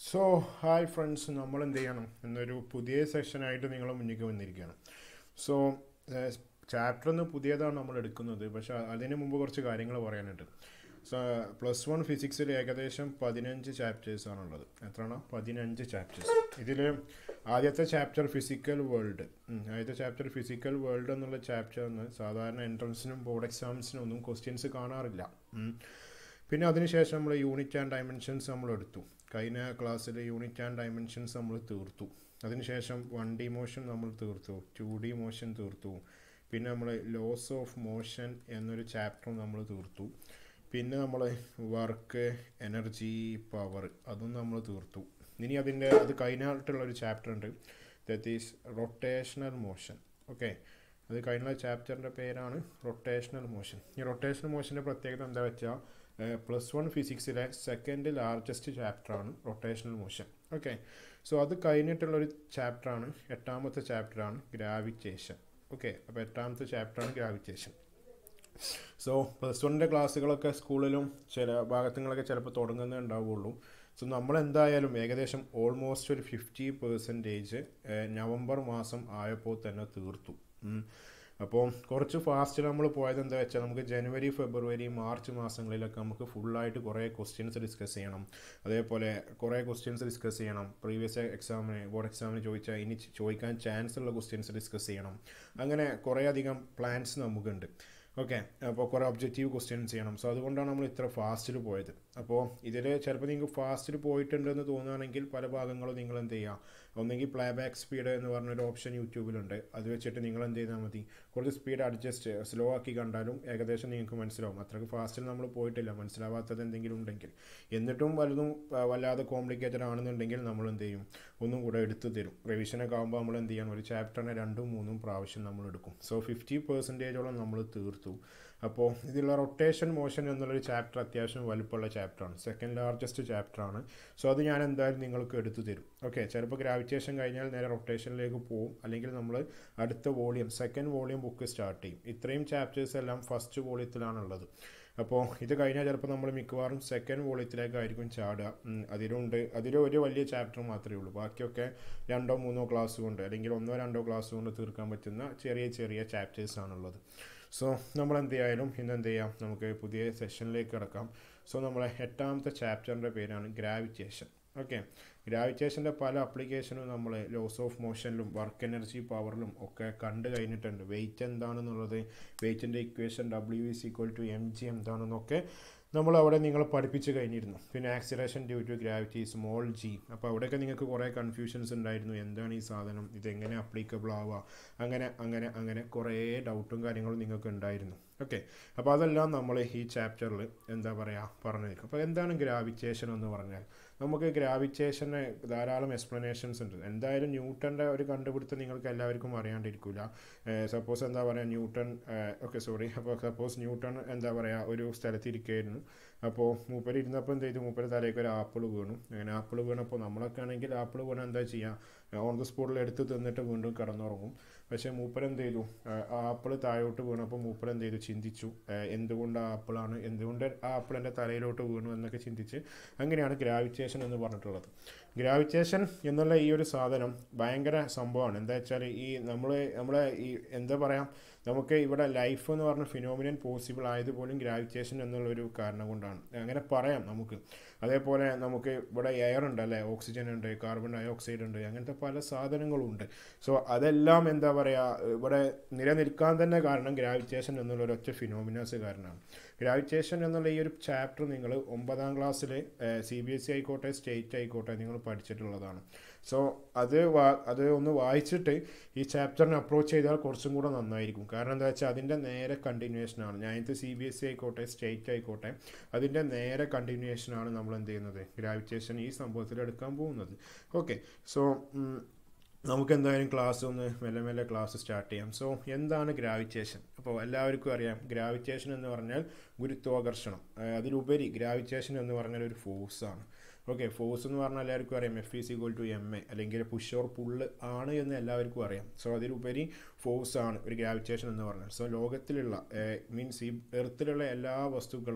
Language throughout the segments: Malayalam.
സോ ഹായ് ഫ്രണ്ട്സ് നമ്മൾ എന്ത് ചെയ്യണം എന്നൊരു പുതിയ സെഷനായിട്ട് നിങ്ങൾ മുന്നിലേക്ക് വന്നിരിക്കുകയാണ് സോ ചാപ്റ്റർ ഒന്ന് പുതിയതാണ് നമ്മൾ എടുക്കുന്നത് പക്ഷേ അതിന് മുമ്പ് കുറച്ച് കാര്യങ്ങൾ പറയാനുണ്ട് സോ പ്ലസ് വൺ ഫിസിക്സിൽ ഏകദേശം പതിനഞ്ച് ചാപ്റ്റേഴ്സാണുള്ളത് എത്രയാണ് പതിനഞ്ച് ചാപ്റ്റേഴ്സ് ഇതിൽ ആദ്യത്തെ ചാപ്റ്റർ ഫിസിക്കൽ വേൾഡ് ആദ്യത്തെ ചാപ്റ്റർ ഫിസിക്കൽ വേൾഡ് എന്നുള്ള ചാപ്റ്ററിന് സാധാരണ എൻട്രൻസിനും ബോർഡ് എക്സാംസിനും ഒന്നും ക്വസ്റ്റ്യൻസ് കാണാറില്ല ഉം. പിന്നെ അതിനുശേഷം നമ്മൾ യൂണിറ്റ് ആൻഡ് ഡയമെൻഷൻസ് നമ്മൾ എടുത്തു കഴിഞ്ഞ ക്ലാസ്സിൽ യൂണിറ്റ് ആൻഡ് ഡയമെൻഷൻസ് നമ്മൾ തീർത്തു അതിനുശേഷം വൺ ഡി മോഷൻ നമ്മൾ തീർത്തു ടു ഡി മോഷൻ തീർത്തു പിന്നെ നമ്മൾ ലോസ് ഓഫ് മോഷൻ എന്നൊരു ചാപ്റ്ററും നമ്മൾ തീർത്തു പിന്നെ നമ്മൾ വർക്ക് എനർജി പവർ അതും നമ്മൾ തീർത്തു ഇനി അതിൻ്റെ അത് കഴിഞ്ഞിട്ടുള്ള ഒരു ചാപ്റ്റർ ഉണ്ട് that is rotational motion okay അത് കഴിഞ്ഞ ചാപ്റ്ററിൻ്റെ പേരാണ് റൊട്ടേഷണൽ മോഷൻ ഈ റൊട്ടേഷണൽ മോഷൻ്റെ പ്രത്യേകത എന്താ വെച്ചാൽ പ്ലസ് വൺ ഫിസിക്സിലെ സെക്കൻഡ് ലാർജസ്റ്റ് ചാപ്റ്ററാണ് റൊട്ടേഷണൽ മോഷൻ ഓക്കെ സോ അത് കഴിഞ്ഞിട്ടുള്ളൊരു ചാപ്റ്ററാണ് എട്ടാമത്തെ ചാപ്റ്ററാണ് ഗ്രാവിറ്റേഷൻ ഓക്കെ അപ്പോൾ എട്ടാമത്തെ ചാപ്റ്ററാണ് ഗ്രാവിറ്റേഷൻ സോ പ്ലസ് വണ്ണിൻ്റെ ക്ലാസ്സുകളൊക്കെ സ്കൂളിലും ചില ഭാഗത്തുകളൊക്കെ ചിലപ്പോൾ തുടങ്ങുന്നേ ഉണ്ടാവുകയുള്ളൂ സോ നമ്മൾ എന്തായാലും ഏകദേശം ഓൾമോസ്റ്റ് ഒരു ഫിഫ്റ്റി പെർസെൻറ്റേജ് നവംബർ മാസം ആയപ്പോൾ തന്നെ തീർത്തു ഉം. അപ്പോൾ കുറച്ച് ഫാസ്റ്റ് നമ്മൾ പോയത് എന്താ വെച്ചാൽ നമുക്ക് ജനുവരി ഫെബ്രുവരി മാർച്ച് മാസങ്ങളിലൊക്കെ നമുക്ക് ഫുള്ളായിട്ട് കുറേ ക്വസ്റ്റ്യൻസ് ഡിസ്കസ് ചെയ്യണം അതേപോലെ കുറേ ക്വസ്റ്റ്യൻസ് ഡിസ്കസ് ചെയ്യണം പ്രീവിയസ് എക്സാമിന് ബോർഡ് എക്സാമിന് ചോദിച്ചാൽ ഇനി ചോദിക്കാൻ ചാൻസ് ഉള്ള ക്വസ്റ്റ്യൻസ് ഡിസ്കസ് ചെയ്യണം അങ്ങനെ കുറേ അധികം പ്ലാൻസ് നമുക്കുണ്ട് ഓക്കെ അപ്പോൾ കുറേ ഒബ്ജക്റ്റീവ് ക്വസ്റ്റ്യൻസ് ചെയ്യണം സോ അതുകൊണ്ടാണ് നമ്മൾ ഇത്ര ഫാസ്റ്റിൽ പോയത് അപ്പോൾ ഇതിൽ ചിലപ്പോൾ നിങ്ങൾക്ക് ഫാസ്റ്റിൽ പോയിട്ടുണ്ടെന്ന് തോന്നുകയാണെങ്കിൽ പല ഭാഗങ്ങളും നിങ്ങൾ എന്ത് ചെയ്യുക ഒന്നെങ്കിൽ പ്ലേ ബാക്ക് സ്പീഡ് എന്ന് പറഞ്ഞൊരു ഓപ്ഷൻ യൂട്യൂബിലുണ്ട് അത് വെച്ചിട്ട് നിങ്ങൾ എന്ത് ചെയ്താൽ മതി കുറച്ച് സ്പീഡ് അഡ്ജസ്റ്റ് സ്ലോ ആക്കി കണ്ടാലും ഏകദേശം നിങ്ങൾക്ക് മനസ്സിലാവും അത്രയ്ക്ക് ഫാസ്റ്റിൽ നമ്മൾ പോയിട്ടില്ല മനസ്സിലാവാത്തത് എന്തെങ്കിലും ഉണ്ടെങ്കിൽ എന്നിട്ടും വലുതും ആ, വല്ലാതെ കോംപ്ലിക്കേറ്റഡ് ആണെന്നുണ്ടെങ്കിൽ നമ്മൾ എന്ത് ചെയ്യും ഒന്നും കൂടെ എടുത്തു തരും റിവിഷനൊക്കെ ആകുമ്പോൾ നമ്മൾ എന്ത് ചെയ്യണം ഒരു ചാപ്റ്ററിനെ രണ്ടും മൂന്നും പ്രാവശ്യം നമ്മൾ എടുക്കും സോ ഫിഫ്റ്റി പെർസെൻറ്റേജോളം നമ്മൾ തീർത്തു അപ്പോൾ ഇതിലുള്ള റൊട്ടേഷൻ മോഷൻ എന്നുള്ളൊരു ചാപ്റ്റർ അത്യാവശ്യം വലുപ്പമുള്ള ചാപ്റ്ററാണ് സെക്കൻഡ് ലാർജസ്റ്റ് ചാപ്റ്ററാണ് സോ അത് ഞാൻ എന്തായാലും നിങ്ങൾക്ക് എടുത്തു തരും ഓക്കെ ചിലപ്പോൾ ഗ്രാവിറ്റേഷൻ കഴിഞ്ഞാൽ നേരെ റൊട്ടേഷനിലേക്ക് പോകും അല്ലെങ്കിൽ നമ്മൾ അടുത്ത volume second volume book start ചെയ്യും ഇത്രയും ചാപ്റ്റേഴ്സ് എല്ലാം ഫസ്റ്റ് വോളിയത്തിലാണുള്ളത് അപ്പോൾ ഇത് കഴിഞ്ഞാൽ ചിലപ്പോൾ നമ്മൾ മിക്കവാറും സെക്കൻഡ് വോളിയത്തിലേക്കായിരിക്കും ചാടുക ഉം, അതിലുണ്ട് അതിൽ ഒരു വലിയ ചാപ്റ്റർ മാത്രമേ ഉള്ളൂ ബാക്കിയൊക്കെ രണ്ടോ മൂന്നോ ക്ലാസ് കൊണ്ട് അല്ലെങ്കിൽ ഒന്നോ രണ്ടോ ക്ലാസ് കൊണ്ട് തീർക്കാൻ പറ്റുന്ന ചെറിയ ചെറിയ ചാപ്റ്റേഴ്സ് ആണുള്ളത് സോ നമ്മൾ എന്ത് ചെയ്യായാലും ഇന്ന് എന്ത് ചെയ്യാം നമുക്ക് പുതിയ സെഷനിലേക്ക് കിടക്കാം സോ നമ്മളെ എട്ടാമത്തെ ചാപ്റ്ററിൻ്റെ പേരാണ് ഗ്രാവിറ്റേഷൻ ഓക്കെ ഗ്രാവിറ്റേഷൻ്റെ പല അപ്ലിക്കേഷനും നമ്മൾ ലോസ് ഓഫ് മോഷനിലും വർക്ക് എനർജി പവറിലും ഒക്കെ കണ്ടു കഴിഞ്ഞിട്ടുണ്ട് വെയിറ്റ് എന്താണെന്നുള്ളത് വെയിറ്റിൻ്റെ equation W is equal to M G എന്താണെന്നൊക്കെ നമ്മൾ അവിടെ നിങ്ങൾ പഠിപ്പിച്ച് കഴിഞ്ഞിരുന്നു പിന്നെ acceleration due to gravity small G അപ്പോൾ അവിടെയൊക്കെ നിങ്ങൾക്ക് കുറേ കൺഫ്യൂഷൻസ് ഉണ്ടായിരുന്നു എന്താണ് ഈ സാധനം ഇതെങ്ങനെ അപ്ലിക്കബിൾ ആവുക അങ്ങനെ അങ്ങനെ അങ്ങനെ കുറേ ഡൗട്ടും കാര്യങ്ങളും നിങ്ങൾക്ക് ഉണ്ടായിരുന്നു ഓക്കെ അപ്പോൾ അതെല്ലാം നമ്മൾ ഈ ചാപ്റ്ററിൽ എന്താ പറയുക പറഞ്ഞു തരും അപ്പോൾ എന്താണ് ഗ്രാവിറ്റേഷൻ എന്ന് പറഞ്ഞാൽ നമുക്ക് ഗ്രാവിറ്റേഷന് ധാരാളം എക്സ്പ്ലനേഷൻസ് ഉണ്ട് എന്തായാലും ന്യൂട്ടൻ്റെ ഒരു കണ്ടുപിടുത്തം നിങ്ങൾക്ക് എല്ലാവർക്കും അറിയാണ്ടിരിക്കില്ല സപ്പോസ് എന്താ പറയുക ന്യൂട്ടൺ ഓക്കെ സോറി അപ്പോൾ സപ്പോസ് ന്യൂട്ടൺ എന്താ പറയുക ഒരു സ്ഥലത്ത് ഇരിക്കുകയായിരുന്നു അപ്പോൾ മൂപ്പര് ഇരുന്നപ്പോൾ എന്ത് ചെയ്തു മൂപ്പര് തലയ്ക്ക് ഒരു ആപ്പിൾ വീണു അങ്ങനെ ആപ്പിൾ വീണപ്പോൾ നമ്മളൊക്കെ ആണെങ്കിൽ ആപ്പിൾ വീണ എന്താ ചെയ്യുക ഓൺ ദ സ്പോട്ടിൽ എടുത്ത് തിന്നിട്ട് വീണ്ടും കിടന്നുറങ്ങും പക്ഷേ മൂപ്പര് എന്ത് ചെയ്തു ആ ആപ്പിൾ താഴോട്ട് വീണപ്പോൾ മൂപ്പര് എന്ത് ചെയ്തു ചിന്തിച്ചു ആ, എന്തുകൊണ്ട് ആ ആപ്പിളാണ് എന്തുകൊണ്ട് ആ ആപ്പിൾ എൻ്റെ തലയിലോട്ട് വീണു എന്നൊക്കെ ചിന്തിച്ച് അങ്ങനെയാണ് ഗ്രാവിറ്റേഷൻ എന്ന് പറഞ്ഞിട്ടുള്ളത് ഗ്രാവിറ്റേഷൻ എന്നുള്ള ഈ ഒരു സാധനം ഭയങ്കര സംഭവമാണ് എന്താ വെച്ചാൽ ഈ നമ്മൾ നമ്മളെ ഈ എന്താ പറയുക നമുക്ക് ഇവിടെ ലൈഫ് എന്ന് പറഞ്ഞ ഫിനോമിനൻ പോസിബിൾ ആയതുപോലും ഗ്രാവിറ്റേഷൻ എന്നുള്ളൊരു കാരണം കൊണ്ടാണ് അങ്ങനെ പറയാം നമുക്ക് അതേപോലെ നമുക്ക് ഇവിടെ എയർ ഉണ്ട് അല്ലേ ഓക്സിജൻ ഉണ്ട് കാർബൺ ഡൈ ഓക്സൈഡ് ഉണ്ട് അങ്ങനത്തെ പല സാധനങ്ങളും ഉണ്ട് സോ അതെല്ലാം എന്താ പറയുക ഇവിടെ നിലനിൽക്കാൻ തന്നെ കാരണം ഗ്രാവിറ്റേഷൻ എന്നുള്ള ഒരൊറ്റ ഫിനോമിനാസ് കാരണമാണ് ഗ്രാവിറ്റേഷൻ എന്നുള്ള ഈ ഒരു ചാപ്റ്റർ നിങ്ങൾ ഒമ്പതാം ക്ലാസ്സിൽ സി ബി എസ് സി ആയിക്കോട്ടെ സ്റ്റേറ്റ് ആയിക്കോട്ടെ നിങ്ങൾ പഠിച്ചിട്ടുള്ളതാണ് സോ അത് വാ അത് ഒന്ന് വായിച്ചിട്ട് ഈ ചാപ്റ്ററിനെ അപ്രോച്ച് ചെയ്താൽ കുറച്ചും കൂടെ നന്നായിരിക്കും കാരണം എന്താ വെച്ചാൽ അതിൻ്റെ നേരെ കണ്ടിന്യൂഷനാണ് ഞാനിത് സി ബി എസ് സി ആയിക്കോട്ടെ സ്റ്റേറ്റ് ആയിക്കോട്ടെ അതിൻ്റെ നേരെ കണ്ടിന്യൂഷനാണ് നമ്മൾ എന്ത് ചെയ്യുന്നത് ഗ്രാവിറ്റേഷൻ ഈ സംഭവത്തിൽ എടുക്കാൻ പോകുന്നത് ഓക്കെ സോ നമുക്ക് എന്തായാലും ക്ലാസ് ഒന്ന് മെല്ലെ മെല്ലെ ക്ലാസ് സ്റ്റാർട്ട് ചെയ്യാം സോ എന്താണ് ഗ്രാവിറ്റേഷൻ അപ്പോൾ എല്ലാവർക്കും അറിയാം ഗ്രാവിറ്റേഷൻ എന്ന് പറഞ്ഞാൽ ഗുരുത്വാകർഷണം ആ, അതിലുപരി ഗ്രാവിറ്റേഷൻ എന്ന് പറഞ്ഞാൽ ഒരു ഫോഴ്സാണ് ഓക്കെ ഫോഴ്സ് എന്ന് പറഞ്ഞാൽ എല്ലാവർക്കും അറിയാം F is equal to M A അല്ലെങ്കിൽ പുഷ് ഓർ പുള്ള് ആണ് എന്ന് എല്ലാവർക്കും അറിയാം സോ അതിലുപരി ഫോഴ്സ് ആണ് ഒരു ഗ്രാവിറ്റേഷൻ എന്ന് പറഞ്ഞാൽ സോ ലോകത്തിലുള്ള മീൻസ് ഈ എർത്തിലുള്ള എല്ലാ വസ്തുക്കളും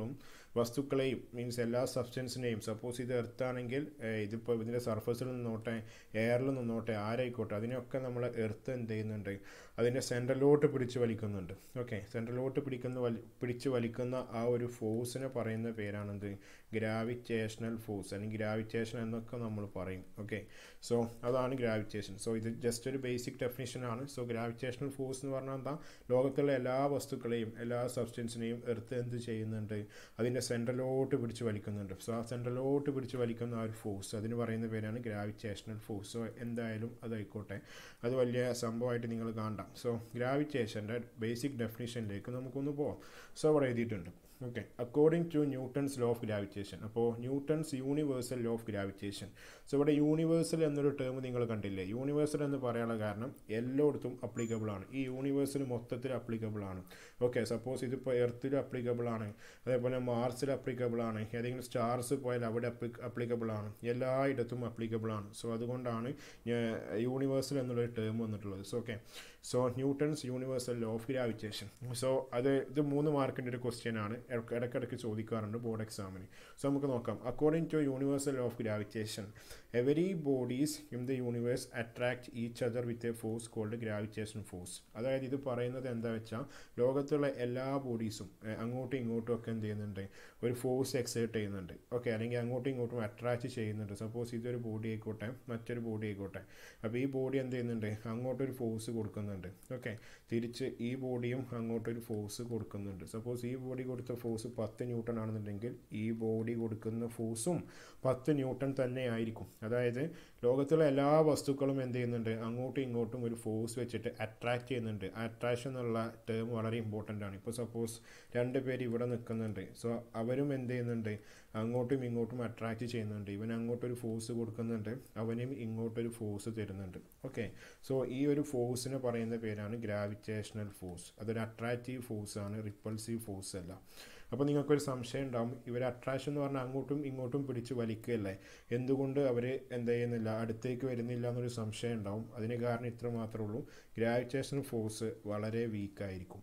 വസ്തുക്കളെയും മീൻസ് എല്ലാ സബ്സ്റ്റൻസിനെയും സപ്പോസ് ഇത് എർത്ത് ആണെങ്കിൽ ഇതിപ്പോൾ ഇതിൻ്റെ സർഫസിൽ നിന്നോട്ടെ എയറിൽ നിന്നോട്ടെ ആരായിക്കോട്ടെ അതിനെയൊക്കെ നമ്മൾ എർത്ത് എന്ത് ചെയ്യുന്നുണ്ട് അതിൻ്റെ സെൻട്രലോട്ട് പിടിച്ച് വലിക്കുന്നുണ്ട് ഓക്കെ സെൻട്രലോട്ട് പിടിക്കുന്ന വലി പിടിച്ച് വലിക്കുന്ന ആ ഒരു ഫോഴ്സിനെ പറയുന്ന പേരാണെന്ത് ഗ്രാവിറ്റേഷണൽ ഫോഴ്സ് അല്ലെങ്കിൽ ഗ്രാവിറ്റേഷൻ എന്നൊക്കെ നമ്മൾ പറയും ഓക്കെ സോ അതാണ് ഗ്രാവിറ്റേഷൻ സോ ഇത് ജസ്റ്റ് ഒരു ബേസിക് ഡെഫിനിഷൻ ആണ് സോ ഗ്രാവിറ്റേഷണൽ ഫോഴ്സ് എന്ന് പറഞ്ഞാൽ എന്താ ലോകത്തുള്ള എല്ലാ വസ്തുക്കളെയും എല്ലാ സബ്സ്റ്റൻസിനെയും എർത്ത് എന്ത് ചെയ്യുന്നുണ്ട് അതിൻ്റെ സെൻട്രലോട്ട് പിടിച്ച് വലിക്കുന്നുണ്ട് സോ ആ സെൻട്രലോട്ട് പിടിച്ച് വലിക്കുന്ന ആ ഒരു ഫോഴ്സ് അതിന് പറയുന്ന പേരാണ് ഗ്രാവിറ്റേഷണൽ ഫോഴ്സ് സോ എന്തായാലും അതായിക്കോട്ടെ അത് വലിയ സംഭവമായിട്ട് നിങ്ങൾ കാണണ്ട സോ ഗ്രാവിറ്റേഷൻ്റെ ബേസിക് ഡെഫിനിഷനിലേക്ക് നമുക്കൊന്ന് പോവാം സോ അവിടെ എഴുതിയിട്ടുണ്ട് okay according to Newton's law of gravitation അപ്പോൾ newton's universal law of gravitation so ഇവിടെ യൂണിവേഴ്സൽ എന്നൊരു ടേം നിങ്ങൾ കണ്ടില്ലേ യൂണിവേഴ്സൽ എന്ന് പറയാനുള്ള കാരണം എല്ലായിടത്തും അപ്ലിക്കബിൾ ആണ് ഈ യൂണിവേഴ്സൽ മൊത്തത്തിൽ അപ്ലിക്കബിൾ ആണ് ഓക്കെ സപ്പോസ് ഇതിപ്പോൾ എർത്തിൽ അപ്ലിക്കബിൾ ആണ് അതേപോലെ മാർസിൽ അപ്ലിക്കബിൾ ആണ് ഏതെങ്കിലും സ്റ്റാർസ് പോയാൽ അവിടെ അപ്ലിക്കബിൾ ആണ് എല്ലായിടത്തും അപ്ലിക്കബിൾ ആണ് സോ അതുകൊണ്ടാണ് യൂണിവേഴ്സൽ എന്നുള്ളൊരു ടേം വന്നിട്ടുള്ളത് so okay so newton's universal law of gravitation so അത് ഇത് മൂന്ന് മാർക്കിൻ്റെ ഒരു ക്വസ്റ്റ്യൻ ആണ് ഇടയ്ക്കിടയ്ക്ക് ചോദിക്കാറുണ്ട് ബോർഡ് എക്സാമിന് സോ നമുക്ക് നോക്കാം according to universal law of gravitation every bodies in the universe attract each other with a force called gravitation force അതായത് ഇത് പറയുന്നത് എന്താ വെച്ചാൽ ലോകത്തുള്ള എല്ലാ ബോഡീസും അങ്ങോട്ടും ഇങ്ങോട്ടും ഒക്കെ എന്ത് ചെയ്യുന്നുണ്ട് ഒരു ഫോഴ്സ് എക്സേർട്ട് ചെയ്യുന്നുണ്ട് ഓക്കെ അല്ലെങ്കിൽ അങ്ങോട്ടും ഇങ്ങോട്ടും അട്രാക്റ്റ് ചെയ്യുന്നുണ്ട് സപ്പോസ് ഇതൊരു ബോഡി ആയിക്കോട്ടെ മറ്റൊരു ബോഡി ആയിക്കോട്ടെ അപ്പോൾ ഈ ബോഡി എന്ത് ചെയ്യുന്നുണ്ട് അങ്ങോട്ടൊരു ഫോഴ്സ് കൊടുക്കുന്നുണ്ട് ഓക്കെ തിരിച്ച് ഈ ബോഡിയും അങ്ങോട്ടൊരു ഫോഴ്സ് കൊടുക്കുന്നുണ്ട് സപ്പോസ് ഈ ബോഡി കൊടുത്ത ഫോഴ്സ് പത്ത് ന്യൂട്ടൺ ആണെന്നുണ്ടെങ്കിൽ ഈ ബോഡി കൊടുക്കുന്ന ഫോഴ്സും പത്ത് ന്യൂട്ടൺ തന്നെ ആയിരിക്കും അതായത് ലോകത്തുള്ള എല്ലാ വസ്തുക്കളും എന്ത് ചെയ്യുന്നുണ്ട് അങ്ങോട്ടും ഇങ്ങോട്ടും ഒരു ഫോഴ്സ് വെച്ചിട്ട് അട്രാക്ട് ചെയ്യുന്നുണ്ട് അട്രാക്ഷൻ എന്നുള്ള ടേം വളരെ ഇമ്പോർട്ടൻ്റ് ആണ് ഇപ്പോൾ സപ്പോസ് രണ്ട് പേര് ഇവിടെ നിൽക്കുന്നുണ്ട് സോ അവരും എന്ത് ചെയ്യുന്നുണ്ട് അങ്ങോട്ടും ഇങ്ങോട്ടും അട്രാക്റ്റ് ചെയ്യുന്നുണ്ട് ഇവൻ അങ്ങോട്ടൊരു ഫോഴ്സ് കൊടുക്കുന്നുണ്ട് അവനും ഇങ്ങോട്ടൊരു ഫോഴ്സ് തരുന്നുണ്ട് ഓക്കെ സോ ഈ ഒരു ഫോഴ്സിനെ പറയുന്ന പേരാണ് ഗ്രാവിറ്റേഷണൽ ഫോഴ്സ് അതൊരു അട്രാക്റ്റീവ് ഫോഴ്സ് ആണ് റിപ്പൾസീവ് ഫോഴ്സ് അല്ല അപ്പോൾ നിങ്ങൾക്കൊരു സംശയം ഉണ്ടാവും ഇവർ അട്രാക്ഷൻ എന്ന് പറഞ്ഞാൽ അങ്ങോട്ടും ഇങ്ങോട്ടും പിടിച്ച് വലിക്കുകയല്ലേ എന്തുകൊണ്ട് അവർ എന്ത് ചെയ്യുന്നില്ല അടുത്തേക്ക് വരുന്നില്ല എന്നൊരു സംശയം ഉണ്ടാവും അതിന് കാരണം ഇത്ര മാത്രമേ ഉള്ളൂ ഗ്രാവിറ്റേഷൻ ഫോഴ്സ് വളരെ വീക്കായിരിക്കും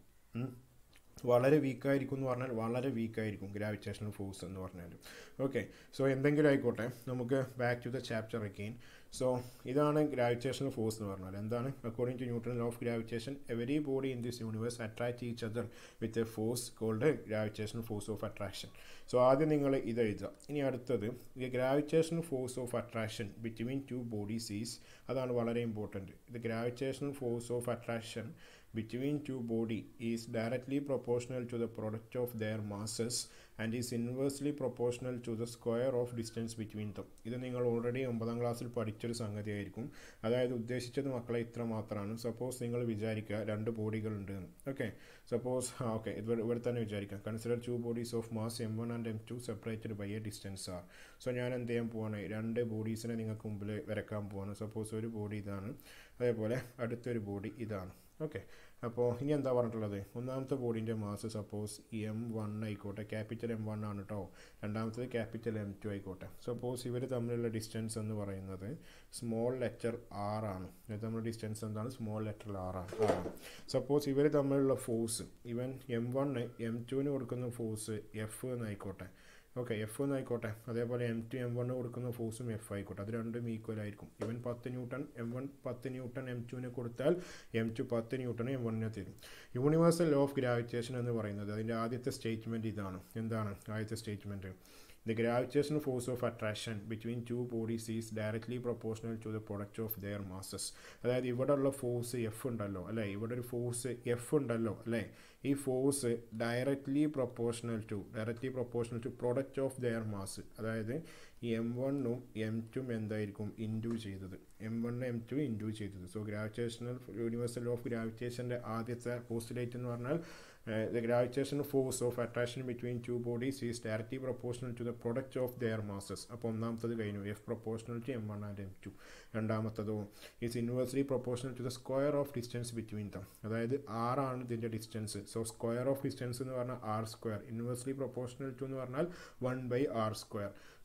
വളരെ വീക്കായിരിക്കും എന്ന് പറഞ്ഞാൽ വളരെ വീക്കായിരിക്കും ഗ്രാവിറ്റേഷണൽ ഫോഴ്സ് എന്ന് പറഞ്ഞാൽ ഓക്കെ സോ എന്തെങ്കിലും ആയിക്കോട്ടെ നമുക്ക് back to the chapter again so ഇതാണ് ഗ്രാവിറ്റേഷണൽ ഫോഴ്സ് എന്ന് പറഞ്ഞാൽ എന്താണ് according to newton law of gravitation every body in this universe attract each other with a force called gravitational force of attraction so ആദ്യം നിങ്ങൾ ഇത് എഴുതുക ഇനി അടുത്തത് the gravitational force of attraction between two bodies is അതാണ് വളരെ important the gravitational force of attraction between two body is directly proportional to the product of their masses and is inversely proportional to the square of distance between them ഇത് നിങ്ങൾ ഓൾറെഡി ഒമ്പതാം ക്ലാസ്സിൽ പഠിച്ചൊരു സംഗതിയായിരിക്കും അതായത് ഉദ്ദേശിച്ചത് മക്കളെ ഇത്ര മാത്രമാണ് സപ്പോസ് നിങ്ങൾ വിചാരിക്കുക രണ്ട് ബോഡികളുണ്ട് ഓക്കെ സപ്പോസ് ആ ഓക്കെ ഇവിടെ ഇവിടെ തന്നെ വിചാരിക്കാം consider two bodies of mass M one and M two separated by a distance R so ഞാൻ എന്ത് ചെയ്യാൻ പോവാണ് രണ്ട് ബോഡീസിനെ നിങ്ങൾക്ക് മുമ്പിൽ വരക്കാൻ പോവാണ് സപ്പോസ് ഒരു ബോഡി ഇതാണ് അതേപോലെ അടുത്തൊരു ബോഡി ഇതാണ് ഓക്കെ അപ്പോൾ ഇനി എന്താ പറഞ്ഞിട്ടുള്ളത് ഒന്നാമത്തെ ബോഡീൻ്റെ മാസ് സപ്പോസ് എം വൺ ആയിക്കോട്ടെ ക്യാപിറ്റൽ എം വൺ ആണ് കേട്ടോ രണ്ടാമത്തത് ക്യാപിറ്റൽ എം ടു ആയിക്കോട്ടെ സപ്പോസ് ഇവർ തമ്മിലുള്ള ഡിസ്റ്റൻസ് എന്ന് പറയുന്നത് സ്മോൾ ലെറ്റർ ആർ ആണ് ഇത് തമ്മിലുള്ള ഡിസ്റ്റൻസ് എന്താണ് സ്മോൾ ലെറ്റർ ആർ ആണ് ആണ് സപ്പോസ് ഇവർ തമ്മിലുള്ള ഫോഴ്സ് ഇവൻ എം വൺ എം ടുവിന് കൊടുക്കുന്ന ഫോഴ്സ് എഫ് എന്നായിക്കോട്ടെ ഓക്കെ എഫ് എന്നായിക്കോട്ടെ അതേപോലെ എം ടു എം വണ്ണ് കൊടുക്കുന്ന ഫോഴ്സും എഫ് ആയിക്കോട്ടെ അത് രണ്ടും ഈക്വൽ ആയിരിക്കും ഇവൻ പത്ത് ന്യൂട്ടൺ എം വൺ പത്ത് ന്യൂട്ടൺ എം ടുവിന് കൊടുത്താൽ എം ടു പത്ത് ന്യൂട്ടൺ എം വണ്ണിനെ തരും യൂണിവേഴ്സൽ ലോ ഓഫ് ഗ്രാവിറ്റേഷൻ എന്ന് പറയുന്നത് അതിൻ്റെ ആദ്യത്തെ സ്റ്റേറ്റ്മെൻറ്റ് ഇതാണ് എന്താണ് ആദ്യത്തെ statement The gravitational force of attraction between two bodies is directly proportional to the product of their masses. അതായത് ഇവിടെ ഉള്ള ഫോഴ്സ് എഫ് ഉണ്ടല്ലോ അല്ലേ ഇവിടെ ഒരു ഫോഴ്സ് എഫ് ഉണ്ടല്ലോ അല്ലേ ഈ force directly proportional to directly proportional to product of their mass അതായത് ഈ എം വണ്ണും എം ടും എന്തായിരിക്കും ഇൻഡു ചെയ്തത് M one M two into ചെയ്തത് സോ ഗ്രാവിറ്റേഷണൽ യൂണിവേഴ്സൽ ഓഫ് ഗ്രാവിറ്റേഷൻ്റെ ആദ്യത്തെ പോസ്റ്റുലേറ്റ് എന്ന് പറഞ്ഞാൽ Uh, the gravitational force of attraction between two bodies is directly proportional to the product of their masses അപ്പോൾ ഒന്നാമത്തത് കഴിഞ്ഞു F proportional to M one and M two രണ്ടാമത്തതോ is inversely proportional to the square of distance between them അതായത് ആർ ആണ് ഇതിൻ്റെ distance so square of distance എന്ന് പറഞ്ഞാൽ R square inversely proportional to എന്ന് പറഞ്ഞാൽ one by R square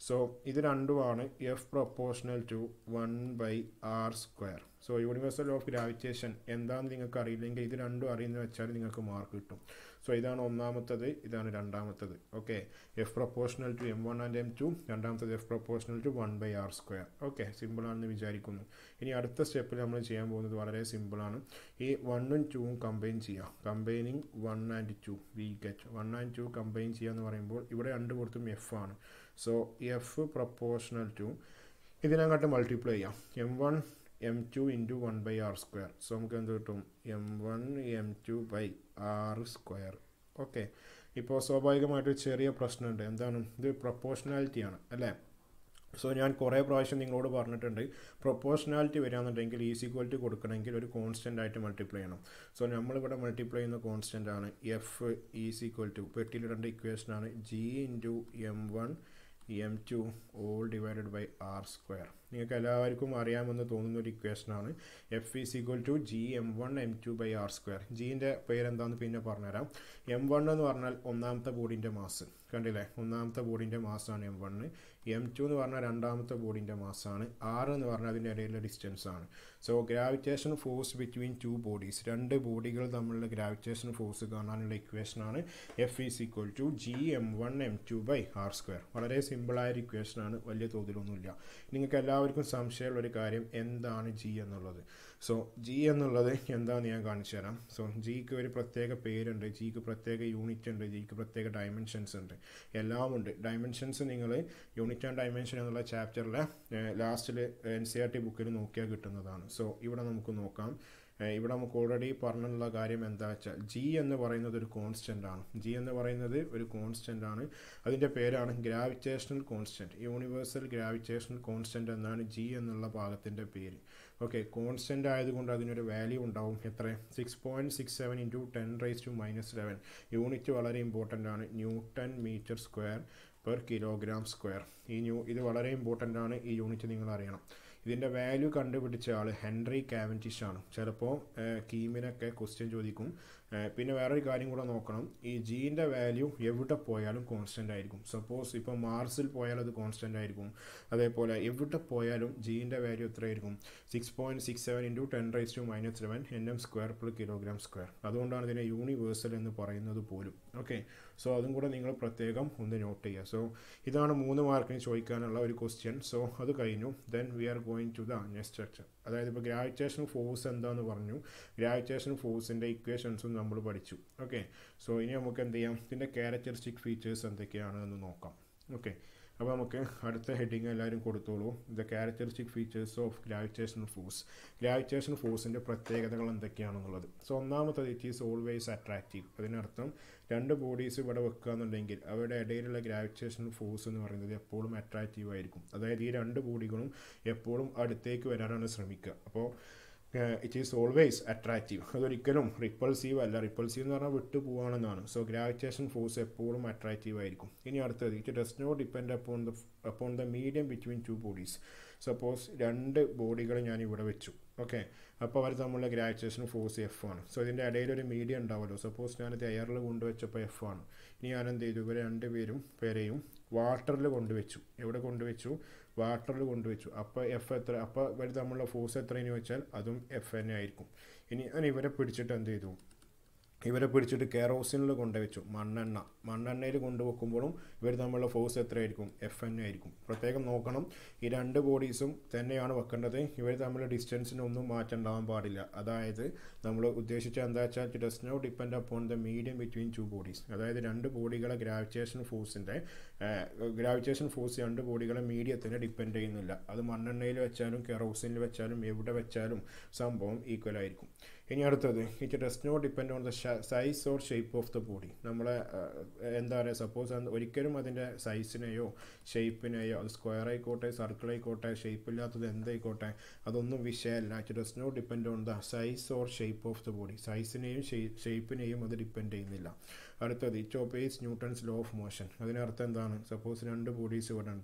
so ഇത് രണ്ടുമാണ് F proportional to one by R square so universal of gravitation എന്താണെന്ന് നിങ്ങൾക്ക് അറിയില്ലെങ്കിൽ ഇത് രണ്ടും അറിയുന്ന വെച്ചാൽ നിങ്ങൾക്ക് മാർക്ക് കിട്ടും സോ ഇതാണ് ഒന്നാമത്തത് ഇതാണ് രണ്ടാമത്തത് okay F proportional to M one and M two രണ്ടാമത്തത് F proportional to one by R square okay സിമ്പിളാണെന്ന് വിചാരിക്കുന്നു ഇനി അടുത്ത സ്റ്റെപ്പിൽ നമ്മൾ ചെയ്യാൻ പോകുന്നത് വളരെ സിമ്പിളാണ് ഈ വണ്ണും ടൂവും കമ്പൈൻ ചെയ്യാം combining one and two we get one and two combine ചെയ്യുക എന്ന് പറയുമ്പോൾ ഇവിടെ രണ്ട് കൊടുത്തും എഫ് ആണ് സോ എഫ് പ്രൊപ്പോർഷണൽ ടു ഇതിനങ്ങോട്ട് മൾട്ടിപ്ലൈ ചെയ്യാം M one M two into one by R square so നമുക്ക് എന്ത് കിട്ടും M one M two by R square okay ഇപ്പോൾ സ്വാഭാവികമായിട്ട് ചെറിയ പ്രശ്നമുണ്ട് എന്താണ് ഇത് പ്രൊപ്പോർഷണാലിറ്റിയാണ് അല്ലേ സോ ഞാൻ കുറേ പ്രാവശ്യം നിങ്ങളോട് പറഞ്ഞിട്ടുണ്ട് പ്രൊപ്പോർഷണാലിറ്റി വരികയാണെന്നുണ്ടെങ്കിൽ ഈസ് ഈക്വൽ ടു കൊടുക്കണമെങ്കിൽ ഒരു കോൺസ്റ്റൻ്റ് ആയിട്ട് മൾട്ടിപ്ലൈ ചെയ്യണം സോ നമ്മളിവിടെ മൾട്ടിപ്ലൈ ചെയ്യുന്ന കോൺസ്റ്റൻ്റ് ആണ് എഫ് ഈസ് ഈക്വൽ ടു പെട്ടിയിൽ രണ്ട് ഇക്വേഷനാണ് G into M one M two all divided by R square നിങ്ങൾക്ക് എല്ലാവർക്കും അറിയാമെന്ന് തോന്നുന്ന ഒരു ഇക്വേഷനാണ് F is equal to G M one M two by R square ജീൻ്റെ പേരെന്താണെന്ന് പിന്നെ പറഞ്ഞുതരാം എം വൺ എന്ന് പറഞ്ഞാൽ ഒന്നാമത്തെ ബോഡിൻ്റെ മാസ് കണ്ടില്ലേ ഒന്നാമത്തെ ബോഡിൻ്റെ മാസമാണ് എം വണ്ണ് എം ടു എന്ന് പറഞ്ഞാൽ രണ്ടാമത്തെ ബോഡിൻ്റെ മാസമാണ് ആർ എന്ന് പറഞ്ഞാൽ അതിൻ്റെ ഇടയിലുള്ള ഡിസ്റ്റൻസ് ആണ് so gravitation force between two bodies രണ്ട് ബോഡികൾ തമ്മിലുള്ള ഗ്രാവിറ്റേഷൻ ഫോഴ്സ് കാണാനുള്ള ഇക്വേഷനാണ് F is equal to G M one M two by R square വളരെ സിമ്പിളായ ഒരു ഇക്വേഷനാണ് വലിയ തോതിലൊന്നുമില്ല നിങ്ങൾക്ക് എല്ലാവർക്കും സംശയമുള്ള ഒരു കാര്യം എന്താണ് ജി എന്നുള്ളത് സോ ജി എന്നുള്ളത് എന്താണെന്ന് ഞാൻ കാണിച്ചു തരാം സോ ജിക്ക് ഒരു പ്രത്യേക പേരുണ്ട് ജിക്ക് പ്രത്യേക യൂണിറ്റ് ഉണ്ട് ജിക്ക് പ്രത്യേക ഡയമെൻഷൻസ് ഉണ്ട് എല്ലാം ഉണ്ട് ഡയമെൻഷൻസ് നിങ്ങൾ യൂണിറ്റ് ആൻഡ് ഡയമെൻഷൻ എന്നുള്ള ചാപ്റ്ററിലെ ലാസ്റ്റിൽ എൻ സി ആർ ടി ബുക്കിൽ നോക്കിയാൽ കിട്ടുന്നതാണ് സോ ഇവിടെ നമുക്ക് നോക്കാം ഇവിടെ നമുക്ക് ഓൾറെഡി പറഞ്ഞുള്ള കാര്യം എന്താ വെച്ചാൽ ജി എന്ന് പറയുന്നത് ഒരു കോൺസ്റ്റൻ്റ് ആണ് ജി എന്ന് പറയുന്നത് ഒരു കോൺസ്റ്റൻ്റ് ആണ് അതിൻ്റെ പേരാണ് gravitational constant universal gravitational constant എന്നാണ് ജി എന്നുള്ള ഭാഗത്തിൻ്റെ പേര് ഓക്കെ കോൺസ്റ്റൻ്റ് ആയതുകൊണ്ട് അതിനൊരു വാല്യൂ ഉണ്ടാവും എത്ര six point six seven into ten raise to minus eleven unit വളരെ ഇമ്പോർട്ടൻ്റ് ആണ് newton metre square per kilogram square ഈ ന്യൂ ഇത് വളരെ ഇമ്പോർട്ടൻ്റ് ആണ് ഈ യൂണിറ്റ് നിങ്ങൾ അറിയണം ഇതിൻ്റെ വാല്യൂ കണ്ടുപിടിച്ച ആൾ ഹെൻറി കാവൻറ്റിഷ് ആണ് ചിലപ്പോൾ കീമിനൊക്കെ ക്വസ്റ്റ്യൻ ചോദിക്കും പിന്നെ വേറൊരു കാര്യം കൂടെ നോക്കണം ഈ ജീൻ്റെ വാല്യൂ എവിടെ പോയാലും കോൺസ്റ്റൻ്റ് ആയിരിക്കും സപ്പോസ് ഇപ്പോൾ മാർസിൽ പോയാൽ അത് കോൺസ്റ്റൻ്റ് ആയിരിക്കും അതേപോലെ എവിടെ പോയാലും ജീൻ്റെ വാല്യൂ എത്രയായിരിക്കും six point six seven into ten raise to minus eleven N M square per kilogram square അതുകൊണ്ടാണ് ഇതിനെ യൂണിവേഴ്സൽ എന്ന് പറയുന്നത് പോലും ഓക്കെ സോ അതും കൂടെ നിങ്ങൾ പ്രത്യേകം ഒന്ന് നോട്ട് ചെയ്യുക സോ ഇതാണ് മൂന്ന് മാർക്കിന് ചോദിക്കാനുള്ള ഒരു ക്വസ്റ്റ്യൻ സോ അത് കഴിഞ്ഞു then we are going to the next structure അതായത് ഇപ്പോൾ ഗ്രാവിറ്റേഷൻ ഫോഴ്സ് എന്താണെന്ന് പറഞ്ഞു ഗ്രാവിറ്റേഷൻ ഫോഴ്സിൻ്റെ ഇക്വേഷൻസും നമ്മൾ പഠിച്ചു ഓക്കെ സോ ഇനി നമുക്ക് എന്ത് ചെയ്യാം ഇതിൻ്റെ ക്യാരക്ടറിസ്റ്റിക് ഫീച്ചേഴ്സ് എന്തൊക്കെയാണ് എന്ന് നോക്കാം ഓക്കെ അപ്പോൾ നമുക്ക് അടുത്ത ഹെഡിങ് എല്ലാവരും കൊടുത്തോളൂ the characteristic features of gravitation force gravitation ഫോഴ്സിൻ്റെ പ്രത്യേകതകൾ എന്തൊക്കെയാണെന്നുള്ളത് സോ ഒന്നാമത്തത് ഇറ്റ് ഈസ് ഓൾവേസ് അട്രാക്റ്റീവ് അതിനർത്ഥം രണ്ട് ബോഡീസ് ഇവിടെ വെക്കുക എന്നുണ്ടെങ്കിൽ അവരുടെ ഇടയിലുള്ള ഗ്രാവിറ്റേഷൻ ഫോഴ്സ് എന്ന് പറയുന്നത് എപ്പോഴും അട്രാക്റ്റീവ് ആയിരിക്കും അതായത് ഈ രണ്ട് ബോഡികളും എപ്പോഴും അടുത്തേക്ക് വരാനാണ് ശ്രമിക്കുക അപ്പോൾ ഇറ്റ് ഈസ് ഓൾവേസ് അട്രാക്റ്റീവ് അതൊരിക്കലും റിപ്പൾസീവ് അല്ല റിപ്പൾസീവ് എന്ന് പറഞ്ഞാൽ വിട്ടു പോവാണെന്നാണ് സോ ഗ്രാവിറ്റേഷൻ ഫോഴ്സ് എപ്പോഴും അട്രാക്റ്റീവ് ആയിരിക്കും ഇനി അടുത്തത് it does not depend upon the upon the medium between two bodies suppose രണ്ട് ബോഡികൾ ഞാൻ ഇവിടെ വെച്ചു ഓക്കെ അപ്പോൾ അവർ തമ്മിലുള്ള ഗ്രാവിറ്റേഷൻ ഫോഴ്സ് എഫ് ആണ് സോ ഇതിൻ്റെ ഇടയിൽ ഒരു മീഡിയം ഉണ്ടാവുമല്ലോ സപ്പോസ് ഞാനിത് എയറിൽ കൊണ്ടുവച്ചപ്പോൾ എഫ് ആണ് ഇനി ഞാൻ എന്ത് ചെയ്തു ഇവർ രണ്ടുപേരും പേരെയും വാട്ടറിൽ കൊണ്ടുവച്ചു എവിടെ കൊണ്ടുവച്ചു വാട്ടറിൽ കൊണ്ടുവച്ചു അപ്പോൾ എഫ് എത്ര അപ്പോൾ ഇവർ തമ്മിലുള്ള ഫോഴ്സ് എത്രയെന്ന് വെച്ചാൽ അതും എഫ് തന്നെ ആയിരിക്കും ഇനി ഞാൻ ഇവരെ പിടിച്ചിട്ട് എന്ത് ചെയ്തു ഇവരെ പിടിച്ചിട്ട് കെറോസിനിൽ കൊണ്ടുവച്ചു മണ്ണെണ്ണ മണ്ണെണ്ണയിൽ കൊണ്ടുവെക്കുമ്പോഴും ഇവർ തമ്മിലുള്ള ഫോഴ്സ് എത്രയായിരിക്കും എഫ് എൻ ആയിരിക്കും പ്രത്യേകം നോക്കണം ഈ രണ്ട് ബോഡീസും തന്നെയാണ് വെക്കേണ്ടത് ഇവർ തമ്മിലുള്ള ഡിസ്റ്റൻസിനൊന്നും മാറ്റം ഉണ്ടാവാൻ പാടില്ല അതായത് നമ്മൾ ഉദ്ദേശിച്ച എന്താ വെച്ചാൽ it does no depend upon the medium between two bodies അതായത് രണ്ട് ബോഡികളെ ഗ്രാവിറ്റേഷൻ ഫോഴ്സിൻ്റെ ഗ്രാവിറ്റേഷൻ ഫോഴ്സ് രണ്ട് ബോഡികളെ മീഡിയത്തിന് ഡിപ്പെൻഡ് ചെയ്യുന്നില്ല അത് മണ്ണെണ്ണയിൽ വെച്ചാലും കെറോസിനിൽ വെച്ചാലും എവിടെ വെച്ചാലും സംഭവം ഈക്വൽ ആയിരിക്കും ഇനി അടുത്തത് it does not depend on the size or shape of the body നമ്മളെ എന്താ പറയുക സപ്പോസ് ഒരിക്കലും അതിൻ്റെ സൈസിനെയോ ഷേപ്പിനെയോ അത് സ്ക്വയർ ആയിക്കോട്ടെ സർക്കിൾ ആയിക്കോട്ടെ ഷേപ്പ് ഇല്ലാത്തത് എന്തായിക്കോട്ടെ അതൊന്നും വിഷയമല്ല it does not depend on the size or shape of the body സൈസിനെയും ഷേപ്പിനെയും അത് ഡിപ്പെൻഡ് ചെയ്യുന്നില്ല അടുത്തത് it obeys Newton's law of motion അതിനർത്ഥം എന്താണ് സപ്പോസ് രണ്ട് ബോഡീസ് ഇവിടെ ഉണ്ട്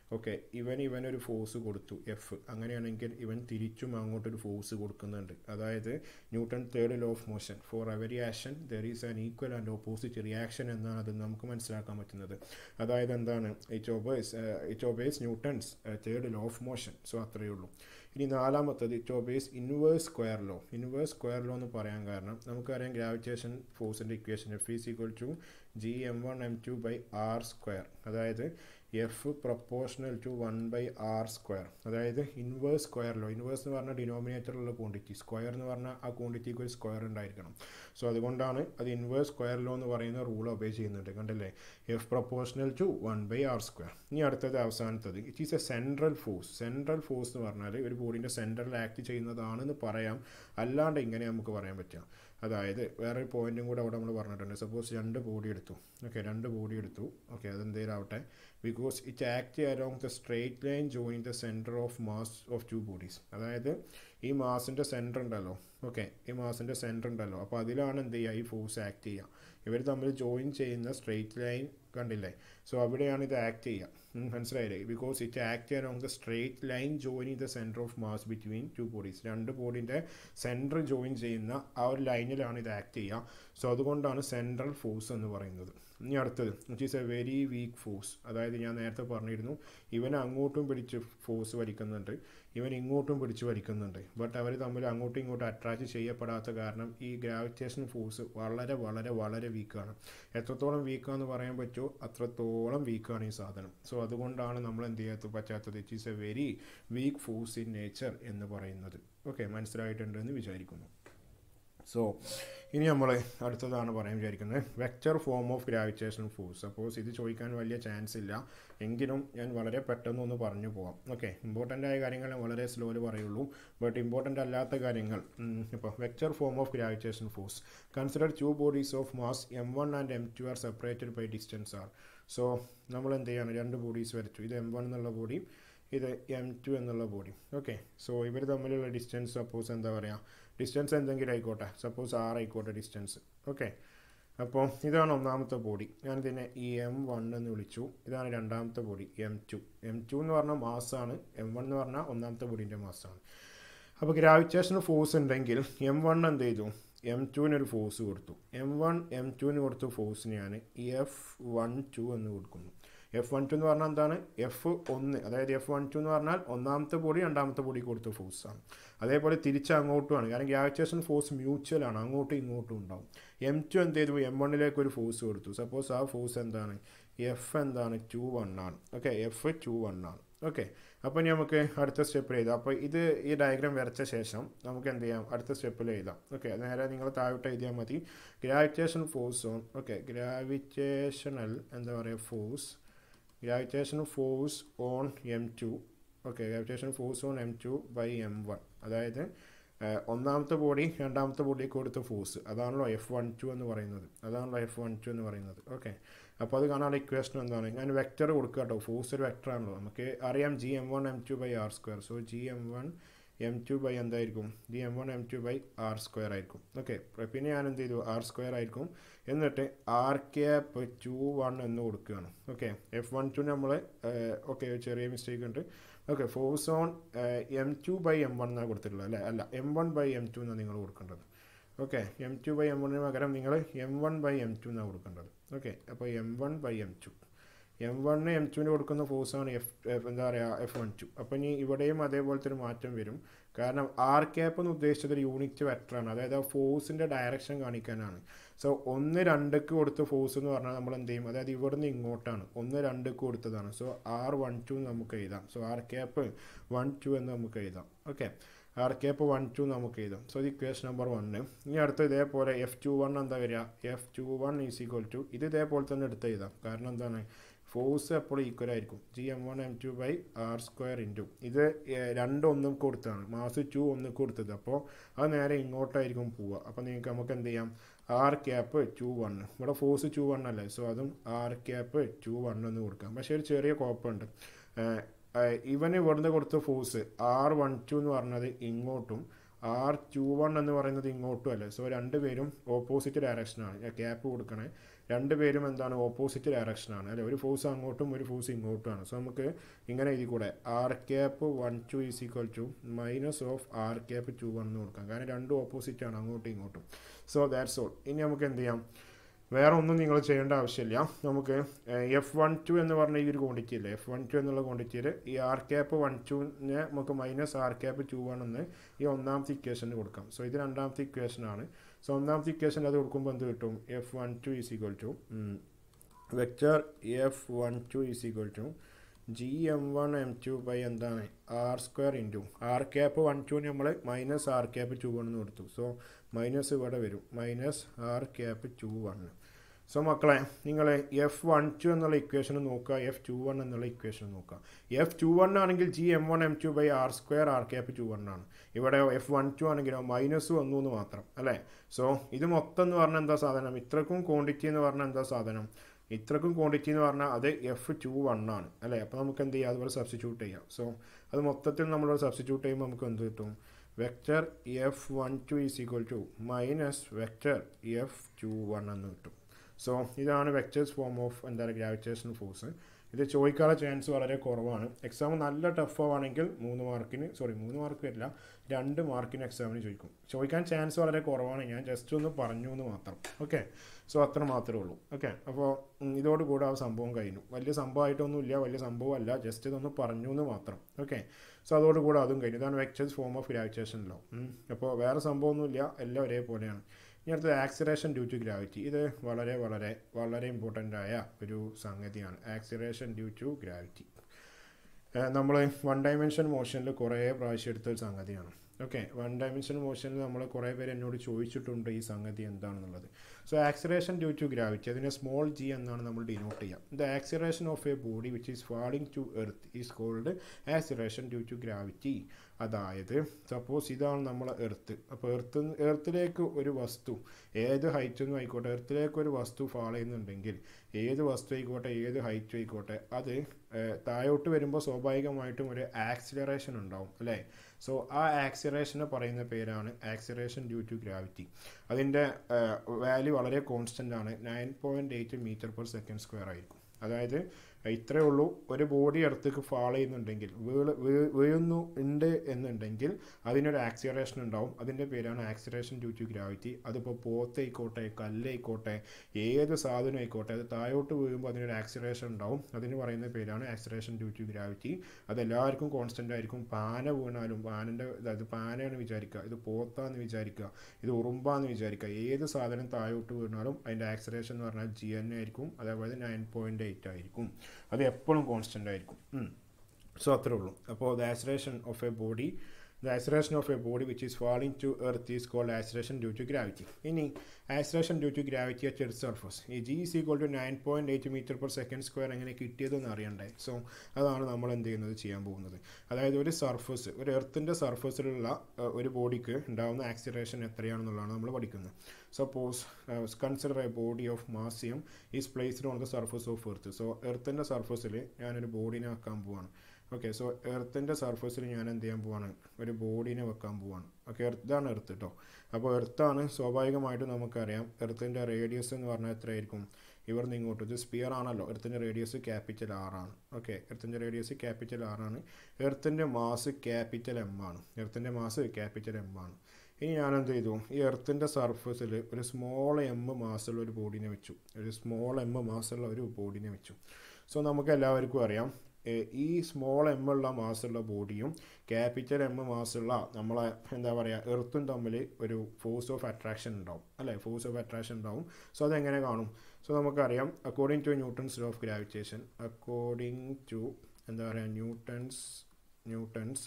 ഓക്കെ ഇവൻ ഇവനൊരു ഫോഴ്സ് കൊടുത്തു എഫ് അങ്ങനെയാണെങ്കിൽ ഇവൻ തിരിച്ചും അങ്ങോട്ടൊരു ഫോഴ്സ് കൊടുക്കുന്നുണ്ട് അതായത് Newton third law of motion for every action there is an equal and opposite reaction എന്നാണ് അത് നമുക്ക് മനസ്സിലാക്കാൻ പറ്റുന്നത് അതായത് എന്താണ് it obeys it obeys Newton's third law of motion so അത്രയേ ഉള്ളൂ ഇനി നാലാമത്തത് it obeys inverse square law inverse square law എന്ന് പറയാൻ കാരണം നമുക്കറിയാം ഗ്രാവിറ്റേഷൻ ഫോഴ്സിൻ്റെ equation F is equal to G M one M two by R square അതായത് F proportional to one by R square അതായത് ഇൻവേഴ്സ് സ്ക്വയർ ലോ ഇൻവേഴ്സ് എന്ന് പറഞ്ഞാൽ ഡിനോമിനേറ്ററിലുള്ള ക്വാണ്ടിറ്റി സ്ക്വയർ എന്ന് പറഞ്ഞാൽ ആ ക്വാണ്ടിറ്റിക്ക് ഒരു സ്ക്വയർ ഉണ്ടായിരിക്കണം സോ അതുകൊണ്ടാണ് അത് ഇൻവേഴ്സ് സ്ക്വയർ ലോ എന്ന് പറയുന്ന റൂൾ ഒബേ ചെയ്യുന്നുണ്ട് കണ്ടല്ലേ F proportional to one by R square ഇനി അടുത്തത് അവസാനത്തത് it is a central force central force എന്ന് പറഞ്ഞാൽ ഒരു ബോഡീൻ്റെ സെൻട്രൽ ആക്ട് ചെയ്യുന്നതാണെന്ന് പറയാം അല്ലാണ്ട് ഇങ്ങനെ നമുക്ക് പറയാൻ പറ്റാം അതായത് വേറൊരു പോയിന്റും കൂടെ അവിടെ നമ്മൾ പറഞ്ഞിട്ടുണ്ട് സപ്പോസ് രണ്ട് ബോഡി എടുത്തു ഓക്കെ രണ്ട് ബോഡി എടുത്തു ഓക്കെ അതെന്തേലും ആവട്ടെ because it act along the straight line join the centre of mass of two bodies അതായത് ഈ മാസിൻ്റെ സെൻറ്റർ ഉണ്ടല്ലോ ഓക്കെ ഈ മാസിൻ്റെ സെൻറ്റർ ഉണ്ടല്ലോ അപ്പോൾ അതിലാണ് എന്ത് ചെയ്യുക ഈ ഫോഴ്സ് ആക്ട് ചെയ്യുക ഇവർ തമ്മിൽ ജോയിൻ ചെയ്യുന്ന സ്ട്രേറ്റ് ലൈൻ കണ്ടില്ലേ സോ അവിടെയാണ് ഇത് ആക്ട് ചെയ്യുക മനസ്സിലായില്ലേ because it act along the straight line joining the centre of mass between two bodies രണ്ട് ബോഡീൻ്റെ സെൻറ്റർ ജോയിൻ ചെയ്യുന്ന ആ ഒരു ലൈനിലാണ് ഇത് ആക്ട് ചെയ്യുക സോ അതുകൊണ്ടാണ് സെൻട്രൽ ഫോഴ്സ് എന്ന് പറയുന്നത് ഇനി അടുത്തത് which is a very weak force അതായത് ഞാൻ നേരത്തെ പറഞ്ഞിരുന്നു ഇവൻ അങ്ങോട്ടും പിടിച്ച് ഫോഴ്സ് വലിക്കുന്നുണ്ട് ഇവൻ ഇങ്ങോട്ടും പിടിച്ച് വലിക്കുന്നുണ്ട് ബട്ട് അവർ തമ്മിൽ അങ്ങോട്ടും ഇങ്ങോട്ടും അട്രാക്റ്റ് ചെയ്യപ്പെടാത്ത കാരണം ഈ ഗ്രാവിറ്റേഷൻ ഫോഴ്സ് വളരെ വളരെ വളരെ വീക്കാണ് എത്രത്തോളം വീക്കാന്ന് പറയാൻ പറ്റുമോ അത്രത്തോളം വീക്കാണ് ഈ സാധനം സോ അതുകൊണ്ടാണ് നമ്മൾ എന്ത് ചെയ്യാത്ത പറ്റാത്തത് it is a very weak force in nature എന്ന് പറയുന്നത് ഓക്കെ മനസ്സിലായിട്ടുണ്ട് എന്ന് വിചാരിക്കുന്നു സോ ഇനി നമ്മൾ അടുത്തതാണ് പറയാൻ വിചാരിക്കുന്നത് vector form of gravitation force suppose ഇത് ചോദിക്കാൻ വലിയ ചാൻസ് ഇല്ല എങ്കിലും ഞാൻ വളരെ പെട്ടെന്ന് ഒന്ന് പറഞ്ഞു പോവാം ഓക്കെ ഇമ്പോർട്ടൻ്റ് ആയ കാര്യങ്ങൾ ഞാൻ വളരെ സ്ലോയിൽ പറയുള്ളൂ ബട്ട് ഇമ്പോർട്ടൻ്റ് അല്ലാത്ത കാര്യങ്ങൾ ഇപ്പോൾ vector form of gravitation force consider two bodies of mass M one and M two are separated by distance R so നമ്മൾ എന്ത് ചെയ്യാണ് രണ്ട് ബോഡീസ് വരച്ചു ഇത് എം വൺ എന്നുള്ള ബോഡി ഇത് എം ടു എന്നുള്ള ബോഡി ഓക്കെ സോ ഇവർ തമ്മിലുള്ള ഡിസ്റ്റൻസ് സപ്പോസ് എന്താ പറയുക ഡിസ്റ്റൻസ് എന്തെങ്കിലും ആയിക്കോട്ടെ സപ്പോസ് ആർ ആയിക്കോട്ടെ ഡിസ്റ്റൻസ് ഓക്കെ അപ്പോൾ ഇതാണ് ഒന്നാമത്തെ ബോഡി ഞാനിതിനെ ഈ എം വൺ എന്ന് വിളിച്ചു ഇതാണ് രണ്ടാമത്തെ body M two M two എന്ന് പറഞ്ഞാൽ മാസാണ് എം വൺ എന്ന് പറഞ്ഞാൽ ഒന്നാമത്തെ ബോഡീൻ്റെ മാസാണ് അപ്പോൾ ഗ്രാവിറ്റേഷൻ ഫോഴ്സ് ഉണ്ടെങ്കിൽ എം വൺ എന്ത് ചെയ്തു എം ടുവിനൊരു ഫോഴ്സ് കൊടുത്തു എം വൺ എം ടുവിന് കൊടുത്ത ഫോഴ്സിന് ഞാൻ എഫ് വൺ ടു എന്ന് കൊടുക്കുന്നു എഫ് വൺ ടു എന്ന് പറഞ്ഞാൽ എന്താണ് എഫ് ഒന്ന് അതായത് എഫ് വൺ ടു എന്ന് പറഞ്ഞാൽ ഒന്നാമത്തെ ബോഡി രണ്ടാമത്തെ ബോഡി കൊടുത്ത ഫോഴ്സാണ് അതേപോലെ തിരിച്ച് അങ്ങോട്ടുമാണ് കാരണം ഗ്രാവിറ്റേഷൻ ഫോഴ്സ് മ്യൂച്വൽ ആണ് അങ്ങോട്ടും ഇങ്ങോട്ടും ഉണ്ടാവും എം ടു എന്ത് ചെയ്തു എം വണ്ണിലേക്ക് ഒരു ഫോഴ്സ് കൊടുത്തു സപ്പോസ് ആ ഫോഴ്സ് എന്താണ് എഫ് എന്താണ് ടു വൺ ആണ് ഓക്കെ എഫ് ടു വൺ ആണ് ഓക്കെ അപ്പോൾ ഇനി നമുക്ക് അടുത്ത സ്റ്റെപ്പിൽ എഴുതാം അപ്പോൾ ഇത് ഈ ഡയഗ്രാം വരച്ച ശേഷം നമുക്ക് എന്ത് ചെയ്യാം അടുത്ത സ്റ്റെപ്പിൽ എഴുതാം ഓക്കെ നേരെ നിങ്ങൾ താഴോട്ട് എഴുതിയാൽ മതി gravitation force on okay gravitational എന്താ പറയുക force gravitation force on M two okay gravitation force on M two by M one അതായത് ഒന്നാമത്തെ ബോഡി രണ്ടാമത്തെ ബോഡിക്ക് കൊടുത്ത ഫോഴ്സ് അതാണല്ലോ എഫ് വൺ ടു എന്ന് പറയുന്നത് അതാണല്ലോ എഫ് വൺ ടു എന്ന് പറയുന്നത് ഓക്കെ അപ്പോൾ അത് കാണാനുള്ള ഇക്വേഷൻ എന്താണ് ഞാൻ വെക്റ്റർ കൊടുക്കുക കേട്ടോ ഫോഴ്സ് ഒരു വെക്റ്റർ ആണല്ലോ നമുക്ക് അറിയാം G M one M two by R square so G M one M two by എന്തായിരിക്കും G M one M two by R square ആയിരിക്കും ഓക്കെ പിന്നെ ഞാൻ എന്ത് ചെയ്തു ആർ സ്ക്വയർ ആയിരിക്കും എന്നിട്ട് ആർ ക്യാപ്പ് ടു വൺ എന്ന് കൊടുക്കുകയാണ് ഓക്കെ എഫ് വൺ ടു നമ്മൾ ഓക്കെ ചെറിയ മിസ്റ്റേക്ക് ഉണ്ട് okay force on M two by M one എന്നാണ് കൊടുത്തിട്ടുള്ളത് അല്ലേ അല്ല M one by M two എന്നാണ് നിങ്ങൾ കൊടുക്കേണ്ടത് okay M two by M വണ്ണിന് പകരം നിങ്ങൾ M one by M two എന്നാണ് കൊടുക്കേണ്ടത് ഓക്കെ അപ്പോൾ M one by M two M one M ടുവിന് കൊടുക്കുന്ന ഫോഴ്സാണ് എഫ് എന്താ പറയുക എഫ് വൺ ടു അപ്പോൾ ഇനി ഇവിടെയും അതേപോലത്തെ ഒരു മാറ്റം വരും കാരണം ആർ ക്യാപ്പ് എന്ന് ഉദ്ദേശിച്ചത് ഒരു യൂണിറ്റ് വെക്ടറാണ് അതായത് ആ ഫോഴ്സിൻ്റെ ഡയറക്ഷൻ കാണിക്കാനാണ് സോ ഒന്ന് രണ്ടക്ക് കൊടുത്ത ഫോഴ്സ് എന്ന് പറഞ്ഞാൽ നമ്മൾ എന്ത് ചെയ്യും അതായത് ഇവിടുന്ന് ഇങ്ങോട്ടാണ് ഒന്ന് രണ്ടക്ക് കൊടുത്തതാണ് സോ ആർ വൺ ടു നമുക്ക് എഴുതാം so R cap one two എന്ന് നമുക്ക് എഴുതാം okay R cap one two നമുക്ക് എഴുതാം സോ ഇത് ഇക്വേഷൻ നമ്പർ വണ്ണ് ഇനി അടുത്ത് ഇതേപോലെ എഫ് ടു വൺ എന്താ വരിക F two one is equal to ഇത് ഇതേപോലെ തന്നെ എടുത്ത് എഴുതാം കാരണം എന്താണ് ഫോഴ്സ് എപ്പോഴും ഈക്വൽ ആയിരിക്കും G M one M two by R square into ഇത് രണ്ടൊന്നും കൊടുത്താണ് മാസ് ടു ഒന്ന് കൊടുത്തത് അപ്പോൾ അത് നേരെ ഇങ്ങോട്ടായിരിക്കും പോവുക അപ്പോൾ നിങ്ങൾക്ക് നമുക്ക് എന്ത് ചെയ്യാം ആർ ക്യാപ്പ് ടു വൺ ഇവിടെ ഫോഴ്സ് ടു വൺ അല്ലേ സോ അതും ആർ ക്യാപ്പ് ടു വൺ എന്ന് കൊടുക്കാം പക്ഷേ ഒരു ചെറിയ കുഴപ്പമുണ്ട് ഇവന് ഇവിടുന്ന് കൊടുത്ത ഫോഴ്സ് ആർ വൺ ടു എന്ന് പറഞ്ഞത് ഇങ്ങോട്ടും ആർ ടു വൺ എന്ന് പറയുന്നത് ഇങ്ങോട്ടും അല്ലേ സോ രണ്ടുപേരും ഓപ്പോസിറ്റ് ഡയറക്ഷനാണ് ക്യാപ്പ് കൊടുക്കണേ രണ്ട് പേരും എന്താണ് ഓപ്പോസിറ്റ് ഡയറക്ഷനാണ് അല്ലെ ഒരു ഫോഴ്സ് അങ്ങോട്ടും ഒരു ഫോഴ്സ് ഇങ്ങോട്ടുമാണ് സോ നമുക്ക് ഇങ്ങനെ എഴുതി കൂടെ R cap one two is equal to minus of R cap two one എന്ന് കൊടുക്കാം കാരണം രണ്ടും ഓപ്പോസിറ്റ് ആണ് അങ്ങോട്ടും ഇങ്ങോട്ടും സോ ദാറ്റ്സ് ഓൾ ഇനി നമുക്ക് എന്ത് ചെയ്യാം വേറെ ഒന്നും നിങ്ങൾ ചെയ്യേണ്ട ആവശ്യമില്ല നമുക്ക് എഫ് വൺ ടു എന്ന് പറഞ്ഞ ഈ ഒരു ക്വാണ്ടിറ്റി ഇല്ലേ എഫ് വൺ ടു എന്നുള്ള ക്വാണ്ടിറ്റിയിൽ ഈ ആർ ക്യാപ്പ് വൺ ടുവിനെ നമുക്ക് minus R cap two one എന്ന് ഈ ഒന്നാമത്തെ ഇക്വേഷന് കൊടുക്കാം സോ ഇത് രണ്ടാമത്തെ ഇക്വേഷനാണ് സോ ഒന്നാമത്തെ ഇക്വേഷൻ അത് കൊടുക്കുമ്പോൾ എന്ത് കിട്ടും F one two is equal to vector F one two is equal to G M one M two by എന്താണ് R square into R cap one two നമ്മൾ minus R cap two one എന്ന് കൊടുത്തു സോ മൈനസ് ഇവിടെ വരും minus R cap two one so മക്കളെ നിങ്ങൾ എഫ് വൺ ടു എന്നുള്ള ഇക്വേഷൻ നോക്കുക എഫ് ടു വൺ എന്നുള്ള ഇക്വേഷൻ നോക്കുക എഫ് ടു വൺ ആണെങ്കിൽ G M one M two by R square R cap two one ആണ് ഇവിടെ എഫ് വൺ ടു ആണെങ്കിലോ മൈനസ് വന്നു എന്ന് മാത്രം അല്ലേ സോ ഇത് മൊത്തം എന്ന് പറഞ്ഞാൽ എന്താ സാധനം ഇത്രക്കും ക്വാണ്ടിറ്റി എന്ന് പറഞ്ഞാൽ എന്താ സാധനം ഇത്രക്കും ക്വാണ്ടിറ്റി എന്ന് പറഞ്ഞാൽ അത് എഫ് ടു വൺ ആണ് അല്ലേ അപ്പോൾ നമുക്ക് എന്ത് ചെയ്യാം അതുപോലെ സബ്സ്റ്റിറ്റ്യൂട്ട് ചെയ്യാം സോ അത് മൊത്തത്തിൽ നമ്മൾ സബ്സ്റ്റിറ്റ്യൂട്ട് ചെയ്യുമ്പോൾ നമുക്ക് എന്ത് കിട്ടും vector F one two is equal to minus vector F two one എന്ന് കിട്ടും സോ ഇതാണ് വെക്റ്റേഴ്സ് ഫോം ഓഫ് എന്താ പറയുക ഗ്രാവിറ്റേഷൻ ഫോഴ്സ് ഇത് ചോദിക്കാനുള്ള ചാൻസ് വളരെ കുറവാണ് എക്സാം നല്ല ടഫ് ആണെങ്കിൽ മൂന്ന് മാർക്കിന് സോറി മൂന്ന് മാർക്ക് വരില്ല രണ്ട് മാർക്കിന് എക്സാമിന് ചോദിക്കും ചോദിക്കാൻ ചാൻസ് വളരെ കുറവാണ് ഞാൻ ജസ്റ്റ് ഒന്ന് പറഞ്ഞു എന്ന് മാത്രം ഓക്കെ സോ അത്ര മാത്രമേ ഉള്ളൂ ഓക്കെ അപ്പോൾ ഇതോടുകൂടെ ആ സംഭവം കഴിഞ്ഞു വലിയ സംഭവമായിട്ടൊന്നുമില്ല വലിയ സംഭവമല്ല ജസ്റ്റ് ഇതൊന്ന് പറഞ്ഞു എന്ന് മാത്രം ഓക്കെ സോ അതോടുകൂടെ അതും കഴിഞ്ഞു ഇതാണ് vectors form of gravitation law അപ്പോൾ വേറെ സംഭവമൊന്നുമില്ല എല്ലാം ഒരേപോലെയാണ് ഇനി അടുത്തത് ആക്സിലേഷൻ ഡ്യൂ ടു ഗ്രാവിറ്റി ഇത് വളരെ വളരെ വളരെ ഇമ്പോർട്ടൻ്റ് ആയ ഒരു സംഗതിയാണ് ആക്സിലേഷൻ ഡ്യൂ ടു ഗ്രാവിറ്റി നമ്മൾ വൺ ഡയമെൻഷൻ മോഷനിൽ കുറേ പ്രാവശ്യം എടുത്തൊരു സംഗതിയാണ് ഓക്കെ വൺ ഡയമെൻഷൻ മോഷനിൽ നമ്മൾ കുറേ പേര് എന്നോട് ചോദിച്ചിട്ടുണ്ട് ഈ സംഗതി എന്താണെന്നുള്ളത് so acceleration due to gravity അതിനെ സ്മോൾ ജി എന്നാണ് നമ്മൾ ഡിനോട്ട് ചെയ്യുക the acceleration of a body which is falling to earth is called acceleration due to gravity അതായത് സപ്പോസ് ഇതാണ് നമ്മൾ എർത്ത് അപ്പോൾ എർത്ത് എർത്തിലേക്ക് ഒരു വസ്തു ഏത് ഹൈറ്റൊന്നും ആയിക്കോട്ടെ എർത്തിലേക്ക് ഒരു വസ്തു ഫാൾ ചെയ്യുന്നുണ്ടെങ്കിൽ ഏത് വസ്തു ആയിക്കോട്ടെ ഏത് ഹൈറ്റ് ആയിക്കോട്ടെ അത് താഴോട്ട് വരുമ്പോൾ സ്വാഭാവികമായിട്ടും ഒരു ആക്സിലറേഷൻ ഉണ്ടാവും അല്ലേ സോ ആ ആക്സിലറേഷനെ പറയുന്ന പേരാണ് ആക്സിലറേഷൻ ഡ്യൂ ടു ഗ്രാവിറ്റി അതിൻ്റെ വാല്യൂ വളരെ കോൺസ്റ്റൻ്റ് ആണ് nine point eight metre per second square ആയിരിക്കും അതായത് ഇത്രയേ ഉള്ളൂ ഒരു ബോഡി അടുത്തേക്ക് ഫാൾ ചെയ്യുന്നുണ്ടെങ്കിൽ വീള് വീഴുന്നു ഉണ്ട് എന്നുണ്ടെങ്കിൽ അതിനൊരു ആക്സിലറേഷൻ ഉണ്ടാവും അതിൻ്റെ പേരാണ് ആക്സിലറേഷൻ ഡ്യൂ ടു ഗ്രാവിറ്റി അതിപ്പോൾ പോത്തായിക്കോട്ടെ കല്ലായിക്കോട്ടെ ഏത് സാധനം ആയിക്കോട്ടെ അത് താഴോട്ട് വീഴുമ്പോൾ അതിനൊരു ആക്സിലറേഷൻ ഉണ്ടാവും അതിന് പറയുന്ന പേരാണ് ആക്സിലറേഷൻ ഡ്യൂ ടു ഗ്രാവിറ്റി അത് എല്ലാവർക്കും കോൺസ്റ്റൻ്റ് ആയിരിക്കും പാന വീണാലും പാനൻ്റെ അതായത് പാനയാണ് വിചാരിക്കുക ഇത് പോത്താന്ന് വിചാരിക്കുക ഇത് ഉറുമ്പാന്ന് വിചാരിക്കുക ഏത് സാധനം താഴോട്ട് വീണാലും അതിൻ്റെ ആക്സിലറേഷൻ എന്ന് പറഞ്ഞാൽ ജി എൻ ആയിരിക്കും അതേപോലെ നയൻ പോയിൻറ്റ് എയ്റ്റ് ആയിരിക്കും അത് എപ്പോഴും കോൺസ്റ്റൻ്റ് ആയിരിക്കും സോ അത്രേ ഉള്ളൂ അപ്പോൾ the acceleration of a body the acceleration of a body which is falling to earth is called acceleration due to gravity ഇനി acceleration due to gravity at earth surface ഈ G is equal to nine point eight metre per second square എങ്ങനെ കിട്ടിയതെന്ന് അറിയണ്ടേ സോ അതാണ് നമ്മൾ എന്ത് ചെയ്യുന്നത് ചെയ്യാൻ പോകുന്നത് അതായത് ഒരു സർഫസ് ഒരു എർത്തിൻ്റെ സർഫസിലുള്ള ഒരു ബോഡിക്ക് ഉണ്ടാകുന്ന ആക്സിലേഷൻ എത്രയാണെന്നുള്ളതാണ് നമ്മൾ പഠിക്കുന്നത് suppose consider a body of mass M is placed on the surface of earth so എർത്തിൻ്റെ സർഫസിൽ ഞാനൊരു ബോഡീനെ വെക്കാൻ പോവാണ് ഓക്കെ സോ എർത്തിൻ്റെ സർഫസിൽ ഞാൻ എന്ത് ചെയ്യാൻ പോവാണ് ഒരു ബോഡീനെ വെക്കാൻ പോവാണ് ഓക്കെ എർത്താണ് എർത്ത് കേട്ടോ അപ്പോൾ എർത്താണ് സ്വാഭാവികമായിട്ടും നമുക്കറിയാം എർത്തിൻ്റെ റേഡിയസ് എന്ന് പറഞ്ഞാൽ എത്രയായിരിക്കും ഇവിടുന്ന് ഇങ്ങോട്ട് ഇത് സ്പിയർ ആണല്ലോ എർത്തിൻ്റെ റേഡിയസ് ക്യാപിറ്റൽ ആറാണ് ഓക്കെ എർത്തിൻ്റെ റേഡിയസ് ക്യാപിറ്റൽ ആറാണ് എർത്തിൻ്റെ മാസ് ക്യാപിറ്റൽ എം ആണ് എർത്തിൻ്റെ മാസ് ക്യാപിറ്റൽ എം ആണ് ഇനി ഞാൻ എന്ത് ചെയ്തു ഈ എർത്തിൻ്റെ സർഫസിൽ ഒരു സ്മോൾ എം മാസുള്ള ഒരു ബോഡീനെ വെച്ചു ഒരു സ്മോൾ എം മാസുള്ള ഒരു ബോഡീനെ വെച്ചു സോ നമുക്ക് എല്ലാവർക്കും അറിയാം ഈ സ്മോൾ എം ഉള്ള മാസുള്ള ബോഡിയും ക്യാപിറ്റൽ എം മാസുള്ള നമ്മളെ എന്താ പറയുക എർത്തും തമ്മിൽ ഒരു ഫോഴ്സ് ഓഫ് അട്രാക്ഷൻ ഉണ്ടാവും അല്ലേ ഫോഴ്സ് ഓഫ് അട്രാക്ഷൻ ഉണ്ടാവും സോ അതെങ്ങനെ കാണും സോ നമുക്കറിയാം according to Newton's law of gravitation according to എന്താ പറയുക Newton's Newton's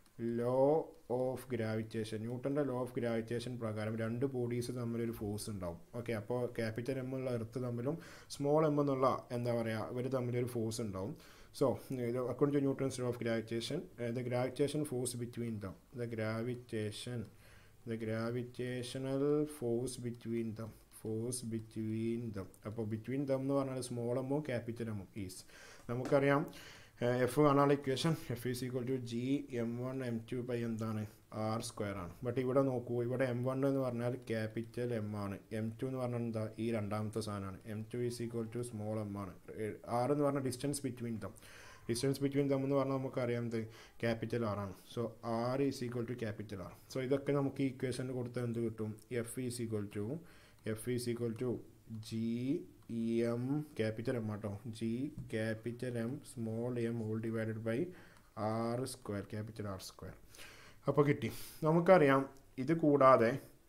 law of gravitation ന്യൂട്ടൻ്റെ ലോ ഓഫ് ഗ്രാവിറ്റേഷൻ പ്രകാരം രണ്ട് ബോഡീസ് തമ്മിലൊരു ഫോഴ്സ് ഉണ്ടാവും ഓക്കെ അപ്പോൾ ക്യാപിറ്റൽ എം ഉള്ള എർത്ത് തമ്മിലും സ്മോൾ എം എന്നുള്ള എന്താ പറയുക ഇവർ തമ്മിലൊരു ഫോഴ്സ് ഉണ്ടാവും So, uh, according to Newton's law of gravitation, uh, the gravitation force between them, the gravitation, the gravitational force between them, force between them. അപ്പോൾ ബിറ്റ്വീൻ ദം എന്ന് പറഞ്ഞാൽ സ്മോൾ എമ്മോ ക്യാപിറ്റൽ എമ്മോ ഈസ് നമുക്കറിയാം എഫ് കാണാനുള്ള equation F is equal to G M one M two by എന്താണ് ആർ സ്ക്വയർ ആണ് ബട്ട് ഇവിടെ നോക്കൂ ഇവിടെ എം വൺ എന്ന് പറഞ്ഞാൽ ക്യാപിറ്റൽ എം ആണ് എം ടു എന്ന് പറഞ്ഞാൽ എന്താ ഈ രണ്ടാമത്തെ സാധനമാണ് M two is equal to small M ആണ് ആർ എന്ന് പറഞ്ഞാൽ distance between them distance between them എന്ന് പറഞ്ഞാൽ നമുക്കറിയാം ഇത് ക്യാപിറ്റൽ ആർ ആണ് so R is equal to capital R so ഇതൊക്കെ നമുക്ക് ഈ ഇക്വേഷനിൽ കൊടുത്താൽ എന്ത് കിട്ടും F is equal to F is equal to G ഇ എം ക്യാപിറ്റൽ എം ആട്ടോ G capital M small M whole divided by R square capital R square അപ്പോൾ കിട്ടി നമുക്കറിയാം ഇത് കൂടാതെ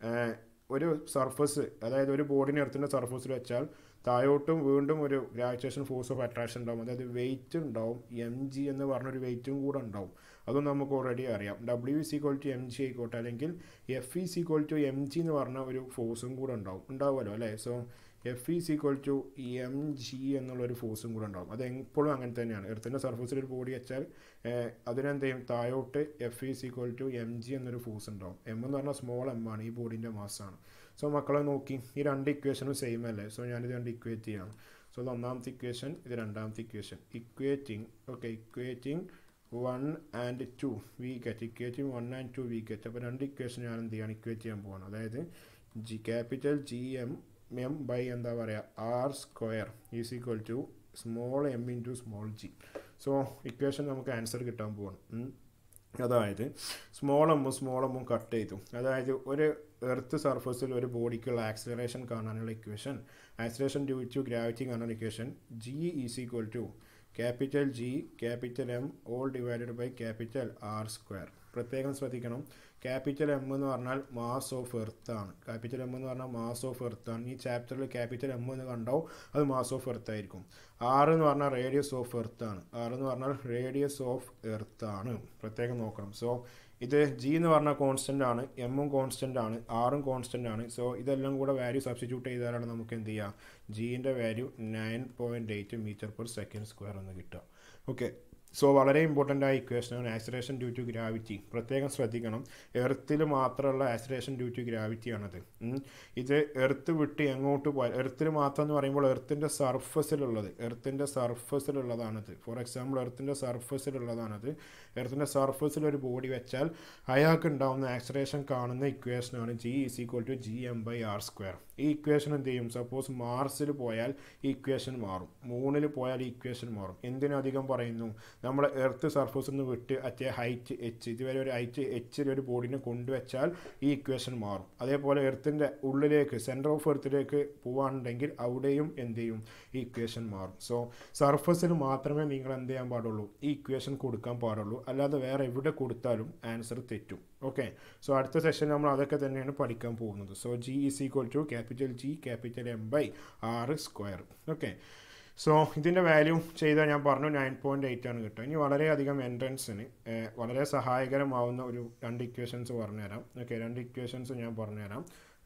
ഒരു സർഫസ് അതായത് ഒരു ബോഡിനെ എർത്തിൻ്റെ സർഫസിൽ വെച്ചാൽ താഴോട്ടും വീണ്ടും ഒരു ഗ്രാവിറ്റേഷൻ ഫോഴ്സ് ഓഫ് അട്രാക്ഷൻ ഉണ്ടാവും അതായത് വെയിറ്റ് ഉണ്ടാവും എം ജി എന്ന് പറഞ്ഞൊരു വെയിറ്റും കൂടെ ഉണ്ടാവും അതും നമുക്ക് ഓൾറെഡി അറിയാം W is equal to M G ആയിക്കോട്ടെ അല്ലെങ്കിൽ F is equal to M G എന്ന് പറഞ്ഞ ഒരു ഫോഴ്സും കൂടെ ഉണ്ടാവും ഉണ്ടാവുമല്ലോ അല്ലേ so F is equal to M G എന്നുള്ളൊരു ഫോഴ്സും കൂടെ ഉണ്ടാവും അത് എപ്പോഴും അങ്ങനെ തന്നെയാണ് എർത്തിൻ്റെ സർഫസിൽ ഒരു ബോഡി വെച്ചാൽ അതിനെന്ത് ചെയ്യും താഴോട്ട് F is equal to M G എന്നൊരു ഫോഴ്സ് ഉണ്ടാവും എം എന്ന് പറഞ്ഞാൽ സ്മോൾ എം ആണ് ഈ ബോഡീൻ്റെ മാസ്സാണ് സോ മക്കളെ നോക്കി ഈ രണ്ട് ഇക്വേഷനും സെയിം അല്ലേ സോ ഞാനിത് രണ്ട് ഇക്വേറ്റ് ചെയ്യാണ് സോ ഇത് ഒന്നാമത്തെ ഇക്വേഷൻ ഇത് രണ്ടാമത്തെ equation equating okay equating one and two we get equating one and two we get അപ്പോൾ രണ്ട് ഇക്വേഷൻ ഞാൻ എന്ത് ചെയ്യാണ് ഇക്വേറ്റ് ചെയ്യാൻ പോവാണ് അതായത് G capital G M M by എന്താ പറയുക R square is equal to small M into small G so equation നമുക്ക് ആൻസർ കിട്ടാൻ പോവാണ് അതായത് സ്മോൾ എമ്മും സ്മോൾ എമ്മും കട്ട് ചെയ്തു അതായത് ഒരു എർത്ത് സർഫസിൽ ഒരു ബോഡിക്കുള്ള ആക്സിലറേഷൻ കാണാനുള്ള equation acceleration due to gravity കാണാനുള്ള equation G is equal to capital G capital M all divided by capital R square പ്രത്യേകം ശ്രദ്ധിക്കണം ക്യാപിറ്റൽ എം എന്ന് പറഞ്ഞാൽ മാസ് ഓഫ് എർത്ത് ആണ് ക്യാപിറ്റൽ എം എന്ന് പറഞ്ഞാൽ മാസ് ഓഫ് എർത്ത് ആണ് ഈ ചാപ്റ്ററിൽ ക്യാപിറ്റൽ എം എന്ന് കണ്ടോ അത് മാസ് ഓഫ് എർത്ത് ആയിരിക്കും ആർ എന്ന് പറഞ്ഞാൽ റേഡിയസ് ഓഫ് എർത്ത് ആണ് ആർ എന്ന് പറഞ്ഞാൽ റേഡിയസ് ഓഫ് എർത്ത് ആണ് പ്രത്യേകം നോക്കണം സോ ഇത് ജി എന്ന് പറഞ്ഞാൽ കോൺസ്റ്റൻ്റ് ആണ് എമ്മും കോൺസ്റ്റൻ്റ് ആണ് ആറും കോൺസ്റ്റൻ്റ് ആണ് സോ ഇതെല്ലാം കൂടെ വാല്യൂ സബ്സ്റ്റിറ്റ്യൂട്ട് ചെയ്താലാണ് നമുക്ക് എന്ത് ചെയ്യുക ജീൻ്റെ value nine point eight metre per second square എന്ന് കിട്ടുക ഓക്കെ സോ വളരെ ഇമ്പോർട്ടൻ്റ് ആയ ഇക്വേഷനാണ് ആക്സിലേഷൻ ഡ്യൂ ടു ഗ്രാവിറ്റി പ്രത്യേകം ശ്രദ്ധിക്കണം എർത്തിൽ മാത്രമുള്ള ആക്സിലേഷൻ ഡ്യൂ ടു ഗ്രാവിറ്റിയാണത് ഇത് എർത്ത് വിട്ട് എങ്ങോട്ട് പോയാൽ എർത്തിൽ മാത്രം എന്ന് പറയുമ്പോൾ എർത്തിൻ്റെ സർഫസിലുള്ളത് എർത്തിൻ്റെ സർഫസിലുള്ളതാണത് ഫോർ എക്സാമ്പിൾ എർത്തിൻ്റെ സർഫസിലുള്ളതാണത് എർത്തിൻ്റെ സർഫസിൽ ഒരു ബോഡി വെച്ചാൽ അയാൾക്ക് ഉണ്ടാവുന്ന ആക്സിലേഷൻ കാണുന്ന ഇക്വേഷനാണ് G is equal to G M by R square ഈ ഇക്വേഷൻ എന്ത് ചെയ്യും സപ്പോസ് മാർസിൽ പോയാൽ ഈ ഇക്വേഷൻ മാറും മൂണിൽ പോയാൽ ഈ ഇക്വേഷൻ മാറും എന്തിനധികം പറയുന്നു നമ്മൾ എർത്ത് സർഫസിൽ നിന്ന് വിട്ട് അറ്റേ ഹൈറ്റ് എച്ച് ഇതുവരെ ഒരു ഹൈറ്റ് എച്ചിൽ ഒരു ബോഡിനെ കൊണ്ടുവച്ചാൽ ഈ ഇക്വേഷൻ മാറും അതേപോലെ എർത്തിൻ്റെ ഉള്ളിലേക്ക് സെൻറ്റർ ഓഫ് എർത്തിലേക്ക് പോവാണെന്നുണ്ടെങ്കിൽ അവിടെയും എന്ത് ചെയ്യും ഈ ഇക്വേഷൻ മാറും സോ സർഫസിൽ മാത്രമേ നിങ്ങൾ എന്ത് ചെയ്യാൻ പാടുള്ളൂ ഈ ഇക്വേഷൻ കൊടുക്കാൻ പാടുള്ളൂ അല്ലാതെ വേറെ എവിടെ കൊടുത്താലും ആൻസർ തെറ്റും ഓക്കെ സോ അടുത്ത സെഷൻ നമ്മൾ അതൊക്കെ തന്നെയാണ് പഠിക്കാൻ പോകുന്നത് so G is equal to capital G capital M by R square okay so ഇതിൻ്റെ വാല്യൂ ചെയ്താൽ ഞാൻ പറഞ്ഞു നയൻ പോയിൻറ്റ് എയ്റ്റ് ആണ് കിട്ടുക ഇനി വളരെയധികം എൻട്രൻസിന് വളരെ സഹായകരമാവുന്ന ഒരു രണ്ട് ഇക്വേഷൻസ് പറഞ്ഞുതരാം ഓക്കെ രണ്ട് ഇക്വേഷൻസ് ഞാൻ പറഞ്ഞുതരാം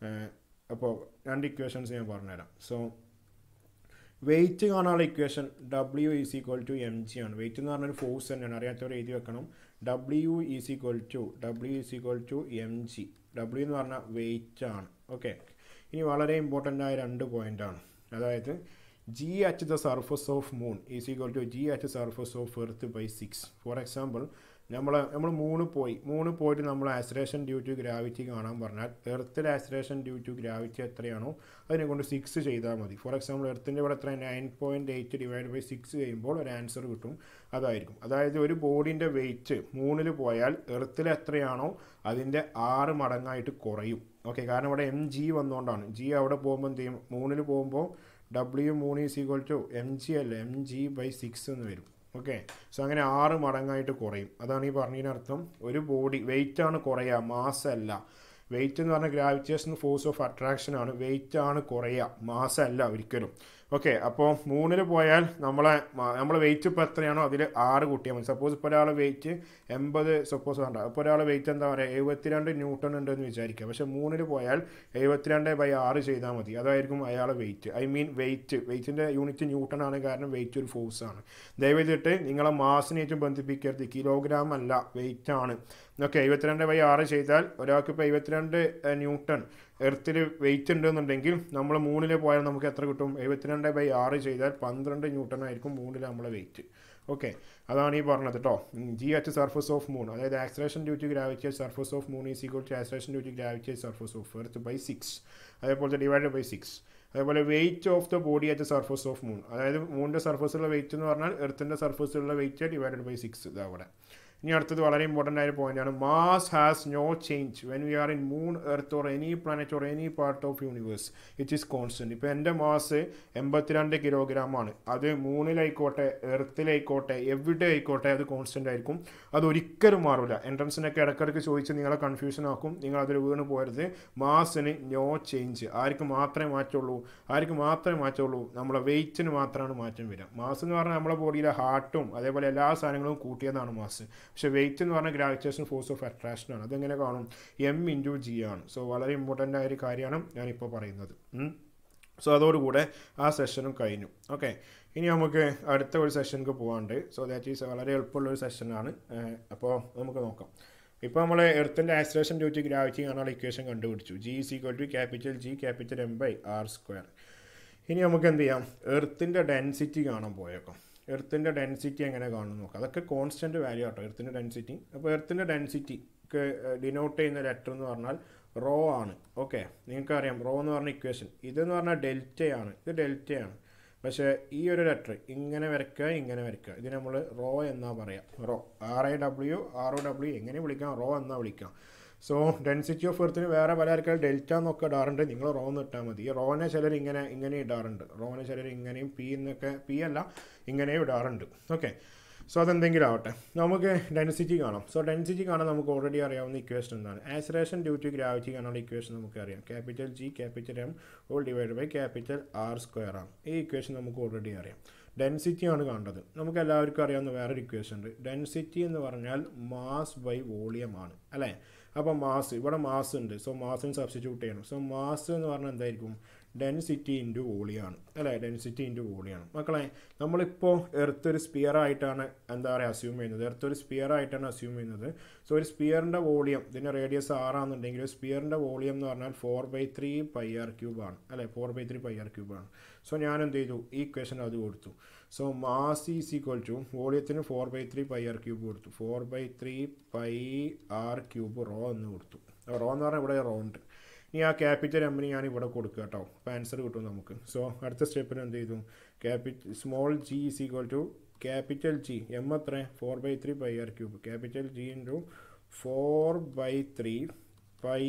അപ്പോൾ രണ്ട് ഇക്വേഷൻസ് ഞാൻ പറഞ്ഞുതരാം സോ വെയിറ്റ് കാണാനുള്ള equation W is equal to M G ആണ് വെയിറ്റ് എന്ന് പറഞ്ഞൊരു ഫോഴ്സ് തന്നെയാണ് അറിയാത്തവർ എഴുതി വെക്കണം W is equal to W is equal to M G W എന്ന് പറഞ്ഞാൽ വെയിറ്റ് ആണ് ഓക്കെ ഇനി വളരെ ഇമ്പോർട്ടൻ്റ് ആയ രണ്ട് പോയിൻ്റാണ് അതായത് G at the surface of moon is equal to G at surface of earth by six for example നമ്മൾ നമ്മൾ മൂന്ന് പോയി മൂന്ന് പോയിട്ട് നമ്മൾ ആസിലേഷൻ ഡ്യൂ ടു ഗ്രാവിറ്റി കാണാൻ പറഞ്ഞാൽ എർത്തിൽ ആസിലേഷൻ ഡ്യൂ ടു ഗ്രാവിറ്റി എത്രയാണോ അതിനെ കൊണ്ട് സിക്സ് ചെയ്താൽ മതി ഫോർ എക്സാമ്പിൾ എർത്തിൻ്റെ ഇവിടെ എത്ര nine point eight divide by six ചെയ്യുമ്പോൾ ഒരു ആൻസർ കിട്ടും അതായിരിക്കും അതായത് ഒരു ബോഡീൻ്റെ വെയിറ്റ് മൂന്നിൽ പോയാൽ എർത്തിൽ എത്രയാണോ അതിൻ്റെ ആറ് മടങ്ങായിട്ട് കുറയും ഓക്കെ കാരണം ഇവിടെ എം ജി വന്നുകൊണ്ടാണ് ജി അവിടെ പോകുമ്പോൾ എന്ത് ചെയ്യും മൂന്നിൽ പോകുമ്പോൾ ഡബ്ല്യു മൂന്ന് is equal to M G അല്ല എം ജി ബൈ സിക്സ് എന്ന് വരും ഓക്കെ സോ അങ്ങനെ ആറ് മടങ്ങായിട്ട് കുറയും അതാണ് ഈ പറഞ്ഞതിനർത്ഥം ഒരു ബോഡി വെയിറ്റ് ആണ് കുറയുക മാസ് അല്ല വെയിറ്റ് എന്ന് പറഞ്ഞാൽ ഗ്രാവിറ്റേഷൻ ഫോഴ്സ് ഓഫ് അട്രാക്ഷൻ ആണ് വെയിറ്റ് ആണ് കുറയുക മാസ് അല്ല ഒരിക്കലും ഓക്കെ അപ്പോൾ മൂന്നിൽ പോയാൽ നമ്മളെ നമ്മളെ വെയിറ്റ് ഇപ്പോൾ എത്രയാണോ അതിൽ ആറ് കൂട്ടിയാൽ മതി സപ്പോസ് ഇപ്പോൾ ഒരാളെ വെയിറ്റ് എൺപത് സപ്പോസ് വേണ്ട അപ്പോൾ ഒരാളെ വെയിറ്റ് എന്താ പറയുക എഴുപത്തിരണ്ട് ന്യൂട്ടൺ ഉണ്ടെന്ന് വിചാരിക്കുക പക്ഷേ മൂന്നിൽ പോയാൽ എഴുപത്തിരണ്ട് ബൈ ആറ് ചെയ്താൽ മതി അതായിരിക്കും അയാളെ വെയിറ്റ് ഐ മീൻ വെയിറ്റ് വെയിറ്റിൻ്റെ യൂണിറ്റ് ന്യൂട്ടൺ ആണ് കാരണം വെയിറ്റ് ഒരു ഫോഴ്സ് ആണ് ദയവേദിട്ട് നിങ്ങളെ മാസിനേറ്റും ബന്ധിപ്പിക്കരുത് കിലോഗ്രാം അല്ല വെയിറ്റ് ആണ് ഓക്കെ എഴുപത്തിരണ്ട് ബൈ ആറ് ചെയ്താൽ ഒരാൾക്ക് ഇപ്പോൾ എഴുപത്തിരണ്ട് ന്യൂട്ടൺ എർത്തിൽ വെയിറ്റ് ഉണ്ടെന്നുണ്ടെങ്കിൽ നമ്മൾ മൂന്നിൽ പോയാൽ നമുക്ക് എത്ര കിട്ടും എഴുപത്തിരണ്ട് ബൈ ആറ് ചെയ്താൽ പന്ത്രണ്ട് ന്യൂട്ടൺ ആയിരിക്കും മൂന്നിൽ നമ്മളെ വെയിറ്റ് ഓക്കെ അതാണ് ഈ പറഞ്ഞത് കേട്ടോ G at surface of moon അതായത് acceleration due to gravity at surface of moon is equal to acceleration due to gravity at surface of earth by six അതേപോലെ ഡിവൈഡഡ് ബൈ സിക്സ് അതേപോലെ weight of the body at surface of moon അതായത് മൂണിൻ്റെ സർഫസിലുള്ള വെയിറ്റ് എന്ന് പറഞ്ഞാൽ എർത്തിൻ്റെ സർഫസിലുള്ള വെയിറ്റ് ഡിവൈഡഡ് ബൈ സിക്സ് ഇത് അവിടെ ഇനി അടുത്തത് വളരെ ഇമ്പോർട്ടൻ്റ് ആയ പോയിന്റ് ആണ് mass has no change when we are in moon earth or any planet or any part of universe it is constant ഇപ്പോൾ എൻ്റെ മാസ് എൺപത്തിരണ്ട് കിലോഗ്രാം ആണ് അത് മൂണിലായിക്കോട്ടെ എർത്തിലായിക്കോട്ടെ എവിടെ ആയിക്കോട്ടെ അത് കോൺസ്റ്റൻ്റ് ആയിരിക്കും അത് ഒരിക്കലും മാറില്ല എൻട്രൻസിനൊക്കെ ഇടയ്ക്കിടയ്ക്ക് ചോദിച്ച് നിങ്ങളെ കൺഫ്യൂഷൻ ആക്കും നിങ്ങൾ അതിൽ വീണ് പോരുത് മാസിന് നോ ചേഞ്ച് ആർക്ക് മാത്രമേ മാറ്റുള്ളൂ ആർക്ക് മാത്രമേ മാറ്റുള്ളൂ നമ്മളെ വെയിറ്റിന് മാത്രമാണ് മാറ്റം വരിക മാസ് എന്ന് പറഞ്ഞാൽ നമ്മുടെ ബോഡിയിലെ ഹാർട്ടും അതേപോലെ എല്ലാ സാധനങ്ങളും കൂട്ടിയതാണ് മാസ് പക്ഷേ വെയിറ്റ് എന്ന് പറഞ്ഞാൽ ഗ്രാവിറ്റേഷൻ ഫോഴ്സ് ഓഫ് അട്രാക്ഷൻ ആണ് അതെങ്ങനെ കാണും എം ഇൻറ്റു ജി ആണ് സോ വളരെ ഇമ്പോർട്ടൻ്റ് ആയ ഒരു കാര്യമാണ് ഞാനിപ്പോൾ പറയുന്നത് സോ അതോടുകൂടെ ആ സെഷനും കഴിഞ്ഞു ഓക്കെ ഇനി നമുക്ക് അടുത്ത ഒരു സെഷനിലേക്ക് പോകാണ്ട് സോ ദാറ്റ് ഈസ് വളരെ എളുപ്പമുള്ള ഒരു സെഷനാണ് അപ്പോൾ നമുക്ക് നോക്കാം ഇപ്പോൾ നമ്മൾ എർത്തിൻ്റെ ആക്സിലേഷൻ ഡ്യൂ ടു ഗ്രാവിറ്റി കാണാനുള്ള ഇക്വേഷൻ കണ്ടുപിടിച്ചു G is equal to capital G capital M by R square ഇനി നമുക്ക് എന്ത് ചെയ്യാം എർത്തിൻ്റെ ഡെൻസിറ്റി കാണാൻ പോയേക്കാം എർത്തിൻ്റെ ഡെൻസിറ്റി എങ്ങനെ കാണുന്നു നോക്കാം അതൊക്കെ കോൺസ്റ്റൻറ്റ് വാല്യൂ ആട്ടോ എർത്തിൻ്റെ ഡെൻസിറ്റി അപ്പോൾ എർത്തിൻ്റെ ഡെൻസിറ്റിക്ക് ഡിനോട്ട് ചെയ്യുന്ന ലെറ്റർ എന്ന് പറഞ്ഞാൽ റോ ആണ് ഓക്കെ നിങ്ങൾക്കറിയാം റോ എന്ന് പറഞ്ഞ ഇക്വേഷൻ ഇതെന്ന് പറഞ്ഞാൽ ഡെൽറ്റയാണ് ഇത് ഡെൽറ്റയാണ് പക്ഷേ ഈ ഒരു ലെറ്റർ ഇങ്ങനെ വരയ്ക്കുക ഇങ്ങനെ വരയ്ക്കുക ഇതിന് നമ്മൾ റോ എന്നാ പറയാം rho R I W R O W എങ്ങനെ വിളിക്കാം റോ എന്നാ വിളിക്കാം സോ ഡെൻസിറ്റി ഓഫ് എർത്തിന് വേറെ പല ആൾക്കാർ ഡെൽറ്റ എന്നൊക്കെ ഇടാറുണ്ട് നിങ്ങൾ റോ എന്ന് ഇട്ടാൽ മതി ഈ റോനെ ചിലർ ഇങ്ങനെ ഇങ്ങനെ ഇടാറുണ്ട് റോനെ ചിലർ ഇങ്ങനെയും പി എന്നൊക്കെ പി അല്ല ഇങ്ങനെയും ഇടാറുണ്ട് ഓക്കെ സോ അതെന്തെങ്കിലും ആവട്ടെ നമുക്ക് ഡെൻസിറ്റി കാണാം സോ ഡെൻസിറ്റി കാണാൻ നമുക്ക് ഓൾറെഡി അറിയാവുന്ന ഇക്വേഷൻ എന്താണ് ആക്സലേഷൻ ഡ്യൂ ടു ഗ്രാവിറ്റി കാണാനുള്ള ഇക്വേഷൻ നമുക്ക് അറിയാം capital G capital M all divide by capital R square ആണ് ഈ ഇക്വേഷൻ നമുക്ക് ഓൾറെഡി അറിയാം ഡെൻസിറ്റി ആണ് കാണേണ്ടത് നമുക്ക് എല്ലാവർക്കും അറിയാവുന്ന വേറൊരു ഇക്വേഷൻ ഉണ്ട് ഡെൻസിറ്റി എന്ന് പറഞ്ഞാൽ മാസ് ബൈ വോളിയം ആണ് അല്ലേ അപ്പോൾ മാസ് ഇവിടെ മാസ് ഉണ്ട് സോ മാസിന് സബ്സ്റ്റിറ്റ്യൂട്ട് ചെയ്യണം സോ മാസ് എന്ന് പറഞ്ഞാൽ എന്തായിരിക്കും ഡെൻസിറ്റി ഇൻറ്റു വോളിയാണ് അല്ലേ ഡെൻസിറ്റി ഇൻറ്റു വോളിയാണ് മക്കളെ നമ്മളിപ്പോൾ എർത്ത് ഒരു സ്പിയർ ആയിട്ടാണ് എന്താ പറയുക അസ്യൂം ചെയ്യുന്നത് എർത്ത് ഒരു സ്പിയർ ആയിട്ടാണ് അസ്യൂം ചെയ്യുന്നത് സോ ഒരു സ്പിയറിൻ്റെ വോളിയം ഇതിൻ്റെ റേഡിയസ് ആറാണെന്നുണ്ടെങ്കിൽ സ്പിയറിൻ്റെ വോളിയം എന്ന് പറഞ്ഞാൽ four by three pi R cube ആണ് അല്ലേ four by three pi R cube ആണ് സോ ഞാൻ എന്ത് ചെയ്തു ഈ ക്വസ്റ്റൻ അത് കൊടുത്തു so mass is equal to വോളിയത്തിന് four by three pi R cube കൊടുത്തു four by three pi R cube rho എന്ന് കൊടുത്തു റോ എന്ന് പറഞ്ഞാൽ ഇവിടെ റോ ഉണ്ട് ഇനി ആ ക്യാപിറ്റൽ എമ്മിന് ഞാൻ ഇവിടെ കൊടുക്കുക കേട്ടോ അപ്പോൾ ആൻസർ കിട്ടും നമുക്ക് സോ അടുത്ത സ്റ്റെപ്പിന് എന്ത് ചെയ്തു capital small G is equal to capital G M എത്ര four by three pi R cube capital G into four by three pi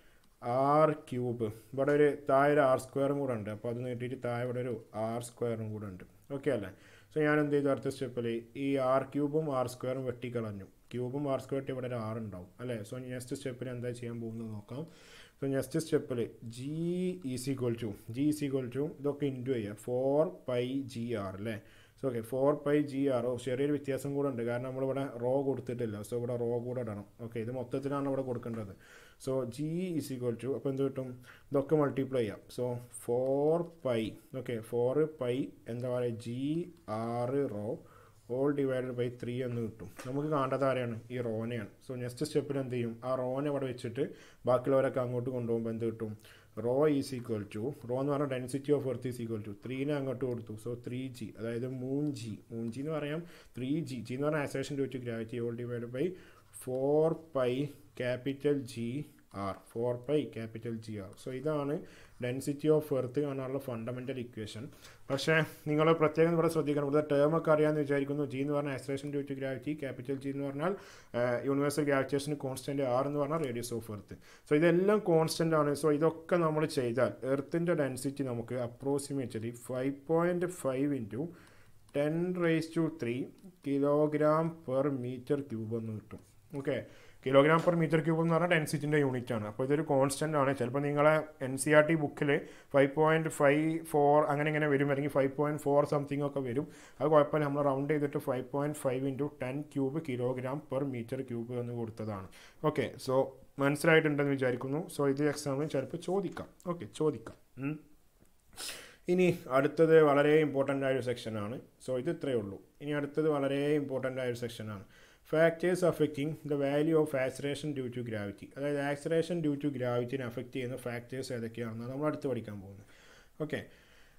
R cube ഇവിടെ ഒരു താഴെ ഒരു ആർ സ്ക്വയറും കൂടെ ഉണ്ട് അപ്പോൾ അത് നീട്ടിയിട്ട് താഴെ ഇവിടെ ഒരു ആർ സ്ക്വയറും കൂടെ ഉണ്ട് ഓക്കെ അല്ലേ സോ ഞാൻ എന്ത് ചെയ്തു അടുത്ത സ്റ്റെപ്പിൽ ഈ ആർ ക്യൂബും ആർ സ്ക്വയറും വെട്ടിക്കളഞ്ഞു ക്യൂബും ആർ സ്ക്വയർ ഇവിടെ ഒരു ആർ ഉണ്ടാവും അല്ലേ സോ നെക്സ്റ്റ് സ്റ്റെപ്പിൽ എന്താ ചെയ്യാൻ പോകുന്നത് നോക്കാം സോ നെക്സ്റ്റ് സ്റ്റെപ്പിൽ G is equal to G is equal to ഇതൊക്കെ ഇൻറ്റു ചെയ്യുക ഫോർ പൈ ജി ആർ അല്ലേ so okay four pi G R ഓ ചെറിയൊരു വ്യത്യാസം കൂടെ ഉണ്ട് കാരണം നമ്മളിവിടെ റോ കൊടുത്തിട്ടില്ല സോ ഇവിടെ റോ കൂടെ ഇടണം ഓക്കെ ഇത് മൊത്തത്തിലാണ് ഇവിടെ കൊടുക്കേണ്ടത് so G is equal to അപ്പോൾ എന്ത് കിട്ടും ഇതൊക്കെ മൾട്ടിപ്ലൈ ചെയ്യാം so four pi okay four pi എന്താ പറയുക ജി ആറ് rho all divided by three എന്ന് കിട്ടും നമുക്ക് കാണേണ്ടത് ആരെയാണ് ഈ റോനെയാണ് സോ നെക്സ്റ്റ് സ്റ്റെപ്പിൽ എന്ത് ചെയ്യും ആ റോനെ അവിടെ വെച്ചിട്ട് ബാക്കിയുള്ളവരൊക്കെ അങ്ങോട്ട് കൊണ്ടുപോകുമ്പോൾ എന്ത് കിട്ടും rho is equal to rho എന്ന് പറഞ്ഞാൽ density of earth is equal to ത്രീനെ അങ്ങോട്ട് കൊടുത്തു സോ ത്രീ ജി അതായത് മൂൺ ജി മൂൺ ജി എന്ന് പറയാം ത്രീ ജി ജി എന്ന് പറഞ്ഞാൽ ആസേഷൻ due to gravity all divide by four pi capital G R four pi capital G R so ഇതാണ് ഡെൻസിറ്റി ഓഫ് എർത്ത് കാണാനുള്ള ഫണ്ടമെൻ്റൽ ഇക്വേഷൻ പക്ഷേ നിങ്ങൾ പ്രത്യേകം ഇവിടെ ശ്രദ്ധിക്കണം ഇവിടെ ടേം ഒക്കെ അറിയാമെന്ന് വിചാരിക്കുന്നു ജി എന്ന് പറഞ്ഞാൽ acceleration due to gravity capital G എന്ന് പറഞ്ഞാൽ യൂണിവേഴ്സൽ ഗ്രാവിറ്റേഷൻ കോൺസ്റ്റൻറ്റ് ആർ എന്ന് പറഞ്ഞാൽ റേഡിയസ് ഓഫ് എർത്ത് സോ ഇതെല്ലാം കോൺസ്റ്റൻ്റ് ആണ് സോ ഇതൊക്കെ നമ്മൾ ചെയ്താൽ എർത്തിൻ്റെ ഡെൻസിറ്റി നമുക്ക് approximately five point five into ten raise to three kilogram per metre cube എന്ന് കിട്ടും okay kilogram per metre cube എന്ന് പറഞ്ഞാൽ ഡെൻസിറ്റിൻ്റെ യൂണിറ്റ് ആണ് അപ്പോൾ ഇതൊരു കോൺസ്റ്റൻ്റ് ആണ് ചിലപ്പോൾ നിങ്ങളെ എൻ സി ആർ ടി ബുക്കിൽ ഫൈവ് പോയിൻറ്റ് ഫൈവ് ഫോർ അങ്ങനെ ഇങ്ങനെ വരും അല്ലെങ്കിൽ ഫൈവ് പോയിൻറ്റ് ഫോർ സംതിങ് ഒക്കെ വരും അത് കുഴപ്പമില്ല നമ്മൾ റൗണ്ട് ചെയ്തിട്ട് five point five into ten cube kilogram per metre cube എന്ന് കൊടുത്തതാണ് ഓക്കെ സോ മനസ്സിലായിട്ടുണ്ടെന്ന് വിചാരിക്കുന്നു സോ ഇത് എക്സാമിന് ചിലപ്പോൾ ചോദിക്കാം ഓക്കെ ചോദിക്കാം ഇനി അടുത്തത് വളരെ ഇമ്പോർട്ടൻ്റ് ആയൊരു സെക്ഷനാണ് സോ ഇത് ഇത്രയേ ഉള്ളൂ ഇനി അടുത്തത് വളരെ ഇമ്പോർട്ടൻ്റ് ആയൊരു സെക്ഷനാണ് factors affecting the value of acceleration due to gravity അതായത് ആക്സറേഷൻ ഡ്യൂ ടു ഗ്രാവിറ്റിനെ അഫക്റ്റ് ചെയ്യുന്ന ഫാക്ടേഴ്സ് ഏതൊക്കെയാണെന്നാണ് നമ്മൾ അടുത്ത് പഠിക്കാൻ പോകുന്നത് ഓക്കെ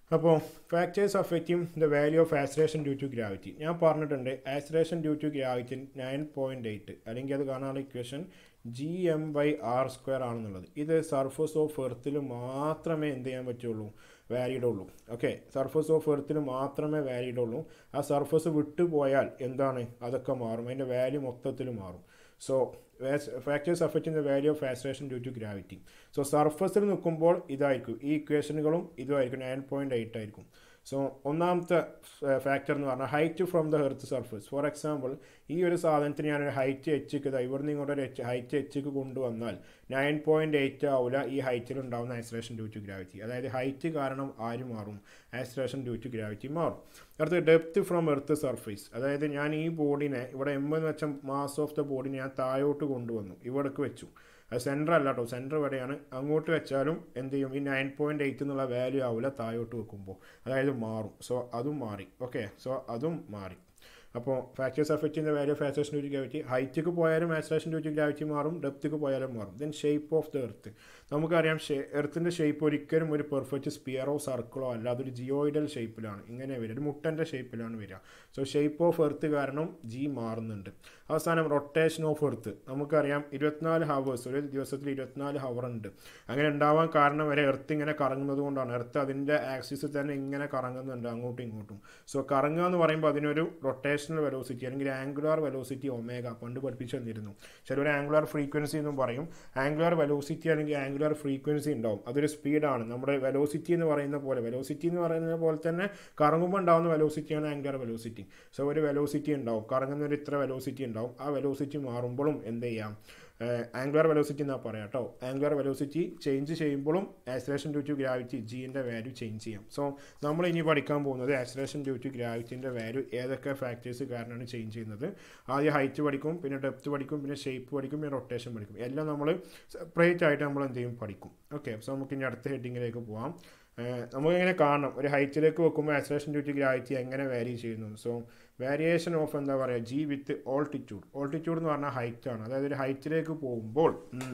അപ്പോൾ factors affecting the value of acceleration due to gravity ഞാൻ പറഞ്ഞിട്ടുണ്ട് acceleration due to gravity nine point eight അല്ലെങ്കിൽ അത് കാണാനുള്ള equation G M by R square ആണെന്നുള്ളത് ഇത് സർഫസ് ഓഫ് എർത്തിൽ മാത്രമേ എന്ത് ചെയ്യാൻ പറ്റുള്ളൂ വാലിഡ് ഉള്ളൂ ഓക്കെ സർഫസ് ഓഫ് എർത്തിൽ മാത്രമേ വാലിഡ് ഉള്ളൂ ആ സർഫസ് വിട്ടുപോയാൽ എന്താണ് അതൊക്കെ മാറും അതിൻ്റെ വാല്യൂ മൊത്തത്തിൽ മാറും so factors affecting the value of acceleration due to gravity so സർഫസിൽ നിൽക്കുമ്പോൾ ഇതായിരിക്കും ഈ ഇക്വേഷനുകളും ഇതുമായിരിക്കും നയൻ പോയിൻറ്റ് എയ്റ്റ് ആയിരിക്കും സോ ഒന്നാമത്തെ ഫാക്ടർ എന്ന് പറഞ്ഞാൽ height from the earth surface for example ഈ ഒരു സാധനത്തിന് ഞാനൊരു ഹൈറ്റ് എച്ചിക്ക് ഇവിടുന്ന് ഇങ്ങോട്ട് ഒരു എച്ച് ഹൈറ്റ് എച്ചിക്ക് കൊണ്ടുവന്നാൽ നയൻ പോയിൻറ്റ് എയ്റ്റ് ആവില്ല ഈ ഹൈറ്റിൽ ഉണ്ടാകുന്ന ആക്സിലേഷൻ ഡ്യൂ ടു ഗ്രാവിറ്റി അതായത് ഹൈറ്റ് കാരണം ആര് മാറും ആക്സിലേഷൻ ഡ്യൂ ടു ഗ്രാവിറ്റി മാറും അടുത്ത ഡെപ്ത് ഫ്രം എർത്ത് സർഫേസ് അതായത് ഞാൻ ഈ ബോഡിനെ ഇവിടെ എം എന്ന് വെച്ച മാസ് ഓഫ് ദ ബോഡിനെ ഞാൻ താഴോട്ട് കൊണ്ടുവന്നു ഇവിടേക്ക് വെച്ചു അത് സെൻറ്റർ അല്ല കേട്ടോ സെൻറ്റർ എവിടെയാണ് അങ്ങോട്ട് വെച്ചാലും എന്ത് ചെയ്യും ഈ നയൻ പോയിൻറ്റ് എയ്റ്റ് എന്നുള്ള വാല്യൂ ആവില്ല താഴോട്ട് വെക്കുമ്പോൾ അതായത് മാറും സോ അതും മാറി ഓക്കെ സോ അതും മാറി അപ്പോൾ factors affecting the value of acceleration due to gravity ഹൈറ്റിക്ക് പോയാലും ആക്സേഷൻ ഡ്യൂ ടു ഗ്രാവിറ്റി മാറും ഡെപ്തിക്ക് പോയാലും മാറും then shape of the earth നമുക്കറിയാം എർത്തിൻ്റെ ഷേപ്പ് ഒരിക്കലും ഒരു പെർഫെക്റ്റ് സ്പിയറോ സർക്കിളോ അല്ല അതൊരു ജിയോയിഡൽ ഷേപ്പിലാണ് ഇങ്ങനെ വരിക ഒരു മുട്ടൻ്റെ ഷേപ്പിലാണ് വരിക സോ ഷേപ്പ് ഓഫ് എർത്ത് കാരണം ജി മാറുന്നുണ്ട് അവസാനം റൊട്ടേഷൻ ഓഫ് എർത്ത് നമുക്കറിയാം ഇരുപത്തിനാല് ഹവേഴ്സ് ഒരു ദിവസത്തിൽ ഇരുപത്തിനാല് ഹവർ ഉണ്ട് അങ്ങനെ ഉണ്ടാവാൻ കാരണം വരെ എർത്ത് ഇങ്ങനെ കറങ്ങുന്നത് കൊണ്ടാണ് എർത്ത് അതിൻ്റെ ആക്സിസിൽ തന്നെ ഇങ്ങനെ കറങ്ങുന്നുണ്ട് അങ്ങോട്ടും ഇങ്ങോട്ടും സോ കറങ്ങുക എന്ന് പറയുമ്പോൾ അതിനൊരു റൊട്ടേഷണൽ വെലോസിറ്റി അല്ലെങ്കിൽ ആംഗുലാർ വെലോസിറ്റി ഒമേഗ പണ്ട് പഠിപ്പിച്ചു തന്നിരുന്നു ചിലർ ആംഗുലാർ ഫ്രീക്വൻസി എന്നും പറയും ആംഗുലാർ വെലോസിറ്റി അല്ലെങ്കിൽ ആംഗുലാർ ഫ്രീക്വൻസി ഉണ്ടാവും അതൊരു സ്പീഡാണ് നമ്മുടെ വെലോസിറ്റി എന്ന് പറയുന്ന പോലെ വെലോസിറ്റി എന്ന് പറയുന്ന പോലെ തന്നെ കറങ്ങുമ്പോൾ ഉണ്ടാകുന്ന വെലോസിറ്റിയാണ് ആംഗുലാർ വെലോസിറ്റി സോ ഒരു വെലോസിറ്റി ഉണ്ടാവും കറങ്ങുന്ന ഒരു ഇത്ര വെലോസിറ്റി ഉണ്ടാവും ആ വെലോസിറ്റി മാറുമ്പോഴും എന്ത് ചെയ്യാം ആംഗുലർ വെലോസിറ്റി എന്നാ പറയാം കേട്ടോ ആംഗുലർ വെലോസിറ്റി ചേഞ്ച് ചെയ്യുമ്പോഴും ആക്സിലേഷൻ ഡ്യൂ ടു ഗ്രാവിറ്റി ജീൻ്റെ വാല്യൂ ചേഞ്ച് ചെയ്യാം സോ നമ്മൾ ഇനി പഠിക്കാൻ പോകുന്നത് ആക്സിലേഷൻ ഡ്യൂ ടു ഗ്രാവിറ്റിൻ്റെ വാല്യൂ ഏതൊക്കെ ഫാക്ടേഴ്സ് കാരണമാണ് ചേഞ്ച് ചെയ്യുന്നത് ആദ്യം ഹൈറ്റ് പഠിക്കും പിന്നെ ഡെപ്ത് പഠിക്കും പിന്നെ ഷേപ്പ് പഠിക്കും പിന്നെ റൊട്ടേഷൻ പഠിക്കും എല്ലാം നമ്മൾ സെപ്പറേറ്റ് ആയിട്ട് നമ്മൾ എന്ത് ചെയ്യും പഠിക്കും ഓക്കെ സോ നമുക്ക് ഇനി അടുത്ത ഹെഡിങ്ങിലേക്ക് പോവാം നമുക്കിങ്ങനെ കാണണം ഒരു ഹൈറ്റിലേക്ക് വെക്കുമ്പോൾ ആക്സിലേഷൻ ഡ്യൂ ടു ഗ്രാവിറ്റി എങ്ങനെ വാരി ചെയ്യുന്നു സോ വേരിയേഷൻ ഓഫ് എന്താ പറയുക ജി വിത്ത് ഓൾട്ടിറ്റ്യൂഡ് ഓൾട്ടിറ്റ്യൂഡ് എന്ന് പറഞ്ഞാൽ ഹൈറ്റ് ആണ് അതായത് ഒരു ഹൈറ്റിലേക്ക് പോകുമ്പോൾ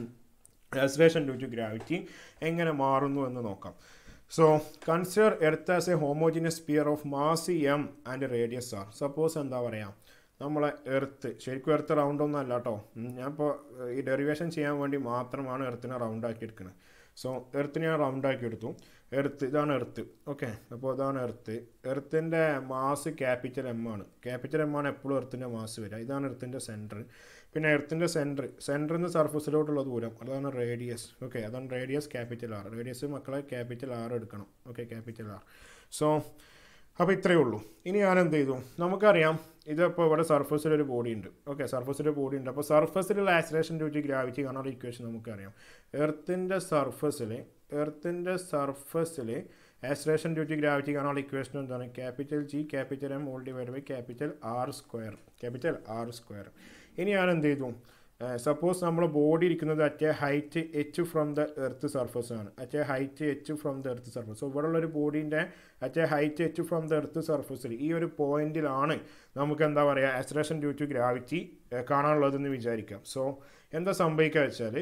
ആക്സിലേഷൻ ഡ്യൂ ടു ഗ്രാവിറ്റി എങ്ങനെ മാറുന്നു എന്ന് നോക്കാം so consider earth as a homogeneous sphere of mass M and radius R suppose എന്താ പറയുക നമ്മളെ എർത്ത് ശരിക്കും എർത്ത് റൗണ്ട് ഒന്നും അല്ല കേട്ടോ ഞാനിപ്പോൾ ഈ ഡെറിവേഷൻ ചെയ്യാൻ വേണ്ടി മാത്രമാണ് എർത്തിനെ റൗണ്ട് ആക്കി എടുക്കുന്നത് സോ എർത്തിനെ ഞാൻ റൗണ്ട് ആക്കി എടുത്തു എർത്ത് ഇതാണ് എർത്ത് ഓക്കെ അപ്പോൾ ഇതാണ് എർത്ത് എർത്തിൻ്റെ മാസ് ക്യാപിറ്റൽ എം ആണ് ക്യാപിറ്റൽ എം ആണ് എപ്പോഴും എർത്തിൻ്റെ മാസ് വരിക ഇതാണ് എർത്തിൻ്റെ സെൻറ്റർ പിന്നെ എർത്തിൻ്റെ സെൻറ്റർ സെൻറ്ററിൽ നിന്ന് സർഫസിലോട്ടുള്ള ദൂരം അതാണ് റേഡിയസ് ഓക്കെ അതാണ് റേഡിയസ് ക്യാപിറ്റൽ ആർ റേഡിയസ് മക്കളെ ക്യാപിറ്റൽ ആർ എടുക്കണം ഓക്കെ ക്യാപിറ്റൽ ആർ സോ അപ്പോൾ ഇത്രയേ ഉള്ളൂ ഇനി ഞാൻ എന്ത് ചെയ്തു നമുക്കറിയാം ഇതിപ്പോൾ ഇവിടെ സർഫസിലൊരു ബോഡി ഉണ്ട് ഓക്കെ സർഫസിലൊരു ബോഡി ഉണ്ട് അപ്പോൾ സർഫസിലുള്ള ആക്സിലേഷൻ ഡ്യൂ ടു ഗ്രാവിറ്റി കാണാനുള്ള ഇക്വേഷൻ നമുക്കറിയാം എർത്തിൻ്റെ സർഫസിൽ എർത്തിൻ്റെ സർഫസിൽ ആക്സിലേഷൻ ഡ്യൂ ടു ഗ്രാവിറ്റി കാണാനുള്ള ഇക്വേഷൻ എന്താണ് capital G capital M all divide by capital R square capital R square ഇനി ഞാൻ എന്ത് ചെയ്തു സപ്പോസ് നമ്മൾ ബോഡി ഇരിക്കുന്നത് at a height H from the earth surface ആണ് at a height H from the earth surface so ഇവിടെ ഉള്ളൊരു ബോഡീൻ്റെ at a height H from the earth സർഫസിൽ ഈ ഒരു പോയിന്റിലാണ് നമുക്ക് എന്താ പറയുക ആക്സിലേഷൻ ഡ്യൂ ടു ഗ്രാവിറ്റി കാണാനുള്ളതെന്ന് വിചാരിക്കാം സോ എന്താ സംഭവിക്കുക വെച്ചാൽ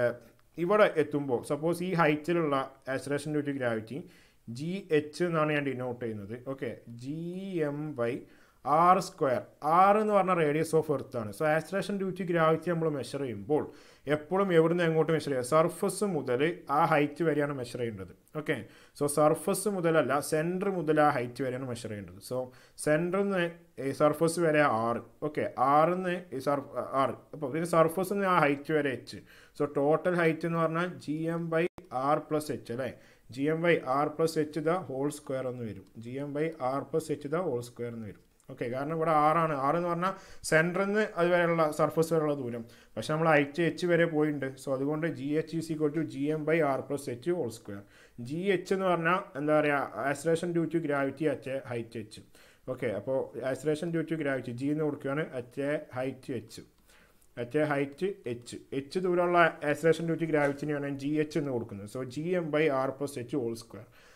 ഇവിടെ എത്തുമ്പോൾ സപ്പോസ് ഈ ഹൈറ്റിലുള്ള acceleration due to gravity G H എന്നാണ് ഞാൻ ഡിനോട്ട് ചെയ്യുന്നത് okay G M by R square R എന്ന് പറഞ്ഞ റേഡിയസ് ഓഫ് എർത്ത് ആണ് so acceleration due to gravity നമ്മൾ മെഷർ ചെയ്യുമ്പോൾ എപ്പോഴും എവിടുന്ന് എങ്ങോട്ട് മെഷർ ചെയ്യുക സർഫസ് മുതൽ ആ ഹൈറ്റ് വരെയാണ് മെഷർ ചെയ്യേണ്ടത് ഓക്കെ സോ സർഫസ് മുതലല്ല സെൻറ്റർ മുതൽ ആ ഹൈറ്റ് വരെയാണ് മെഷർ ചെയ്യേണ്ടത് സോ സെൻറ്ററിൽ നിന്ന് ഈ സർഫസ് വരെ ആറ് ഓക്കെ ആറിൽ നിന്ന് ഈ സർഫ് ആറ് അപ്പോൾ പിന്നെ സർഫസിൽ നിന്ന് ആ ഹൈറ്റ് വരെ എച്ച് സോ ടോട്ടൽ ഹൈറ്റ് എന്ന് പറഞ്ഞാൽ G M by R plus H അല്ലേ G M by R plus H the whole square എന്ന് വരും G M by R plus H the whole square എന്ന് വരും ഓക്കെ കാരണം ഇവിടെ ആറാണ് ആറ് എന്ന് പറഞ്ഞാൽ സെൻറ്ററിൽ നിന്ന് അതുവരെയുള്ള സർഫസ് വരെയുള്ള ദൂരം പക്ഷെ നമ്മൾ ഹൈറ്റ് എച്ച് വരെ പോയിട്ടുണ്ട് സോ അതുകൊണ്ട് G H is equal to G M by R plus H whole square G H എന്ന് പറഞ്ഞാൽ എന്താ പറയുക acceleration due to gravity at height H okay അപ്പോൾ acceleration due to gravity G എന്ന് കൊടുക്കുകയാണ് at height H at height H H ദൂരമുള്ള ആക്സിലേഷൻ ഡ്യൂ ടു ഗ്രാവിറ്റിനെയാണ് ജി എച്ച് എന്ന് കൊടുക്കുന്നത് so G M by R plus H whole square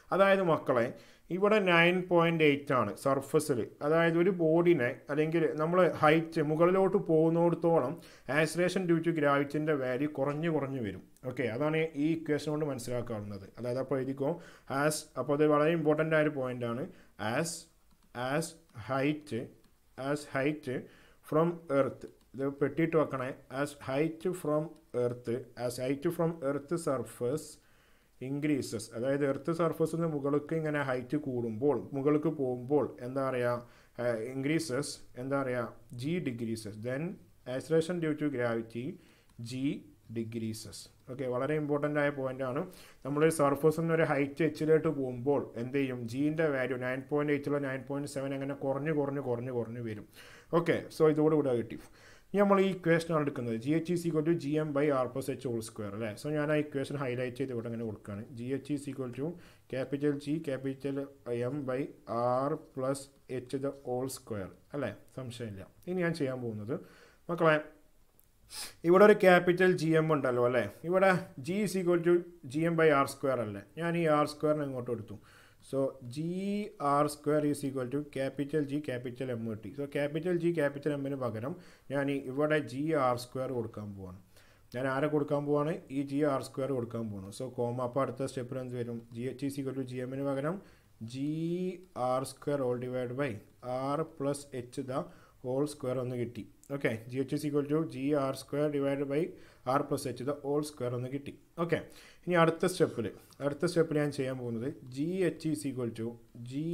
അതായത് മക്കളെ ഇവിടെ നയൻ പോയിൻ്റ് എയ്റ്റ് ആണ് സർഫസിൽ അതായത് ഒരു ബോഡിനെ അല്ലെങ്കിൽ നമ്മൾ ഹൈറ്റ് മുകളിലോട്ട് പോകുന്നിടത്തോളം ആക്സിലേഷൻ ഡ്യൂ ടു ഗ്രാവിറ്റിൻ്റെ വാല്യൂ കുറഞ്ഞു കുറഞ്ഞു വരും ഓക്കെ അതാണ് ഈ ഇക്വേഷൻ കൊണ്ട് മനസ്സിലാക്കാവുന്നത് അതായത് അപ്പോൾ എഴുതിക്കോ ആസ് അപ്പോൾ അത് വളരെ ഇമ്പോർട്ടൻ്റ് ആയ ഒരു പോയിന്റ് ആണ് as as height as height from earth ഇത് പെട്ടിയിട്ട് വെക്കണേ as height from earth as height from earth surface increases അതായത് എർത്ത് സർഫസിൽ നിന്ന് മുകൾക്ക് ഇങ്ങനെ ഹൈറ്റ് കൂടുമ്പോൾ മുകൾക്ക് പോകുമ്പോൾ എന്താ പറയുക ഇൻക്രീസസ് എന്താ പറയുക G decreases then acceleration due to gravity G decreases okay വളരെ ഇമ്പോർട്ടൻ്റ് ആയ പോയിന്റാണ് നമ്മളൊരു സർഫസിൽ നിന്ന് ഒരു ഹൈറ്റ് എച്ചിലോട്ട് പോകുമ്പോൾ എന്ത് ചെയ്യും ജീൻ്റെ വാല്യൂ നയൻ പോയിൻറ്റ് എയ്റ്റുള്ള നയൻ പോയിൻറ്റ് സെവൻ അങ്ങനെ കുറഞ്ഞ് കുറഞ്ഞ് കുറഞ്ഞ് കുറഞ്ഞ് വരും ഓക്കെ സോ ഇതോട് കൂടെ കിട്ടി ഇനി നമ്മൾ ഈ ഇക്വേഷനാണ് എടുക്കുന്നത് G H is equal to G M by R plus H whole square അല്ലേ സോ ഞാൻ ആ ഇക്വേഷൻ ഹൈലൈറ്റ് ചെയ്ത് ഇവിടെ അങ്ങനെ കൊടുക്കുകയാണ് G H is equal to capital G capital M by R plus H the whole square അല്ലേ സംശയമില്ല ഇനി ഞാൻ ചെയ്യാൻ പോകുന്നത് മക്കളെ ഇവിടെ ഒരു ക്യാപിറ്റൽ ജി എം ഉണ്ടല്ലോ അല്ലേ ഇവിടെ G is equal to G M by R square അല്ലേ ഞാൻ ഈ ആർ സ്ക്വയറിനെ ഇങ്ങോട്ട് എടുത്തു so G R square is equal to capital G capital M T so capital G capital എമ്മിന് പകരം ഞാൻ ഈ ഇവിടെ ജി ആർ സ്ക്വയർ കൊടുക്കാൻ പോവാണ് ഞാൻ ആരെ കൊടുക്കാൻ പോവാണ് ഈ ജി ആർ സ്ക്വയർ കൊടുക്കാൻ പോവാണ് സോ കോമ അപ്പോൾ അടുത്ത സ്റ്റെപ്പിൽ എന്ത് വരും G H is equal to G എമ്മിന് പകരം G R square all divide by R plus H the whole square ഒന്ന് കിട്ടി okay G H is equal to G R square divide by R plus H the whole square ഒന്ന് കിട്ടി ഓക്കെ ഇനി അടുത്ത സ്റ്റെപ്പിൽ അടുത്ത സ്റ്റെപ്പിൽ ഞാൻ ചെയ്യാൻ പോകുന്നത് G H is equal to G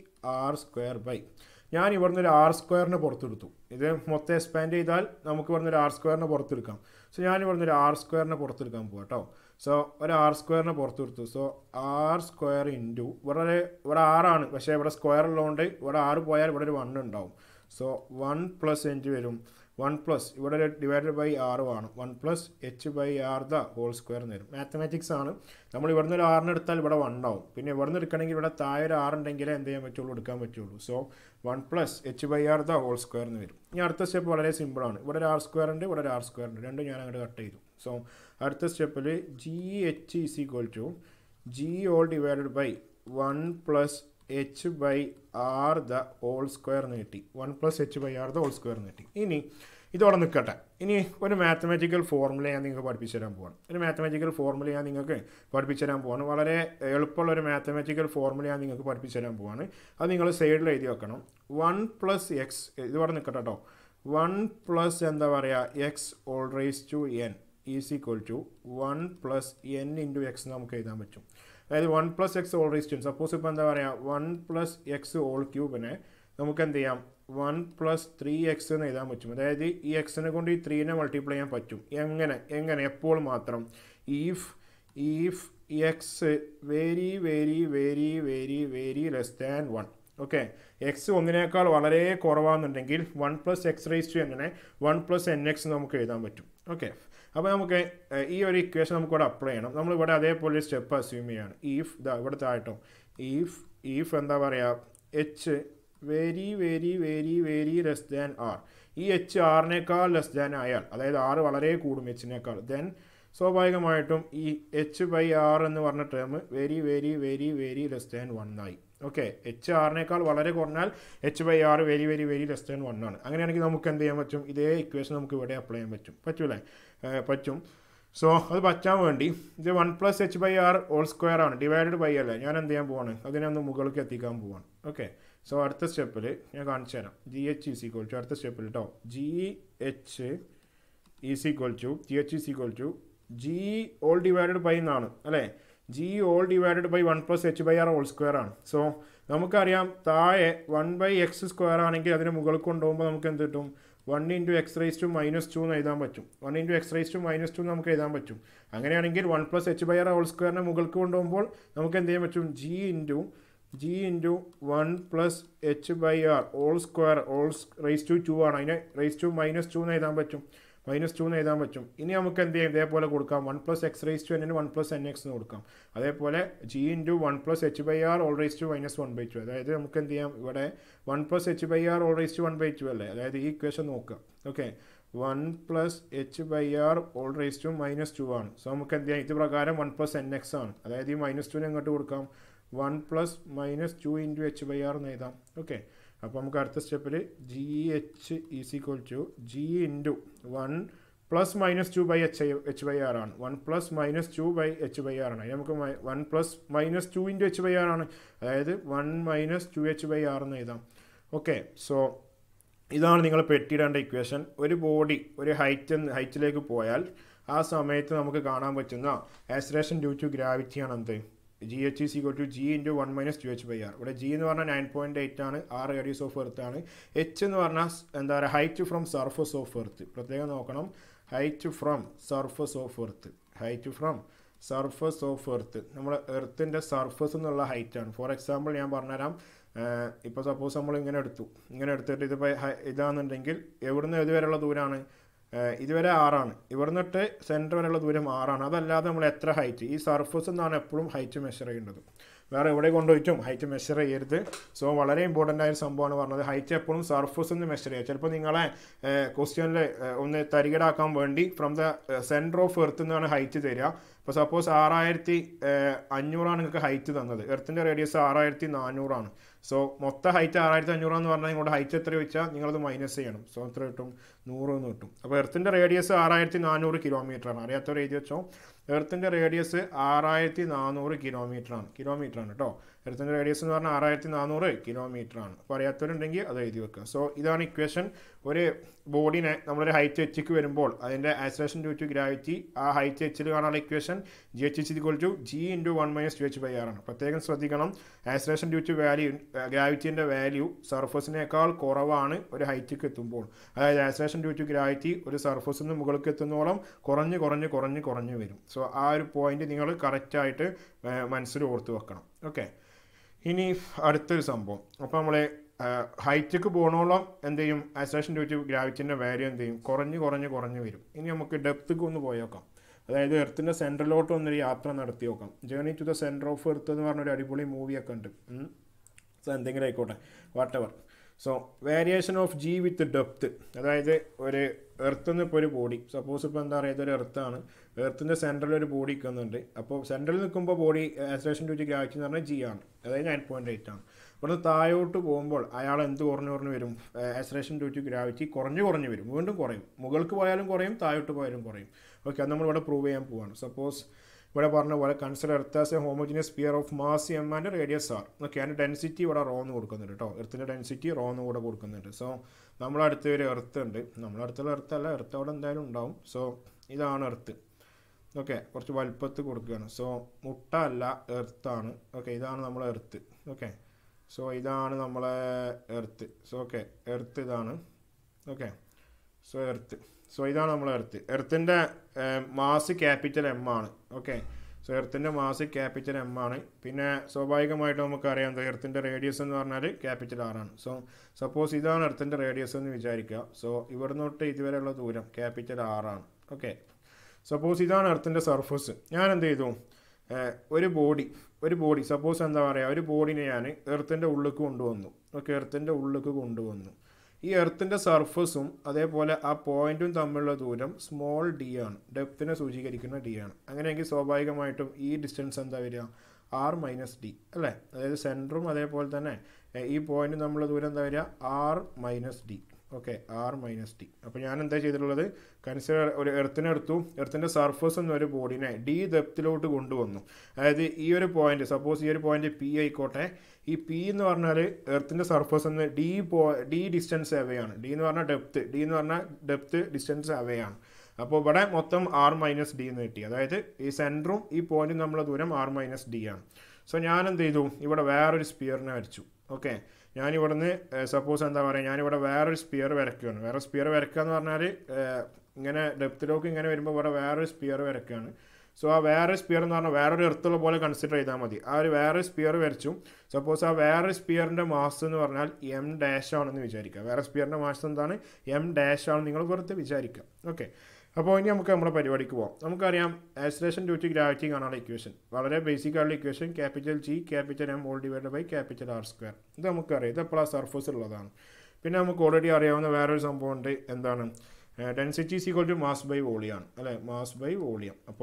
R square by ഞാൻ ഇവിടുന്ന് ഒരു ആർ സ്ക്വയറിനെ പുറത്തെടുത്തു ഇത് മൊത്തം എക്സ്പാൻഡ് ചെയ്താൽ നമുക്ക് ഇവിടുന്ന് ഒരു ആർ സ്ക്വയറിനെ പുറത്തെടുക്കാം സോ ഞാൻ ഇവിടുന്ന് ഒരു ആർ സ്ക്വയറിനെ പുറത്തെടുക്കാൻ പോകാം കേട്ടോ സോ ഒരു ആർ സ്ക്വയറിനെ പുറത്തെടുത്തു സോ ആർ സ്ക്വയർ ഇൻറ്റു ഇവിടെ ഇവിടെ ആറാണ് പക്ഷേ ഇവിടെ സ്ക്വയർ ഉള്ളതുകൊണ്ട് ഇവിടെ ആറ് പോയാൽ ഇവിടെ ഒരു വൺ ഉണ്ടാവും സോ വൺ പ്ലസ് എഞ്ച് വരും വൺ പ്ലസ് ഇവിടെ ഒരു ഡിവൈഡഡ് ബൈ ആറ് ആണ് one plus H by R the whole square എന്ന് വരും മാത്തമാറ്റിക്സ് ആണ് നമ്മൾ ഇവിടുന്ന് ഒരു ആറിന് എടുത്താൽ ഇവിടെ വൺ ആവും പിന്നെ ഇവിടുന്ന് എടുക്കണമെങ്കിൽ ഇവിടെ താഴെ ഒരു ആറുണ്ടെങ്കിലേ എന്ത് ചെയ്യാൻ പറ്റുള്ളൂ എടുക്കാൻ പറ്റുള്ളൂ so one plus H by R the whole square എന്ന് വരും ഇനി അടുത്ത സ്റ്റെപ്പ് വളരെ സിമ്പിളാണ് ഇവിടെ ഒരു ആർ സ്ക്വയർ ഉണ്ട് ഇവിടെ ഒരു ആർ സ്ക്വയർ ഉണ്ട് രണ്ടും ഞാൻ അങ്ങോട്ട് കട്ട് ചെയ്തു സോ അടുത്ത സ്റ്റെപ്പിൽ G H is equal to G all divided by one plus H by R the whole square എന്ന് കിട്ടി one plus H by R the whole square എന്ന് കിട്ടി ഇനി ഇതോടെ നിൽക്കട്ടെ ഇനി ഒരു മാത്തമാറ്റിക്കൽ ഫോർമുല ഞാൻ നിങ്ങൾക്ക് പഠിപ്പിച്ചു തരാൻ പോവാണ് ഒരു മാത്തമാറ്റിക്കൽ ഫോർമുല ഞാൻ നിങ്ങൾക്ക് പഠിപ്പിച്ചു തരാൻ പോവാണ് വളരെ എളുപ്പമുള്ള ഒരു മാത്തമാറ്റിക്കൽ ഫോർമുല ഞാൻ നിങ്ങൾക്ക് പഠിപ്പിച്ചു തരാൻ പോവാണ് അത് നിങ്ങൾ സൈഡിൽ എഴുതി വെക്കണം വൺ പ്ലസ് എക്സ് ഇതോടെ നിൽക്കട്ടെ കേട്ടോ വൺ പ്ലസ് എന്താ പറയുക X all raise to N is equal to one plus N into X നമുക്ക് എഴുതാൻ പറ്റും അതായത് one plus X all raise to suppose ഇപ്പോൾ എന്താ പറയുക വൺ പ്ലസ് എക്സ് ഓൾ ക്യൂബിനെ നമുക്ക് എന്ത് ചെയ്യാം വൺ പ്ലസ് ത്രീ എക്സ് എന്ന് എഴുതാൻ പറ്റും അതായത് ഈ എക്സിനെ കൊണ്ട് ഈ ത്രീനെ മൾട്ടിപ്ലൈ ചെയ്യാൻ പറ്റും എങ്ങനെ എങ്ങനെ എപ്പോൾ മാത്രം if if X very very very very very less than one okay X ഒന്നിനേക്കാൾ വളരെ കുറവാണെന്നുണ്ടെങ്കിൽ one plus X raise to എങ്ങനെ വൺ പ്ലസ് എൻ എക്സ് നമുക്ക് എഴുതാൻ പറ്റും ഓക്കെ അപ്പോൾ നമുക്ക് ഈ ഒരു ഇക്വേഷൻ നമുക്ക് ഇവിടെ അപ്ലൈ ചെയ്യണം നമ്മളിവിടെ അതേപോലെ സ്റ്റെപ്പ് അസ്യൂം ചെയ്യാണ് ഈഫ് ഇതാ ഇവിടെ താഴട്ടോ ഈഫ് ഈഫ് എന്താ പറയുക H very very very very less than R ഈ എച്ച് ആറിനേക്കാൾ ലെസ് ദാൻ ആയാൽ അതായത് ആറ് വളരെ കൂടും എച്ചിനേക്കാൾ ദെൻ സ്വാഭാവികമായിട്ടും ഈ എച്ച് ബൈ ആർ എന്ന് പറഞ്ഞ term very very very very less than one ആയി ഓക്കെ എച്ച് ആറിനേക്കാൾ വളരെ കുറഞ്ഞാൽ H by R very very very less than one ആണ് അങ്ങനെയാണെങ്കിൽ നമുക്ക് എന്ത് ചെയ്യാൻ പറ്റും ഇതേ ഇക്വേഷൻ നമുക്ക് ഇവിടെ അപ്ലൈ ചെയ്യാൻ പറ്റും പറ്റൂലേ പറ്റും സോ അത് പറ്റാൻ വേണ്ടി ഇത് one plus H by R all square ആണ് ഡിവൈഡഡ് ബൈ അല്ലേ ഞാൻ എന്ത് ചെയ്യാൻ പോവാണ് അതിനെ ഒന്ന് മുകളിലേക്ക് എത്തിക്കാൻ പോവാണ് ഓക്കെ സോ അടുത്ത സ്റ്റെപ്പിൽ ഞാൻ കാണിച്ചു തരാം G H is equal to അടുത്ത സ്റ്റെപ്പിൽ കേട്ടോ G H is equal to G H is equal to G all divided by എന്നാണ് അല്ലേ G all divided by one plus H by R all square ആണ് സോ നമുക്കറിയാം താഴെ വൺ ബൈ എക്സ് സ്ക്വയർ ആണെങ്കിൽ അതിന് മുകളിൽ കൊണ്ടുപോകുമ്പോൾ നമുക്ക് എന്ത് കിട്ടും one into X raise to minus two എന്ന് എഴുതാൻ പറ്റും one into X raise to minus two നമുക്ക് എഴുതാൻ പറ്റും അങ്ങനെയാണെങ്കിൽ one plus H by R whole സ്ക്വയറിനെ മുകൾക്ക് കൊണ്ടുപോകുമ്പോൾ നമുക്ക് എന്ത് ചെയ്യാൻ പറ്റും G into G into one plus H by R whole square whole raise to two two അതിനെ റൈസ് ടു മൈനസ് ടു എന്ന് എഴുതാൻ പറ്റും മൈനസ് ടു എന്ന് എഴുതാൻ പറ്റും ഇനി നമുക്ക് എന്ത് ചെയ്യാം ഇതേപോലെ കൊടുക്കാം one plus X raise to എന്നിന് വൺ പ്ലസ് എൻ എക്സ് എന്ന് കൊടുക്കാം അതേപോലെ G into one plus H by R all raise to minus one by two അതായത് നമുക്ക് എന്ത് ചെയ്യാം ഇവിടെ one plus H by R all raise to one by two അല്ലേ അതായത് ഈ ഇക്വേഷൻ നോക്കുക okay one plus H by R all raise to minus two ആണ് സോ നമുക്ക് എന്ത് ചെയ്യാം ഇത് പ്രകാരം വൺ പ്ലസ് എൻ എക്സ് ആണ് അതായത് ഈ മൈനസ് ടുവിനെ അങ്ങോട്ട് കൊടുക്കാം one plus minus two into H by R എന്ന് എഴുതാം ഓക്കെ അപ്പോൾ നമുക്ക് അടുത്ത സ്റ്റെപ്പിൽ G H is equal to G into one plus minus two by H H by R ആണ് one plus minus two by H by R ആണ് അതിന് നമുക്ക് one plus minus two into H by R ആണ് അതായത് one minus two H by R എന്ന് എഴുതാം ഓക്കെ സോ ഇതാണ് നിങ്ങൾ പെട്ടിയിടേണ്ട ഇക്വേഷൻ ഒരു ബോഡി ഒരു ഹൈറ്റ് ഹൈറ്റിലേക്ക് പോയാൽ ആ സമയത്ത് നമുക്ക് കാണാൻ പറ്റുന്ന ആസ്രേഷൻ ഡ്യൂ ടു ഗ്രാവിറ്റിയാണ് എന്ത് G H is equal to G into one minus two H by R ഇവിടെ ജി എന്ന് പറഞ്ഞാൽ നയൻ പോയിൻറ്റ് എയ്റ്റ് ആണ് ആർ റേഡിയസ് ഓഫ് എർത്ത് ആണ് എച്ച് എന്ന് പറഞ്ഞാൽ എന്താ പറയുക height from surface of earth പ്രത്യേകം നോക്കണം height from surface of earth height from surface of earth നമ്മൾ എർത്തിൻ്റെ സർഫസ് എന്നുള്ള ഹൈറ്റാണ് ഫോർ എക്സാമ്പിൾ ഞാൻ പറഞ്ഞുതരാം ഇപ്പോൾ സപ്പോസ് നമ്മൾ ഇങ്ങനെ എടുത്തു ഇങ്ങനെ എടുത്തിട്ട് ഇതിപ്പോൾ ഇതാണെന്നുണ്ടെങ്കിൽ എവിടുന്ന് ഏതുവരെയുള്ള ദൂരമാണ് ഇതുവരെ ആറാണ് ഇവിടുന്നിട്ട് സെൻറ്റർ വരെയുള്ള ദൂരം ആറാണ് അതല്ലാതെ നമ്മൾ എത്ര ഹൈറ്റ് ഈ സർഫസ് എന്നാണ് എപ്പോഴും ഹൈറ്റ് മെഷർ ചെയ്യേണ്ടത് വേറെ എവിടെ കൊണ്ടുപോയിട്ടും ഹൈറ്റ് മെഷർ ചെയ്യരുത് സോ വളരെ ഇമ്പോർട്ടൻ്റ് ആയ ഒരു സംഭവമാണ് പറഞ്ഞത് ഹൈറ്റ് എപ്പോഴും സർഫസ് എന്ന് മെഷർ ചെയ്യുക ചിലപ്പോൾ നിങ്ങളെ ക്വസ്റ്റ്യനിൽ ഒന്ന് തരികടാക്കാൻ വേണ്ടി from the centre of earth എന്നാണ് ഹൈറ്റ് തരിക ഇപ്പോൾ സപ്പോസ് ആറായിരത്തി അഞ്ഞൂറാണ് നിങ്ങൾക്ക് ഹൈറ്റ് തന്നത് എർത്തിൻ്റെ റേഡിയസ് ആറായിരത്തി നാനൂറാണ് സോ മൊത്തം ഹൈറ്റ് ആറായിരത്തി അഞ്ഞൂറാന്ന് പറഞ്ഞാൽ നിങ്ങളുടെ ഹൈറ്റ് എത്ര വെച്ചാൽ നിങ്ങളത് മൈനസ് ചെയ്യണം സോ എത്ര കിട്ടും നൂറ് എന്ന് കിട്ടും അപ്പോൾ എർത്തിൻ്റെ റേഡിയസ് ആറായിരത്തി നാനൂറ് കിലോമീറ്റർ ആണ് അറിയാത്തവർ എഴുതി വെച്ചോ എർത്തിൻ്റെ റേഡിയസ് ആറായിരത്തി നാനൂറ് കിലോമീറ്റർ ആണ് കിലോമീറ്റർ ആണ് കേട്ടോ എർത്തിൻ്റെ റേഡിയസ് എന്ന് പറഞ്ഞാൽ ആറായിരത്തി നാനൂറ് കിലോമീറ്റർ ആണ് അപ്പോൾ അറിയാത്തവരുണ്ടെങ്കിൽ അത് എഴുതി വെക്കുക സോ ഇതാണ് ഇക്വേഷൻ ഒരു ബോഡിനെ നമ്മളൊരു ഹൈറ്റ് എച്ചിക്ക് വരുമ്പോൾ അതിൻ്റെ ആക്സലേഷൻ ഡ്യൂ ടു ഗ്രാവിറ്റി ആ ഹൈറ്റ് എച്ചിൽ കാണാനുള്ള equation G H is equal to G into one minus two H by R ആണ് പ്രത്യേകം ശ്രദ്ധിക്കണം ആക്സലേഷൻ ഡ്യൂ ടു വാല്യൂ ഗ്രാവിറ്റീൻ്റെ വാല്യൂ സർഫസിനേക്കാൾ കുറവാണ് ഒരു ഹൈറ്റിക്ക് എത്തുമ്പോൾ അതായത് ആക്സലേഷൻ ഡ്യൂ ടു ഗ്രാവിറ്റി ഒരു സർഫസിൽ നിന്ന് മുകളിലേക്ക് എത്തുന്നോളം കുറഞ്ഞ് കുറഞ്ഞ് കുറഞ്ഞ് കുറഞ്ഞ് വരും സോ ആ ഒരു പോയിന്റ് നിങ്ങൾ കറക്റ്റായിട്ട് മനസ്സിൽ ഓർത്ത് വെക്കണം ഓക്കെ ഇനി അടുത്തൊരു സംഭവം അപ്പോൾ നമ്മളെ ഹൈറ്റിക്ക് പോകണോളം എന്ത് ചെയ്യും ആക്സലേഷൻ ഡ്യൂ ടു ഗ്രാവിറ്റിൻ്റെ വാല്യൂ എന്ത് ചെയ്യും കുറഞ്ഞ് കുറഞ്ഞ് കുറഞ്ഞ് വരും ഇനി നമുക്ക് ഡെപ്ത്ക്ക് ഒന്ന് പോയി നോക്കാം അതായത് എർത്തിൻ്റെ സെൻറ്ററിലോട്ട് ഒന്നൊരു യാത്ര നടത്തി നോക്കാം journey to the centre of earth എന്ന് പറഞ്ഞൊരു അടിപൊളി മൂവിയൊക്കെ ഉണ്ട് സോ എന്തെങ്കിലും ആയിക്കോട്ടെ whatever so variation of G with depth അതായത് ഒരു എർത്ത് നിന്ന് ഇപ്പോൾ ഒരു ബോഡി സപ്പോസ് ഇപ്പോൾ എന്താ പറയുക ഇതൊരു എർത്താണ് എർത്തിൻ്റെ സെൻറ്ററിൽ ഒരു ബോഡി നിൽക്കുന്നുണ്ട് അപ്പോൾ സെൻറ്ററിൽ നിൽക്കുമ്പോൾ ബോഡി ആസ്ട്രേഷൻ ടു ഗ്രാവിറ്റി എന്ന് പറഞ്ഞാൽ ജി ആണ് അതായത് നയൻ പോയിൻറ്റ് എയ്റ്റ് ആണ് ഇവിടുന്ന് താഴോട്ട് പോകുമ്പോൾ അയാൾ എന്ത് കുറഞ്ഞു കുറഞ്ഞു വരും ആസ്ട്രേഷൻ ടു ഗ്രാവിറ്റി കുറഞ്ഞു കുറഞ്ഞു വരും വീണ്ടും കുറയും മുകൾക്ക് പോയാലും കുറയും താഴോട്ട് പോയാലും കുറയും ഓക്കെ അത് നമ്മളിവിടെ പ്രൂവ് ചെയ്യാൻ പോവാണ് സപ്പോസ് ഇവിടെ പറഞ്ഞ പോലെ consider earth as a homogeneous sphere of mass M and radius R okay അതിൻ്റെ ഡെൻസിറ്റി ഇവിടെ റോ എന്ന് കൊടുക്കുന്നുണ്ട് കേട്ടോ എർത്തിൻ്റെ ഡെൻസിറ്റി റോ എന്ന് കൂടെ കൊടുക്കുന്നുണ്ട് സോ നമ്മളടുത്ത് ഒരു എർത്ത് ഉണ്ട് നമ്മളടുത്തുള്ള എർത്ത് അല്ല എർത്ത് അവിടെ എന്തായാലും ഉണ്ടാവും സോ ഇതാണ് എർത്ത് ഓക്കെ കുറച്ച് വലുപ്പത്ത് കൊടുക്കുകയാണ് സോ മുട്ട അല്ല എർത്താണ് ഓക്കെ ഇതാണ് നമ്മളെ എർത്ത് ഓക്കെ സോ ഇതാണ് നമ്മളെ എർത്ത് സോ ഓക്കെ എർത്ത് ഇതാണ് ഓക്കെ സോ എർത്ത് സോ ഇതാണ് നമ്മളെ എർത്ത് എർത്തിൻ്റെ മാസ് ക്യാപിറ്റൽ എം ആണ് ഓക്കെ സോ എർത്തിൻ്റെ മാസ് ക്യാപിറ്റൽ എം ആണ് പിന്നെ സ്വാഭാവികമായിട്ട് നമുക്കറിയാം എന്താ എർത്തിൻ്റെ റേഡിയസ് എന്ന് പറഞ്ഞാൽ ക്യാപിറ്റൽ ആർ ആണ് സോ സപ്പോസ് ഇതാണ് എർത്തിൻ്റെ റേഡിയസ് എന്ന് വിചാരിക്കുക സോ ഇവിടുന്ന് തൊട്ട് ഇതുവരെയുള്ള ദൂരം ക്യാപിറ്റൽ ആർ ആണ് ഓക്കെ സപ്പോസ് ഇതാണ് എർത്തിൻ്റെ സർഫസ് ഞാൻ എന്ത് ചെയ്തു ഒരു ബോഡി ഒരു ബോഡി സപ്പോസ് എന്താ പറയുക ഒരു ബോഡിനെ ഞാൻ എർത്തിൻ്റെ ഉള്ളിലേക്ക് കൊണ്ടുവന്നു ഓക്കെ എർത്തിൻ്റെ ഉള്ളിലേക്ക് കൊണ്ടുവന്നു ഈ എർത്തിൻ്റെ സർഫസും അതേപോലെ ആ പോയിന്റും തമ്മിലുള്ള ദൂരം സ്മോൾ ഡി ആണ് ഡെപ്തിനെ സൂചീകരിക്കുന്ന ഡി ആണ് അങ്ങനെയെങ്കിൽ സ്വാഭാവികമായിട്ടും ഈ ഡിസ്റ്റൻസ് എന്താ വരിക ആർ മൈനസ് ഡി അല്ലേ അതായത് സെൻറ്ററും അതേപോലെ തന്നെ ഈ പോയിന്റും തമ്മിലുള്ള ദൂരം എന്താ വരിക R minus D okay R minus D അപ്പോൾ ഞാൻ എന്താ ചെയ്തിട്ടുള്ളത് കൺസിഡർ ഒരു എർത്തിനെ എടുത്തു എർത്തിൻ്റെ സർഫസ് എന്നൊരു ബോഡിനെ ഡി ഡെപ്തിലോട്ട് കൊണ്ടുവന്നു അതായത് ഈ ഒരു പോയിന്റ് സപ്പോസ് ഈ ഒരു പോയിന്റ് പി ആയിക്കോട്ടെ ഈ പി എന്ന് പറഞ്ഞാൽ എർത്തിൻ്റെ സർഫസ് എന്ന് ഡി പോ ഡി ഡിസ്റ്റൻസ് അവയാണ് ഡി എന്ന് പറഞ്ഞാൽ ഡെപ്ത് ഡി എന്ന് പറഞ്ഞാൽ ഡെപ്ത് ഡിസ്റ്റൻസ് അവയാണ് അപ്പോൾ ഇവിടെ മൊത്തം ആർ മൈനസ് ഡി എന്ന് കിട്ടി അതായത് ഈ സെൻറ്ററും ഈ പോയിന്റും തമ്മിലുള്ള ദൂരം ആർ മൈനസ് ഡി ആണ് സോ ഞാൻ എന്ത് ചെയ്തു ഇവിടെ വേറൊരു സ്പിയറിനെ വരച്ചു ഓക്കെ ഞാൻ ഇവിടുന്ന് സപ്പോസ് എന്താ പറയുക ഞാനിവിടെ വേറൊരു സ്പിയർ വരയ്ക്കുകയാണ് വേറെ സ്പിയർ വരയ്ക്കുക എന്ന് പറഞ്ഞാൽ ഇങ്ങനെ ഡെപ്തിലോക്ക് ഇങ്ങനെ വരുമ്പോൾ ഇവിടെ വേറൊരു സ്പിയർ വരയ്ക്കുകയാണ് സോ ആ വേറെ സ്പിയർ എന്ന് പറഞ്ഞാൽ വേറൊരു എർത്തുള്ള പോലെ കൺസിഡർ ചെയ്താൽ മതി ആ ഒരു വേറെ സ്പിയർ വരച്ചു സപ്പോസ് ആ വേറെ സ്പിയറിൻ്റെ മാസ് എന്ന് പറഞ്ഞാൽ എം ഡാഷ് ആണെന്ന് വിചാരിക്കുക വേറെ സ്പിയറിൻ്റെ മാസ് എന്താണ് എം ഡാഷ് ആണെന്ന് നിങ്ങൾ വെറുതെ വിചാരിക്കുക ഓക്കെ അപ്പോൾ ഇനി നമുക്ക് നമ്മുടെ പരിപാടിക്ക് പോകാം നമുക്കറിയാം ആക്സിലേഷൻ ഡ്യൂ ടു ഗ്രാവിറ്റി കാണാനുള്ള ഇക്വേഷൻ വളരെ ബേസിക് ആയിട്ടുള്ള equation capital G capital M all divide by capital R square ഇത് നമുക്കറിയാം ഇത് എപ്പോഴാണ് സർഫസ് ഉള്ളതാണ് പിന്നെ നമുക്ക് ഓൾറെഡി അറിയാവുന്ന വേറൊരു സംഭവം ഉണ്ട് എന്താണ് density is equal to mass by വോളിയാണ് അല്ലേ മാസ് ബൈ വോളിയം അപ്പോൾ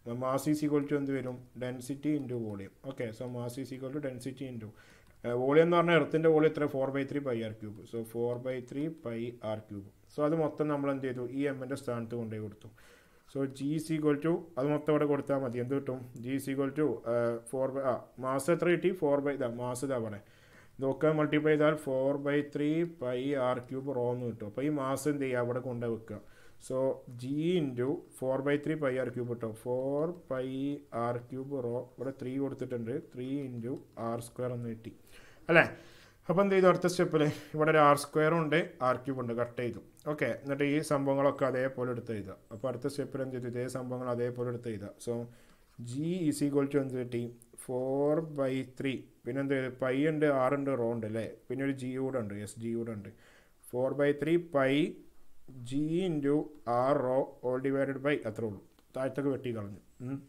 മാസ് ഈസ് ഈക്വൽ ടു എന്ത് വരും density into volume okay so mass is equal to density into volume എന്ന് പറഞ്ഞാൽ എർത്തിൻ്റെ വോളിയം എത്ര four by three pi R cube so four by three pi R cube so അത് മൊത്തം നമ്മൾ എന്ത് ചെയ്തു ഈ എമ്മിൻ്റെ സ്ഥാനത്ത് കൊണ്ടുപോയി കൊടുത്തു so G C equal to അത് മൊത്തം ഇവിടെ കൊടുത്താൽ മതി എന്ത് കിട്ടും G C equal to four by ആ മാസ് എത്ര കിട്ടി ഫോർ ബൈ ഇതാ മാസ് ഇതാ അവിടെ ഇതൊക്കെ മൾട്ടിപ്ലൈ ചെയ്താൽ four by three pi R cube rho എന്ന് കിട്ടും അപ്പോൾ ഈ മാസ് എന്ത് ചെയ്യുക അവിടെ കൊണ്ടുപോയി വെക്കുക so G into four by three pi R cube കിട്ടും four pi R cube rho ഇവിടെ ത്രീ കൊടുത്തിട്ടുണ്ട് ത്രീ ഇൻറ്റു ആർ സ്ക്വയർ എന്ന് കിട്ടി അല്ലേ അപ്പോൾ എന്ത് ചെയ്തു അടുത്ത സ്റ്റെപ്പിൽ ഇവിടെ ഒരു ആർ സ്ക്വയറും ഉണ്ട് ആർ ക്യൂബ് ഉണ്ട് കട്ട് ചെയ്തു ഓക്കെ എന്നിട്ട് ഈ സംഭവങ്ങളൊക്കെ അതേപോലെ എടുത്ത് എഴുതുക അപ്പോൾ അടുത്ത സ്റ്റെപ്പിൽ എന്ത് ചെയ്തു ഇതേ സംഭവങ്ങൾ അതേപോലെ എടുത്ത് എഴുതുക so G is equal to എന്ത് കിട്ടി ഫോർ ബൈ ത്രീ പിന്നെ എന്ത് ചെയ്തു പൈ ഉണ്ട് ആർ ഉണ്ട് റോ ഉണ്ട് അല്ലേ പിന്നെ ഒരു ജി കൂടെ ഉണ്ട് എസ് ജി കൂടെ ഉണ്ട് four by three pi G into R rho all divided by അത്രേ ഉള്ളൂ താഴത്തൊക്കെ വെട്ടി കളഞ്ഞു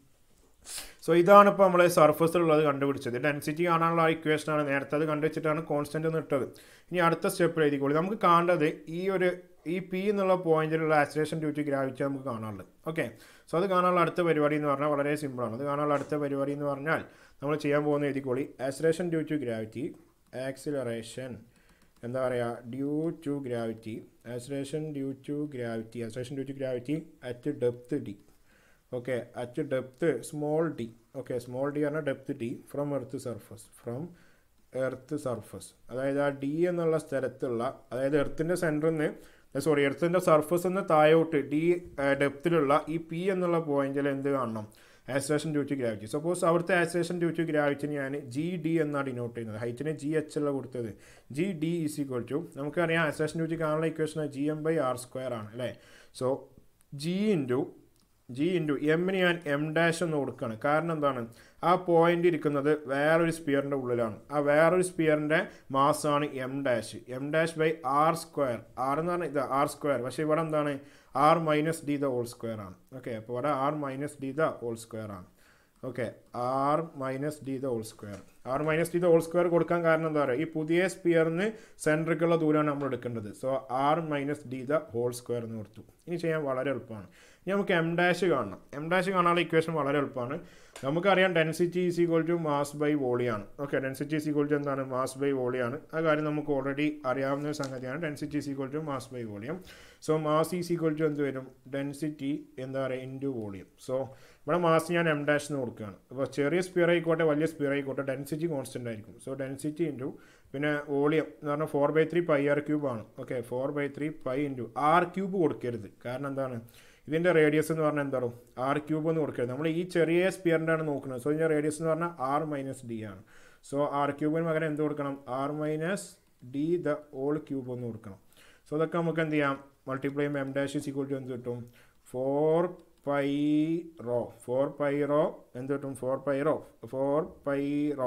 സോ ഇതാണ് ഇപ്പോൾ നമ്മൾ സർഫസിലുള്ളത് കണ്ടുപിടിച്ചത് ഡെൻസിറ്റി കാണാനുള്ള ഇക്വേഷനാണ് നേരത്തെ അത് കണ്ടുവച്ചിട്ടാണ് കോൺസ്റ്റൻ്റ് എന്ന് ഇട്ടത് ഇനി അടുത്ത സ്റ്റെപ്പിൽ എഴുതിക്കോളൂ നമുക്ക് കാണേണ്ടത് ഈ ഒരു ഈ പി എന്നുള്ള പോയിന്റിലുള്ള ആക്സിലേഷൻ ഡ്യൂ ടു ഗ്രാവിറ്റി നമുക്ക് കാണാനുള്ളത് ഓക്കെ സോ അത് കാണാനുള്ള അടുത്ത പരിപാടി എന്ന് പറഞ്ഞാൽ വളരെ സിമ്പിളാണ് അത് കാണാനുള്ള അടുത്ത പരിപാടി എന്ന് പറഞ്ഞാൽ നമ്മൾ ചെയ്യാൻ പോകുന്ന എഴുതിക്കോളി acceleration due to gravity acceleration എന്താ പറയുക due to gravity acceleration due to gravity acceleration due to gravity at depth D okay at depth small D okay small D പറഞ്ഞാൽ depth D from earth surface from earth surface അതായത് ആ ഡി എന്നുള്ള സ്ഥലത്തുള്ള അതായത് എർത്തിൻ്റെ സെൻറ്ററിൽ നിന്ന് സോറി എർത്തിൻ്റെ സർഫസ് നിന്ന് താഴോട്ട് ഡി ഡെപ്തിലുള്ള ഈ പി എന്നുള്ള പോയിന്റിൽ എന്ത് കാണണം acceleration due to gravity suppose അവിടുത്തെ ആക്സിലേഷൻ ഡ്യൂ ടു ഗ്രാവിറ്റിന് ഞാൻ ജി ഡി എന്നാണ് ഡിനോട്ട് ചെയ്യുന്നത് ഹൈറ്റിന് ജി എച്ച് അല്ല കൊടുത്തത് G D is equal to നമുക്കറിയാം ആക്സിലേഷൻ ഡ്യൂ ടു കാണുന്ന equation G M by R square ആണ് അല്ലേ so G into G into എമ്മിന് ഞാൻ എം ഡാഷ് എന്ന് കൊടുക്കുകയാണ് കാരണം എന്താണ് ആ പോയിന്റ് ഇരിക്കുന്നത് വേറൊരു സ്പിയറിൻ്റെ ഉള്ളിലാണ് ആ വേറൊരു സ്പിയറിൻ്റെ മാസാണ് M dash M dash by R square R എന്ന് പറഞ്ഞാൽ ഇത് ആർ സ്ക്വയർ പക്ഷേ ഇവിടെ എന്താണ് R minus D the whole square ആണ് ഓക്കെ അപ്പോൾ ഇവിടെ R minus D the whole square ആണ് okay R minus D the whole square R minus D the whole square കൊടുക്കാൻ കാരണം എന്താ പറയുക ഈ പുതിയ സ്പിയറിന് സെൻട്രിക്കുള്ള ദൂരമാണ് നമ്മൾ എടുക്കേണ്ടത് so R minus D the whole square എന്ന് കൊടുത്തു ഇനി ചെയ്യാൻ വളരെ എളുപ്പമാണ് ഇനി നമുക്ക് എം ഡാഷ് കാണണം എം ഡാഷ് കാണാനുള്ള ഇക്വേഷൻ വളരെ എളുപ്പമാണ് നമുക്കറിയാം density is equal to mass by വോളിയാണ് okay density is equal to എന്താണ് മാസ് ബൈ വോളിയാണ് ആ കാര്യം നമുക്ക് ഓൾറെഡി അറിയാവുന്ന ഒരു സംഗതിയാണ് density is equal to mass by volume so mass is equal to എന്ത് വരും ഡെൻസിറ്റി എന്താ പറയുക ഇൻറ്റു വോളിയം സോ ഇവിടെ മാസ് ഞാൻ എം ഡാഷ് എന്ന് കൊടുക്കുകയാണ് അപ്പോൾ ചെറിയ സ്പിയർ ആയിക്കോട്ടെ വലിയ സ്പിയർ ആയിക്കോട്ടെ ഡെൻസിറ്റി കോൺസ്റ്റൻ്റ് ആയിരിക്കും സോ ഡെൻസിറ്റി ഇൻറ്റു പിന്നെ വോളിയം എന്ന് പറഞ്ഞാൽ four by three pi R cube ആണ് okay four by three pi into R cube കൊടുക്കരുത് കാരണം എന്താണ് ഇതിൻ്റെ റേഡിയസ് എന്ന് പറഞ്ഞാൽ എന്താണോ ആർ ക്യൂബ് എന്ന് കൊടുക്കരുത് നമ്മൾ ഈ ചെറിയ സ്പിയറിൻ്റെ ആണ് നോക്കുന്നത് സോ ഇതിൻ്റെ റേഡിയസ് എന്ന് പറഞ്ഞാൽ ആർ മൈനസ് ഡി ആണ് സോ ആർ ക്യൂബിന് പകരം എന്ത് കൊടുക്കണം R minus D the whole cube എന്ന് കൊടുക്കണം സോ അതൊക്കെ നമുക്ക് എന്ത് ചെയ്യാം മൾട്ടിപ്ലൈ ചെയ്യുമ്പോൾ M dash is equal to എന്ത് കിട്ടും four pi rho four pi rho എന്ത് കിട്ടും four pi rho four pi rho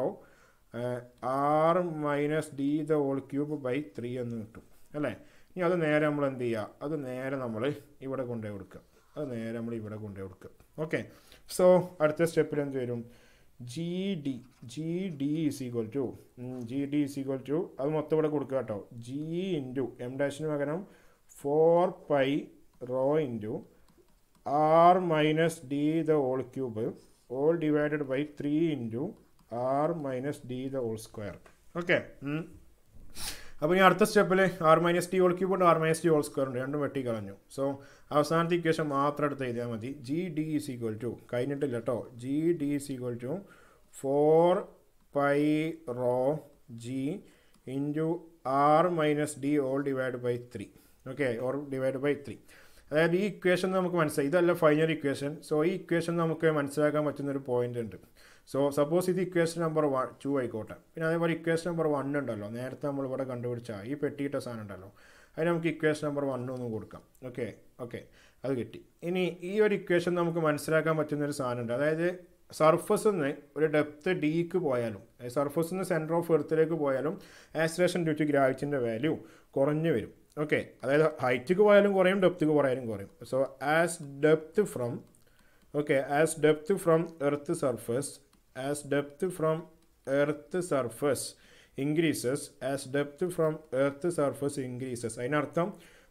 R minus D the whole cube by three എന്ന് കിട്ടും അല്ലേ ഇനി അത് നേരെ നമ്മൾ എന്ത് ചെയ്യുക അത് നേരെ നമ്മൾ ഇവിടെ കൊണ്ടുപോയി കൊടുക്കുക അത് നേരെ നമ്മൾ ഇവിടെ കൊണ്ടുപോയി കൊടുക്കുക ഓക്കെ സോ അടുത്ത സ്റ്റെപ്പിൽ എന്ത് വരും G D G D is equal to G D is equal to അത് മൊത്തം ഇവിടെ കൊടുക്കുക കേട്ടോ ജി ഇൻറ്റു എം ഡാഷിന് പകരം four pi rho into R minus D the whole cube all divided by three into R minus D the whole square okay അപ്പോൾ ഇനി അടുത്ത സ്റ്റെപ്പിൽ R minus T whole cube ഉണ്ട് R minus T whole square ഉണ്ട് രണ്ടും വെട്ടി കളഞ്ഞു സോ അവസാനത്തെ ഇക്വേഷൻ മാത്രം എടുത്ത് എഴുതിയാൽ മതി G D is equal to കഴിഞ്ഞിട്ടില്ല കേട്ടോ G D is equal to four pi rho G into R minus D all divide by three okay or divide by three അതായത് ഈ ഇക്വേഷൻ നമുക്ക് മനസ്സിലായി ഇതല്ല ഫൈനൽ ഇക്വേഷൻ സോ ഈ ഇക്വേഷൻ നമുക്ക് മനസ്സിലാക്കാൻ പറ്റുന്ന ഒരു പോയിന്റ് ഉണ്ട് സോ സപ്പോസ് ഇത് ഇക്വേഷൻ നമ്പർ വൺ ടു ആയിക്കോട്ടെ പിന്നെ അതേപോലെ ഇക്വേഷൻ നമ്പർ വൺ ഉണ്ടല്ലോ നേരത്തെ നമ്മൾ ഇവിടെ കണ്ടുപിടിച്ച ഈ പെട്ടിയിട്ട സാധനം ഉണ്ടല്ലോ അതിന് നമുക്ക് ഇക്വേഷൻ നമ്പർ വൺ ഒന്ന് കൊടുക്കാം ഓക്കെ ഓക്കെ അത് കിട്ടി ഇനി ഈ ഒരു ഇക്വേഷൻ നമുക്ക് മനസ്സിലാക്കാൻ പറ്റുന്ന ഒരു സാധനം ഉണ്ട് അതായത് സർഫസ് നിന്ന് ഒരു ഡെപ്ത് ഡിക്ക് പോയാലും സർഫസ് നിന്ന് സെൻറ്റർ ഓഫ് എർത്തിലേക്ക് പോയാലും ആക്സിലേഷൻ ഡ്യൂ ടു ഗ്രാവിറ്റിൻ്റെ വാല്യൂ കുറഞ്ഞു വരും ഓക്കെ അതായത് ഹൈറ്റിക്ക് പോയാലും കുറയും ഡെപ്തിക്ക് പോയാലും കുറയും so as depth from okay as depth from earth surface as depth from earth surface increases as depth from earth surface increases അതിനർത്ഥം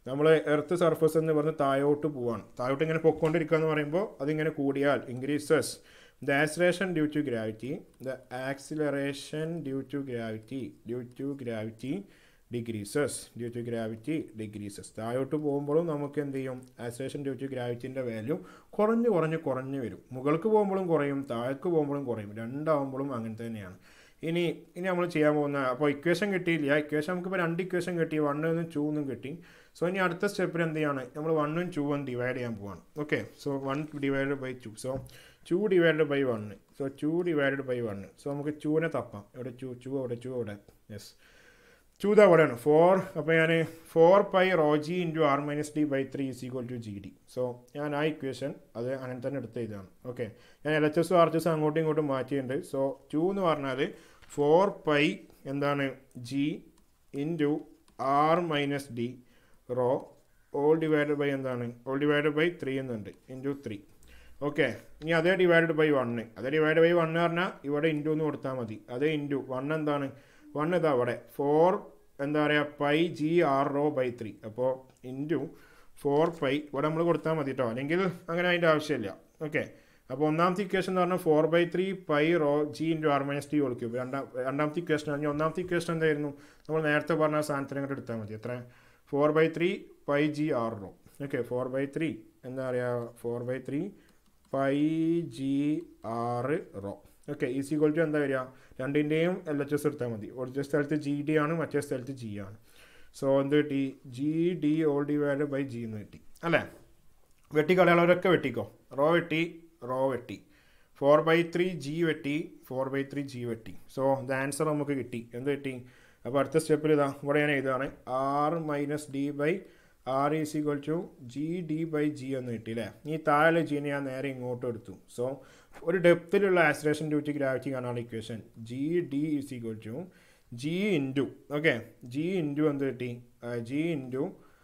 നമ്മൾ എർത്ത് സർഫസ് എന്ന് പറഞ്ഞ് താഴോട്ട് പോവാണ് താഴോട്ട് ഇങ്ങനെ പൊക്കോണ്ടിരിക്കുക എന്ന് പറയുമ്പോൾ അതിങ്ങനെ കൂടിയാൽ increases the acceleration due to gravity the acceleration due to gravity due to gravity decreases due to gravity decreases താഴോട്ട് പോകുമ്പോഴും നമുക്ക് എന്ത് ചെയ്യും ആക്സിലേഷൻ ഡ്യൂ ടു ഗ്രാവിറ്റിൻ്റെ വാല്യൂ കുറഞ്ഞ് കുറഞ്ഞ് കുറഞ്ഞ് വരും മുകൾക്ക് പോകുമ്പോഴും കുറയും താഴേക്ക് പോകുമ്പോഴും കുറയും രണ്ടാവുമ്പോഴും അങ്ങനെ തന്നെയാണ് ഇനി ഇനി നമ്മൾ ചെയ്യാൻ പോകുന്ന അപ്പോൾ ഇക്വേഷൻ കിട്ടിയില്ല ഇക്വേഷൻ നമുക്കിപ്പോൾ രണ്ട് ഇക്വേഷൻ കിട്ടി വണ്ണിൽ നിന്നും ടൂ എന്നും കിട്ടി സോ ഇനി അടുത്ത സ്റ്റെപ്പിൽ എന്ത് ചെയ്യാണ് നമ്മൾ വണ്ണും ടൂവും ഡിവൈഡ് ചെയ്യാൻ പോവാണ് okay so one divided by two so two divided by one so two divided by one so നമുക്ക് ടൂവിനെ തപ്പാം ഇവിടെ ടു ടു അവിടെ ടു അവിടെ യെസ് ടു ദ അവിടെയാണ് ഫോർ അപ്പോൾ ഞാൻ four pi rho G into R minus D by three is equal to G D so ഞാൻ ആ ഇക്വേഷൻ അത് അങ്ങനെ തന്നെ എടുത്ത ഇതാണ് ഓക്കെ ഞാൻ എൽ എച്ച് എസും ആർ എച്ച് എസും അങ്ങോട്ടും ഇങ്ങോട്ടും മാറ്റിയിട്ടുണ്ട് സോ ടു എന്ന് പറഞ്ഞാൽ ഫോർ പൈ എന്താണ് G into R minus D rho all divided by എന്താണ് ഓൾ ഡിവൈഡഡ് ബൈ ത്രീ എന്നുണ്ട് ഇൻറ്റു ത്രീ ഓക്കെ ഇനി അതേ ഡിവൈഡഡ് ബൈ വണ്ണ് അതേ ഡിവൈഡ് ബൈ വണ്ണ് പറഞ്ഞാൽ ഇവിടെ ഇൻറ്റു എന്ന് കൊടുത്താൽ മതി അതേ ഇൻറ്റു വൺ എന്താണ് വൺ ഇതാ അവിടെ ഫോർ എന്താ പറയുക pi G R rho by three അപ്പോൾ ഇൻറ്റു ഫോർ പൈ ഇവിടെ നമ്മൾ കൊടുത്താൽ മതി കേട്ടോ അല്ലെങ്കിൽ അങ്ങനെ അതിൻ്റെ ആവശ്യമില്ല ഓക്കെ അപ്പോൾ ഒന്നാമത്തെ ഇക്വേഷൻ എന്ന് പറഞ്ഞാൽ four by three pi rho G into R minus T കൊടുക്കും രണ്ടാം രണ്ടാമത്തെ ഇക്വേഷൻ ആണെങ്കിൽ ഒന്നാമത്തെ ഇക്വേഷൻ എന്തായിരുന്നു നമ്മൾ നേരത്തെ പറഞ്ഞ സാധനത്തിന് അങ്ങോട്ട് എടുത്താൽ മതി എത്ര four by three pi G R rho okay four by three എന്താ പറയുക four by three pi G ആറ് rho okay is equal to എന്താ വരിക രണ്ടിൻ്റെയും എൽ എച്ച് എസ് എടുത്താൽ മതി ഒരു സ്ഥലത്ത് ജി ഡി ആണ് മറ്റേ സ്ഥലത്ത് ജി ആണ് സോ എന്ത് കിട്ടി G D all divide by G എന്ന് കിട്ടി അല്ലേ വെട്ടിക്കളയുള്ളവരൊക്കെ വെട്ടിക്കോ റോ വെട്ടി റോ വെട്ടി ഫോർ ബൈ ത്രീ ജി വെട്ടി ഫോർ ബൈ ത്രീ ജി വെട്ടി സോ ദ ആൻസർ നമുക്ക് കിട്ടി എന്ത് കിട്ടി അപ്പോൾ അടുത്ത സ്റ്റെപ്പിൽ ഇതാ ഇവിടെ ഞാൻ ഇതാണ് R minus D by R is equal to G D by G എന്ന് കിട്ടി അല്ലേ ഈ താഴെ ജീനെ ഞാൻ നേരെ ഇങ്ങോട്ട് എടുത്തു സോ ഒരു ഡെപ്തിലുള്ള ആക്സിലേഷൻ ഡ്യൂട്ടി ഗ്രാവിറ്റി കാണാനുള്ള equation G D is equal to G into okay G into എന്ത് കിട്ടി G into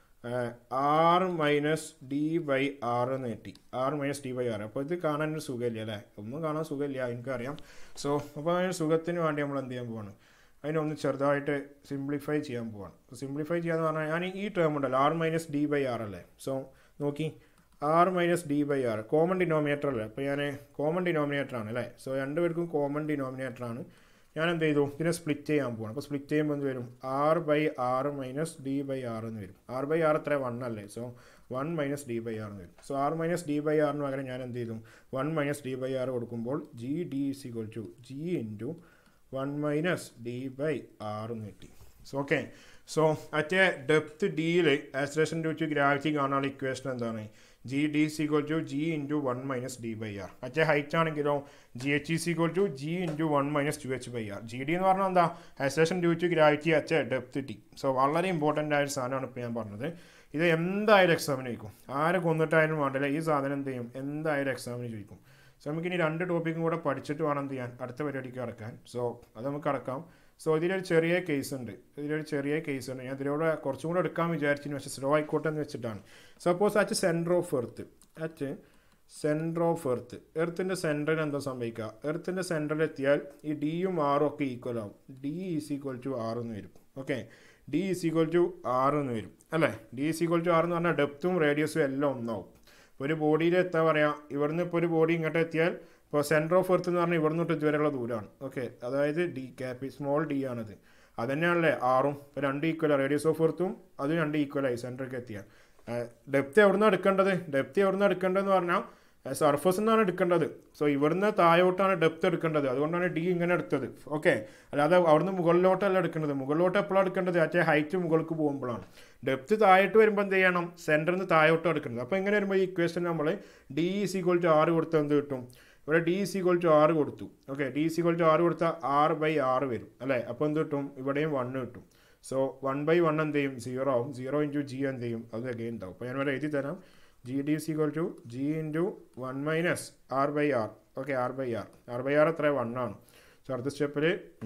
R minus D by R എന്ന് കിട്ടി R minus D by R അപ്പോൾ ഇത് കാണാൻ ഒരു സുഖമില്ല അല്ലേ ഒന്നും കാണാൻ സുഖമില്ല എനിക്കറിയാം സോ അപ്പോൾ അതിന് സുഖത്തിന് വേണ്ടി നമ്മൾ എന്ത് ചെയ്യാൻ പോവാണ് അതിനൊന്ന് ചെറുതായിട്ട് സിംപ്ലിഫൈ ചെയ്യാൻ പോവാണ് സിംപ്ലിഫൈ ചെയ്യാന്ന് പറഞ്ഞാൽ ഞാൻ ഈ ടേം ഉണ്ടല്ലോ R minus D by R അല്ലേ സോ നോക്കി R minus D by R common denominator അല്ലേ അപ്പോൾ ഞാൻ കോമൺ ഡിനോമിനേറ്റർ ആണ് അല്ലേ സോ രണ്ടുപേർക്കും കോമൺ ഡിനോമിനേറ്റർ ആണ് ഞാൻ എന്ത് ചെയ്തു ഇതിനെ സ്പ്ലിറ്റ് ചെയ്യാൻ പോകണം അപ്പോൾ സ്പ്ലിറ്റ് ചെയ്യുമ്പോൾ എന്ത് വരും R by R minus D by R എന്ന് വരും ആർ ബൈ ആർ എത്ര വൺ അല്ലേ so one minus D by R എന്ന് വരും so R minus D by ആറിന് പകരം ഞാൻ എന്ത് ചെയ്തു one minus D by R കൊടുക്കുമ്പോൾ G D is equal to G into one minus D by R എന്ന് കിട്ടി സോ ഓക്കെ സോ അറ്റേ ഡെപ്ത് ഡിയിൽ ആക്സിലേഷൻ ഡ്യൂ ടു ഗ്രാവിറ്റി കാണാനുള്ള ഇക്വേഷൻ എന്താണ് G D is equal to G into one minus D by R മറ്റേ ഹൈറ്റ് ആണെങ്കിലോ G H is equal to G into one minus two H by R G D എന്ന് പറഞ്ഞാൽ എന്താ ആക്സിലേഷൻ ഡ്യൂ ടു ഗ്രാവിറ്റി അറ്റേ ഡെപ്ത് ടി സോ വളരെ ഇമ്പോർട്ടൻ്റ് ആയ ഒരു സാധനമാണ് ഇപ്പോൾ ഞാൻ പറഞ്ഞത് ഇത് എന്തായാലും എക്സാമിന് ചോദിക്കും ആരെ കൊന്നിട്ടായാലും വേണ്ടില്ല ഈ സാധനം എന്ത് ചെയ്യും എന്തായാലും എക്സാമിന് ചോദിക്കും സോ നമുക്ക് ഇനി രണ്ട് ടോപ്പിക്കും കൂടെ പഠിച്ചിട്ട് വേണം എന്ത് ചെയ്യാൻ അടുത്ത പരിപാടിക്ക് കടക്കാൻ സോ അത് നമുക്ക് കടക്കാം സോ ഇതിലൊരു ചെറിയ കേസ് ഉണ്ട് ഇതിലൊരു ചെറിയ കേസ് ഉണ്ട് ഞാൻ ഇതിലൂടെ കുറച്ചും കൂടെ എടുക്കാൻ വിചാരിച്ചു പക്ഷേ സ്ലോ ആയിക്കോട്ടെ എന്ന് വെച്ചിട്ടാണ് suppose at centre of earth at centre of earth എർത്തിൻ്റെ സെൻറ്ററിൽ എന്താ സംഭവിക്കുക എർത്തിൻ്റെ സെൻറ്ററിൽ എത്തിയാൽ ഈ ഡിയും ആറും ഒക്കെ ഈക്വൽ ആവും D is equal to R എന്ന് വരും okay D is equal to R എന്ന് വരും അല്ലേ D is equal to R എന്ന് പറഞ്ഞാൽ ഡെപ്തും റേഡിയസും എല്ലാം ഒന്നാവും ഒരു ബോഡിയിൽ എത്താ പറയുക ഇവിടുന്ന് ഇപ്പോൾ ഒരു ബോഡി ഇങ്ങോട്ട് എത്തിയാൽ ഇപ്പോൾ സെൻറ്റർ ഓഫ് എർത്ത് എന്ന് പറഞ്ഞാൽ ഇവിടുന്ന് തൊട്ട് ഇതുവരെയുള്ള ദൂരമാണ് ഓക്കെ അതായത് ഡി ക്യാപി സ്മോൾ ഡി ആണത് അത് തന്നെയാണല്ലേ ആറും ഇപ്പോൾ രണ്ട് ഈക്വൽ റേഡിയസ് ഓഫ് എർത്തും അത് രണ്ട് ഈക്വലായി സെൻറ്ററിലേക്ക് എത്തിയ ഡെപ്ത് എവിടുന്ന് എടുക്കേണ്ടത് ഡെപ്ത് എവിടുന്ന് എടുക്കേണ്ടതെന്ന് പറഞ്ഞാൽ സർഫസ് നിന്നാണ് എടുക്കേണ്ടത് സോ ഇവിടുന്ന് താഴോട്ടാണ് ഡെപ്ത് എടുക്കേണ്ടത് അതുകൊണ്ടാണ് ഡി ഇങ്ങനെ എടുത്തത് ഓക്കെ അല്ലാതെ അവിടുന്ന് മുകളിലോട്ടല്ല എടുക്കേണ്ടത് മുകളിലോട്ട് എപ്പോഴാണ് എടുക്കേണ്ടത് മറ്റേ ഹൈറ്റ് മുകൾക്ക് പോകുമ്പോഴാണ് ഡെപ്ത് താഴോട്ട് വരുമ്പോൾ എന്ത് ചെയ്യണം സെൻറ്ററിൽ നിന്ന് താഴോട്ട് എടുക്കുന്നത് അപ്പോൾ ഇങ്ങനെ വരുമ്പോൾ ഈ ഇക്വേഷൻ നമ്മൾ D is equal to R കൊടുത്താൽ എന്ത് കിട്ടും ഇവിടെ D is equal to R കൊടുത്തു okay D is equal to R കൊടുത്താൽ ആറ് ബൈ ആറ് വരും അല്ലേ അപ്പോൾ എന്ത് കിട്ടും ഇവിടെയും വണ്ണ് കിട്ടും സോ വൺ ബൈ വൺ എന്ത് ചെയ്യും സീറോ ആവും സീറോ ഇൻറ്റു ജി എന്ത് ചെയ്യും അത് അഗെയിൻ ഉണ്ടാവും അപ്പോൾ ഞാൻ ഇവിടെ എഴുതി തരാം G D is equal to G into one minus R by R okay R by R R by R എത്ര വൺ ആണ് സോ അടുത്ത സ്റ്റെപ്പിൽ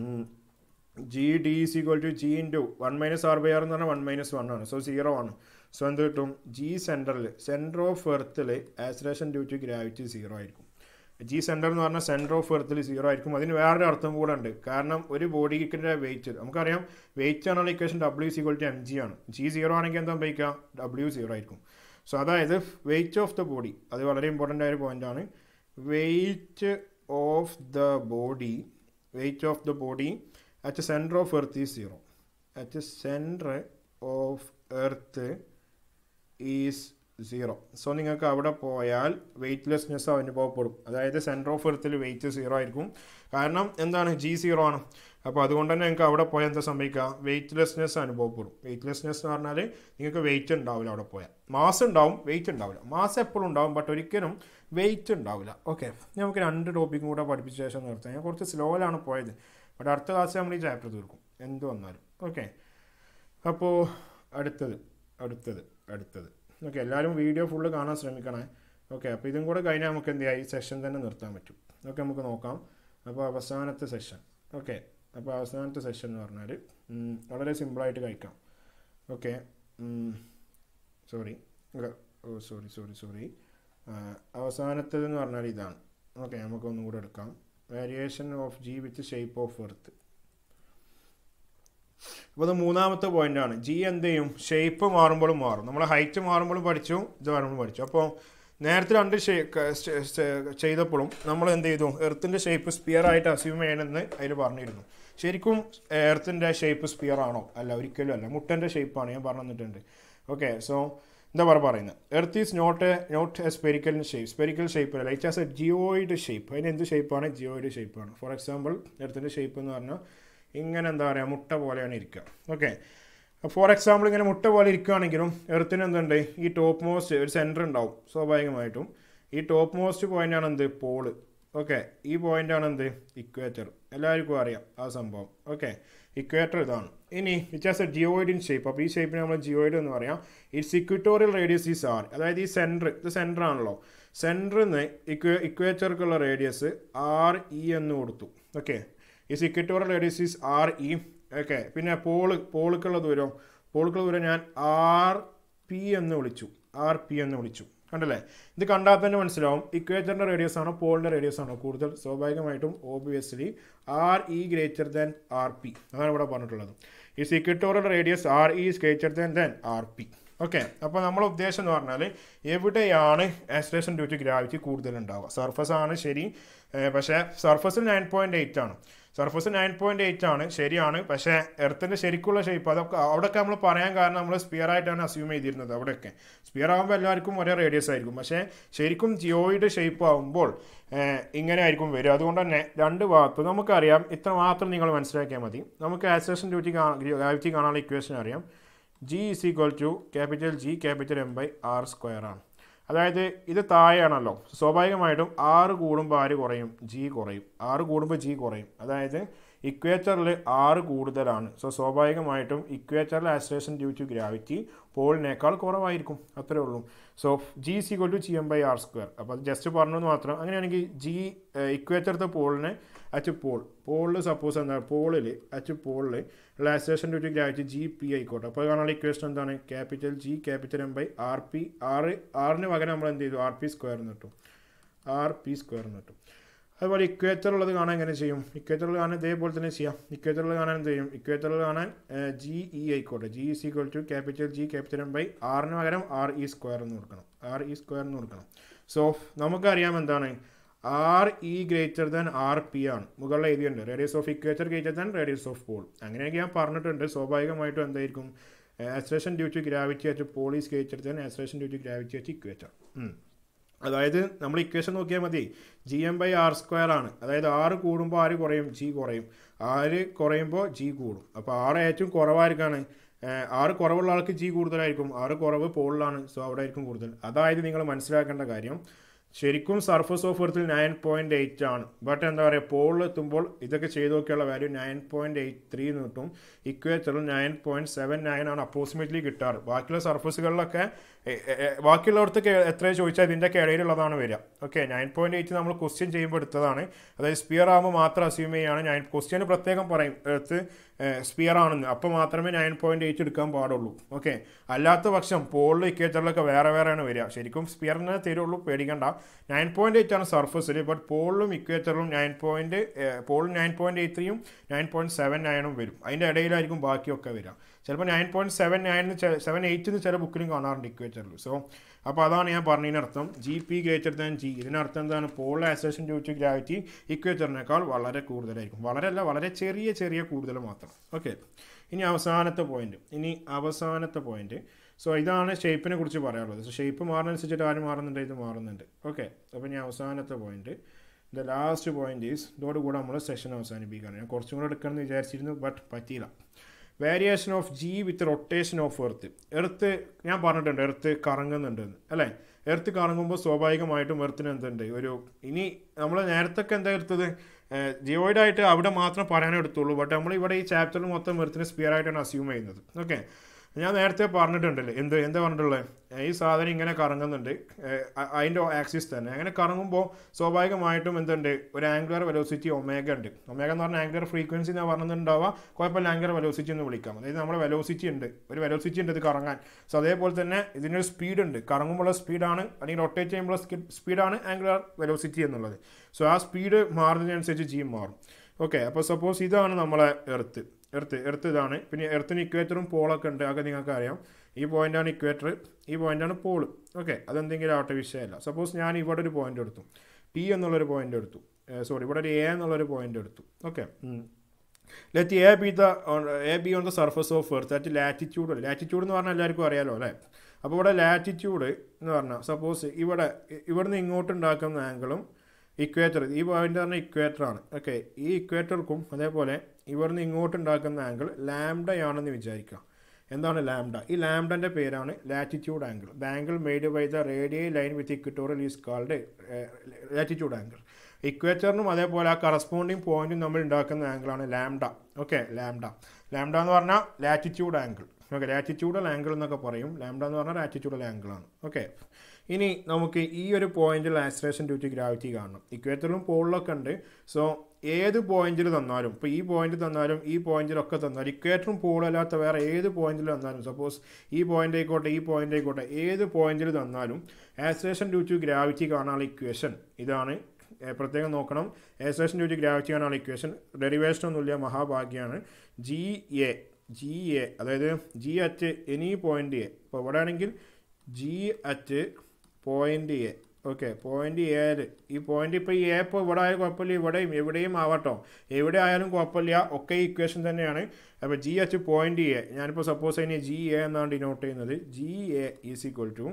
G D is equal to G into one minus R by R എന്ന് പറഞ്ഞാൽ വൺ മൈനസ് വൺ ആണ് സോ സീറോ ആണ് സോ എന്ത് കിട്ടും ജി സെൻറ്ററിൽ സെൻറ്റർ ഓഫ് എർത്തിൽ acceleration due to gravity zero ആയിരിക്കും ജി സെൻറ്റർ എന്ന് പറഞ്ഞാൽ സെൻറ്റർ ഓഫ് എർത്തിൽ സീറോ ആയിരിക്കും അതിന് വേറൊരു അർത്ഥം കൂടെ ഉണ്ട് കാരണം ഒരു ബോഡിക്കിൻ്റെ വെയിറ്റ് നമുക്കറിയാം വെയിറ്റ് ആണുള്ള equation W C to M G ആണ് ജി സീറോ ആണെങ്കിൽ എന്താ ഉപയോഗിക്കുക ഡബ്ല്യു സീറോ ആയിരിക്കും സോ അതായത് വെയിറ്റ് ഓഫ് ദ ബോഡി അത് വളരെ ഇമ്പോർട്ടൻ്റ് ആയ ഒരു പോയിന്റ് ആണ് weight of the body weight of the body at centre of earth is zero at centre of earth is zero so നിങ്ങൾക്ക് അവിടെ പോയാൽ വെയ്റ്റ്ലെസ്നെസ് അനുഭവപ്പെടും അതായത് സെൻറ്റർ ഓഫ് എർത്തിൽ വെയിറ്റ് സീറോ ആയിരിക്കും കാരണം എന്താണ് ജി സീറോ ആണ് അപ്പോൾ അതുകൊണ്ട് തന്നെ നിങ്ങൾക്ക് അവിടെ പോയാൽ എന്താ സംഭവിക്കുക വെയ്റ്റ്ലെസ്നെസ് അനുഭവപ്പെടും വെയ്റ്റ്ലെസ്നെസ് എന്ന് പറഞ്ഞാൽ നിങ്ങൾക്ക് വെയിറ്റ് ഉണ്ടാവില്ല അവിടെ പോയാൽ മാസ് ഉണ്ടാവും വെയിറ്റ് ഉണ്ടാവില്ല മാസ് എപ്പോഴും ഉണ്ടാവും ബട്ട് ഒരിക്കലും വെയിറ്റ് ഉണ്ടാവില്ല ഓക്കെ നമുക്ക് രണ്ട് ടോപ്പിക്കും കൂടെ പഠിപ്പിച്ച ശേഷം നിർത്താം ഞാൻ കുറച്ച് സ്ലോയിലാണ് പോയത് ബട്ട് അടുത്ത ക്ലാസ് നമ്മൾ ഈ ചാപ്റ്റർ തീർക്കും എന്ത് വന്നാലും ഓക്കെ അപ്പോൾ അടുത്തത് അടുത്തത് അടുത്തത് ഓക്കെ എല്ലാവരും വീഡിയോ ഫുള്ള് കാണാൻ ശ്രമിക്കണേ ഓക്കെ അപ്പോൾ ഇതും കൂടെ കഴിഞ്ഞാൽ നമുക്ക് എന്ത് ചെയ്യാം ഈ സെഷൻ തന്നെ നിർത്താൻ പറ്റും ഓക്കെ നമുക്ക് നോക്കാം അപ്പോൾ അവസാനത്തെ സെഷൻ ഓക്കെ അപ്പോൾ അവസാനത്തെ സെഷൻ എന്ന് പറഞ്ഞാൽ വളരെ സിമ്പിളായിട്ട് കഴിക്കാം okay sorry oh sorry sorry sorry അവസാനത്തേതെന്ന് പറഞ്ഞാൽ ഇതാണ് ഓക്കെ നമുക്കൊന്നും കൂടെ എടുക്കാം variation of G with shape of earth അപ്പോൾ അത് മൂന്നാമത്തെ പോയിന്റ് ആണ് ജി എന്ത് ചെയ്യും ഷേപ്പ് മാറുമ്പോഴും മാറും നമ്മൾ ഹൈറ്റ് മാറുമ്പോഴും പഠിച്ചു ഇത് മാറുമ്പോഴും പഠിച്ചു അപ്പോൾ നേരത്തെ രണ്ട് ചെയ്തപ്പോഴും നമ്മൾ എന്ത് ചെയ്തു എർത്തിൻ്റെ ഷേപ്പ് സ്പിയർ ആയിട്ട് അസ്യൂം ചെയ്യണമെന്ന് അതിൽ പറഞ്ഞിരുന്നു ശരിക്കും എർത്തിൻ്റെ ഷേപ്പ് സ്പിയർ ആണോ അല്ല ഒരിക്കലും അല്ല മുട്ടൻ്റെ ഷേപ്പാണ് ഞാൻ പറഞ്ഞു തന്നിട്ടുണ്ട് ഓക്കെ സോ എന്താ പറയുക പറയുന്നത് earth is not a not a spherical shape spherical shape അല്ല it as a geoid shape അതിന് എന്ത് ഷേപ്പാണ് ജിയോയിഡ് ഷേപ്പാണ് ഫോർ എക്സാമ്പിൾ എർത്തിൻ്റെ ഷേപ്പ് എന്ന് പറഞ്ഞാൽ ഇങ്ങനെ എന്താ പറയുക മുട്ട പോലെയാണ് ഇരിക്കുക ഓക്കെ ഫോർ എക്സാമ്പിൾ ഇങ്ങനെ മുട്ട പോലെ ഇരിക്കുകയാണെങ്കിലും എർത്തിന് എന്തുണ്ട് ഈ ടോപ്പ് മോസ്റ്റ് ഒരു സെൻറ്റർ ഉണ്ടാവും സ്വാഭാവികമായിട്ടും ഈ ടോപ്പ് മോസ്റ്റ് പോയിൻ്റാണ് എന്ത് പോള് ഓക്കെ ഈ പോയിൻ്റാണ് എന്ത് ഇക്വേറ്റർ എല്ലാവർക്കും അറിയാം ആ സംഭവം ഓക്കെ ഇക്വേറ്റർ ഇതാണ് ഇനി it has a geoid in shape അപ്പോൾ ഈ ഷേപ്പിന് നമ്മൾ ജിയോയിഡ് എന്ന് പറയാം it's equatorial radius is R അതായത് ഈ സെൻറ്റർ ഇത് സെൻറ്റർ ആണല്ലോ സെൻറ്ററിൽ നിന്ന് ഇക്വേ ഇക്വേറ്റർക്കുള്ള റേഡിയസ് ആർ ഇ എന്ന് കൊടുത്തു ഓക്കെ ഈ equatorial radius is R E okay പിന്നെ പോള് പോളുക്കുള്ള ദൂരം പോളുക്കുള്ള ദൂരം ഞാൻ ആർ പി എന്ന് വിളിച്ചു ആർ പി എന്ന് വിളിച്ചു കണ്ടല്ലേ ഇത് കണ്ടാൽ തന്നെ മനസ്സിലാവും ഇക്വേറ്ററിൻ്റെ റേഡിയസ് ആണോ പോളിൻ്റെ റേഡിയസ് ആണോ കൂടുതൽ സ്വാഭാവികമായിട്ടും obviously R E greater than R P അതാണ് ഇവിടെ പറഞ്ഞിട്ടുള്ളത് ഈ equatorial radius R E is greater than than R P okay അപ്പോൾ നമ്മളെ ഉദ്ദേശം എന്ന് പറഞ്ഞാൽ എവിടെയാണ് ആസ്ട്രേഷൻ ഡ്യൂ ടു ഗ്രാവിറ്റി കൂടുതൽ ഉണ്ടാവുക സർഫസ് ആണ് ശരി പക്ഷേ സർഫസിൽ നയൻ പോയിൻറ്റ് എയ്റ്റ് ആണ് സർഫസ് നയൻ പോയിന്റ് എയ്റ്റ് ആണ് ശരിയാണ് പക്ഷേ എർത്തിൻ്റെ ശരിക്കുള്ള ഷേപ്പ് അതൊക്കെ അവിടെയൊക്കെ നമ്മൾ പറയാൻ കാരണം നമ്മൾ സ്പിയർ ആയിട്ടാണ് അസ്യൂം ചെയ്തിരുന്നത് അവിടെയൊക്കെ സ്പിയർ ആകുമ്പോൾ എല്ലാവർക്കും ഒരേ റേഡിയസ് ആയിരിക്കും പക്ഷേ ശരിക്കും ജിയോയിഡ് ഷേപ്പ് ആകുമ്പോൾ ഇങ്ങനെ ആയിരിക്കും വരിക അതുകൊണ്ട് തന്നെ രണ്ട് ഭാഗത്ത് നമുക്കറിയാം ഇത്ര മാത്രം നിങ്ങൾ മനസ്സിലാക്കിയാൽ മതി നമുക്ക് ആക്സേഷൻ ഡ്യൂട്ടി ഗ്രാവിറ്റി കാണാനുള്ള ഇക്വേഷൻ അറിയാം G is equal to capital G capital M by R square ആണ് അതായത് ഇത് താഴെയാണല്ലോ സ്വാഭാവികമായിട്ടും ആറ് കൂടുമ്പോൾ ആര് കുറയും ജി കുറയും ആറ് കൂടുമ്പോൾ ജി കുറയും അതായത് ഇക്വേറ്ററിൽ ആറ് കൂടുതലാണ് സോ സ്വാഭാവികമായിട്ടും ഇക്വേറ്ററിൽ ആസ്ട്രേഷൻ ഡ്യൂ ടു ഗ്രാവിറ്റി പോളിനേക്കാൾ കുറവായിരിക്കും അത്രേ ഉള്ളൂ so G C equal to G M by R square അപ്പോൾ അത് ജസ്റ്റ് പറഞ്ഞെന്ന് മാത്രം അങ്ങനെയാണെങ്കിൽ ജി ഇക്വേറ്ററത്തെ പോളിനെ അറ്റ് പോൾ പോളിൽ സപ്പോസ് എന്താണ് പോളിൽ അറ്റ് പോളിൽ ഉള്ള acceleration due to gravity G P ആയിക്കോട്ടെ അപ്പോൾ കാണാനുള്ള ഇക്വേഷൻ എന്താണ് capital G capital M by R P R ആറിന് പകരം നമ്മൾ എന്ത് ചെയ്തു ആർ പി സ്ക്വയർ എന്ന് കിട്ടും ആർ പി സ്ക്വയർ എന്ന് കിട്ടും അതുപോലെ ഇക്വേറ്റർ ഉള്ളത് കാണാൻ എങ്ങനെ ചെയ്യും ഇക്വേറ്ററിൽ കാണാൻ ഇതേപോലെ തന്നെ ചെയ്യാം ഇക്വേറ്ററിൽ കാണാൻ എന്ത് ചെയ്യും ഇക്വേറ്ററിൽ കാണാൻ ജി ഇ ആയിക്കോട്ടെ G is equal to capital G capital M by ആറിന് പകരം ആർ ഇ സ്ക്വയർ എന്ന് കൊടുക്കണം ആർ ഇ സ്ക്വയർ എന്ന് കൊടുക്കണം സോ നമുക്കറിയാം എന്താണ് R E greater than R P ആണ് മുകളിൽ എഴുതിയുണ്ട് radius of equator greater than radius of pole അങ്ങനെയൊക്കെ ഞാൻ പറഞ്ഞിട്ടുണ്ട് സ്വാഭാവികമായിട്ടും എന്തായിരിക്കും acceleration due to gravity at pole is greater than acceleration due to gravity at equator അതായത് നമ്മൾ ഇക്വേഷൻ നോക്കിയാൽ മതി G M by R square ആണ് അതായത് ആറ് കൂടുമ്പോൾ ആറ് കുറയും ജി കുറയും ആറ് കുറയുമ്പോൾ ജി കൂടും അപ്പോൾ ആറ് ഏറ്റവും കുറവായിരിക്കാണ് ആറ് കുറവുള്ള ആൾക്ക് ജി കൂടുതലായിരിക്കും ആറ് കുറവ് പോളിലാണ് സോ അവിടെ ആയിരിക്കും കൂടുതൽ അതായത് നിങ്ങൾ മനസ്സിലാക്കേണ്ട കാര്യം ശരിക്കും സർഫസ് ഓഫ് എർത്തിൽ നയൻ പോയിന്റ് എയ്റ്റ് ആണ് ബട്ട് എന്താ പറയുക പോളിൽ എത്തുമ്പോൾ ഇതൊക്കെ ചെയ്ത് നോക്കിയുള്ള value nine point eight three എന്ന് കിട്ടും ഇക്വേറ്ററിൽ നയൻ പോയിന്റ് സെവൻ നയൻ ആണ് അപ്രോക്സിമേറ്റ്ലി കിട്ടാറ് ബാക്കിയുള്ള സർഫസുകളിലൊക്കെ എ- എ- എ- ബാക്കിയുള്ളവർക്ക് എത്ര ചോദിച്ചാൽ ഇതിൻ്റെയൊക്കെ ഇടയിലുള്ളതാണ് വരിക ഓക്കെ നയൻ പോയിന്റ് എയ്റ്റ് നമ്മൾ ക്വസ്റ്റ്യൻ ചെയ്യുമ്പോൾ എടുത്തതാണ് അതായത് സ്പിയർ ആകുമ്പോൾ മാത്രം അസ്യൂം ചെയ്യുകയാണ് നയൻ ക്വസ്റ്റ്യന് പ്രത്യേകം പറയും എർത്ത് സ്പിയർ ആണെന്ന് അപ്പോൾ മാത്രമേ നയൻ പോയിന്റ് എയ്റ്റ് എടുക്കാൻ പാടുള്ളൂ ഓക്കെ അല്ലാത്ത പക്ഷം പോളിലും ഇക്വേറ്ററിലൊക്കെ വേറെ വേറെയാണ് വരിക ശരിക്കും സ്പിയറിനെ തരുള്ളൂ പേടിക്കണ്ട നയൻ പോയിന്റ് എയ്റ്റ് ആണ് സർഫസിൽ ബട്ട് പോളിലും ഇക്വേറ്ററിലും നയൻ പോയിന്റ് പോളിൽ നയൻ പോയിന്റ് എയ്റ്റ് ത്രീയും നയൻ പോയിന്റ് സെവൻ നയനും വരും അതിൻ്റെ ഇടയിലായിരിക്കും ബാക്കിയൊക്കെ വരിക ചിലപ്പോൾ nine point seven nine seven eight ചില ബുക്കിലും കാണാറുണ്ട് ഇക്വേറ്ററിൽ സോ അപ്പോൾ അതാണ് ഞാൻ പറഞ്ഞതിനർത്ഥം G P greater than G ഇതിനർത്ഥം എന്താണ് പോൾ ആസേഷൻ ഡ്യൂ ടു ഗ്രാവിറ്റി ഇക്വേറ്ററിനേക്കാൾ വളരെ കൂടുതലായിരിക്കും വളരെ അല്ല വളരെ ചെറിയ ചെറിയ കൂടുതൽ മാത്രം ഓക്കെ ഇനി അവസാനത്തെ പോയിന്റ് ഇനി അവസാനത്തെ പോയിന്റ് സോ ഇതാണ് ഷേപ്പിനെ കുറിച്ച് പറയാനുള്ളത് സോ ഷേപ്പ് മാറുന്നതനുസരിച്ചിട്ട് ആര് മാറുന്നുണ്ട് ഇത് മാറുന്നുണ്ട് ഓക്കെ അപ്പോൾ ഇനി അവസാനത്തെ point the last point is ഇതോടുകൂടെ നമ്മൾ സെഷൻ അവസാനിപ്പിക്കുകയാണ് ഞാൻ കുറച്ചും കൂടെ എടുക്കണമെന്ന് വിചാരിച്ചിരുന്നു ബട്ട് പറ്റിയില്ല variation of G with rotation of earth earth ഞാൻ പറഞ്ഞിട്ടുണ്ട് എർത്ത് കറങ്ങുന്നുണ്ട് എന്ന് അല്ലേ എർത്ത് കറങ്ങുമ്പോൾ സ്വാഭാവികമായിട്ടും എർത്തിന് എന്തുണ്ട് ഒരു ഇനി നമ്മൾ നേരത്തൊക്കെ എന്താ എടുത്തത് ജിയോയിഡായിട്ട് അവിടെ മാത്രം പറയാനേ എടുത്തുള്ളൂ ബട്ട് നമ്മൾ ഇവിടെ ഈ ചാപ്റ്ററിൽ മൊത്തം എർത്തിന് സ്പിയർ ആയിട്ടാണ് അസ്യൂം ചെയ്യുന്നത് ഓക്കെ ഞാൻ നേരത്തെ പറഞ്ഞിട്ടുണ്ടല്ലേ എന്ത് എന്താ പറഞ്ഞിട്ടുള്ളത് ഈ സാധനം ഇങ്ങനെ കറങ്ങുന്നുണ്ട് അതിൻ്റെ ആക്സിസ് തന്നെ അങ്ങനെ കറങ്ങുമ്പോൾ സ്വാഭാവികമായിട്ടും എന്തുണ്ട് ഒരു ആംഗുലർ വെലോസിറ്റി ഒമേഗ ഉണ്ട് ഒമേഗ എന്ന് പറഞ്ഞാൽ ആംഗുലർ ഫ്രീക്വൻസി എന്ന് പറഞ്ഞിട്ടുണ്ടാവുക കുഴപ്പമില്ല ആംഗുലർ വെലോസിറ്റി എന്ന് വിളിക്കാം അതായത് നമ്മുടെ വെലോസിറ്റി ഉണ്ട് ഒരു വെലോസിറ്റി ഉണ്ട് ഇത് കറങ്ങാൻ സോ അതേപോലെ തന്നെ ഇതിനൊരു സ്പീഡ് ഉണ്ട് കറങ്ങുമ്പോഴുള്ള സ്പീഡാണ് അല്ലെങ്കിൽ റൊട്ടേറ്റ് ചെയ്യുമ്പോൾ സ്പീഡാണ് ആംഗുലർ വെലോസിറ്റി എന്നുള്ളത് സോ ആ സ്പീഡ് മാറുന്നതിനനുസരിച്ച് ജി മാറും ഓക്കെ അപ്പോൾ സപ്പോസ് ഇതാണ് നമ്മളെ എർത്ത് എർത്ത് എർത്ത് ഇതാണ് പിന്നെ എർത്തിന് ഇക്വേറ്ററും പോളൊക്കെ ഉണ്ട് അതൊക്കെ നിങ്ങൾക്ക് അറിയാം ഈ പോയിന്റാണ് ഇക്വേറ്റർ ഈ പോയിന്റാണ് പോള് ഓക്കെ അതെന്തെങ്കിലും ആവട്ടെ വിഷയമല്ല സപ്പോസ് ഞാൻ ഇവിടെ ഒരു പോയിന്റ് എടുത്തു പി എന്നുള്ളൊരു പോയിന്റ് എടുത്തു സോറി ഇവിടെ ഒരു എ എന്നുള്ളൊരു പോയിന്റ് എടുത്തു okay let A B the A B on the surface of earth at latitude latitude എന്ന് പറഞ്ഞാൽ എല്ലാവർക്കും അറിയാലോ അല്ലേ അപ്പോൾ ഇവിടെ ലാറ്റിറ്റ്യൂഡ് എന്ന് പറഞ്ഞാൽ സപ്പോസ് ഇവിടെ ഇവിടുന്ന് ഇങ്ങോട്ട് ഉണ്ടാക്കുന്ന ആംഗിളും ഇക്വേറ്റർ ഈ പോയിന്റ് പറഞ്ഞാൽ ഇക്വേറ്റർ ആണ് ഓക്കെ ഈ ഇക്വേറ്റർക്കും അതേപോലെ ഇവിടുന്ന് ഇങ്ങോട്ട് ഉണ്ടാക്കുന്ന ആംഗിൾ ലാംഡയാണെന്ന് വിചാരിക്കുക എന്താണ് ലാംഡ ഈ ലാംഡൻ്റെ പേരാണ് latitude angle the angle made by the radial line with equatorial is called latitude angle ഇക്വേറ്ററിനും അതേപോലെ ആ കറസ്പോണ്ടിങ് പോയിന്റും നമ്മൾ ഉണ്ടാക്കുന്ന ആംഗിളാണ് ലാംഡ ഓക്കെ ലാംഡ ലാംഡ എന്ന് പറഞ്ഞാൽ latitude angle okay latitudinal angle എന്നൊക്കെ പറയും ലാംഡ എന്ന് പറഞ്ഞാൽ ലാറ്റിറ്റ്യൂഡൽ ആംഗിളാണ് ഓക്കെ ഇനി നമുക്ക് ഈ ഒരു പോയിന്റിൽ ആക്സിലേഷൻ ഡ്യൂ ടു ഗ്രാവിറ്റി കാണണം ഇക്വേറ്ററിലും പോളിലൊക്കെ ഉണ്ട് സോ ഏത് പോയിന്റിൽ തന്നാലും ഇപ്പോൾ ഈ പോയിന്റ് തന്നാലും ഈ പോയിന്റിലൊക്കെ തന്നാലും ഇക്വേറ്ററും പോളല്ലാത്ത വേറെ ഏത് പോയിന്റിൽ തന്നാലും സപ്പോസ് ഈ പോയിന്റ് ആയിക്കോട്ടെ ഈ പോയിന്റ് ആയിക്കോട്ടെ ഏത് പോയിന്റിൽ തന്നാലും ആക്സിലേഷൻ ഡ്യൂ ടു ഗ്രാവിറ്റി കാണാനുള്ള ഇക്വേഷൻ ഇതാണ് പ്രത്യേകം നോക്കണം ആക്സിലേഷൻ ഡ്യൂ ടു ഗ്രാവിറ്റി കാണാനുള്ള ഇക്വേഷൻ ഡെറിവേഷൻ ഒന്നുമില്ല മഹാഭാഗ്യമാണ് ജി എ ജി എ അതായത് G at any point A ഇപ്പോൾ ഇവിടെ ആണെങ്കിൽ G at point A okay point എയിൽ ഈ പോയിന്റ് ഇപ്പോൾ ഈ എ ഇപ്പോൾ ഇവിടെ ആയാലും കുഴപ്പമില്ല ഇവിടെയും എവിടെയും ആവട്ടോ എവിടെ ആയാലും കുഴപ്പമില്ല ഒക്കെ ഇക്വേഷൻ തന്നെയാണ് അപ്പോൾ ജി എച്ച് പോയിന്റ് എ ഞാനിപ്പോൾ സപ്പോസ് അതിന് ജി എ എന്നാണ് ഡിനോട്ട് ചെയ്യുന്നത് G A is equal to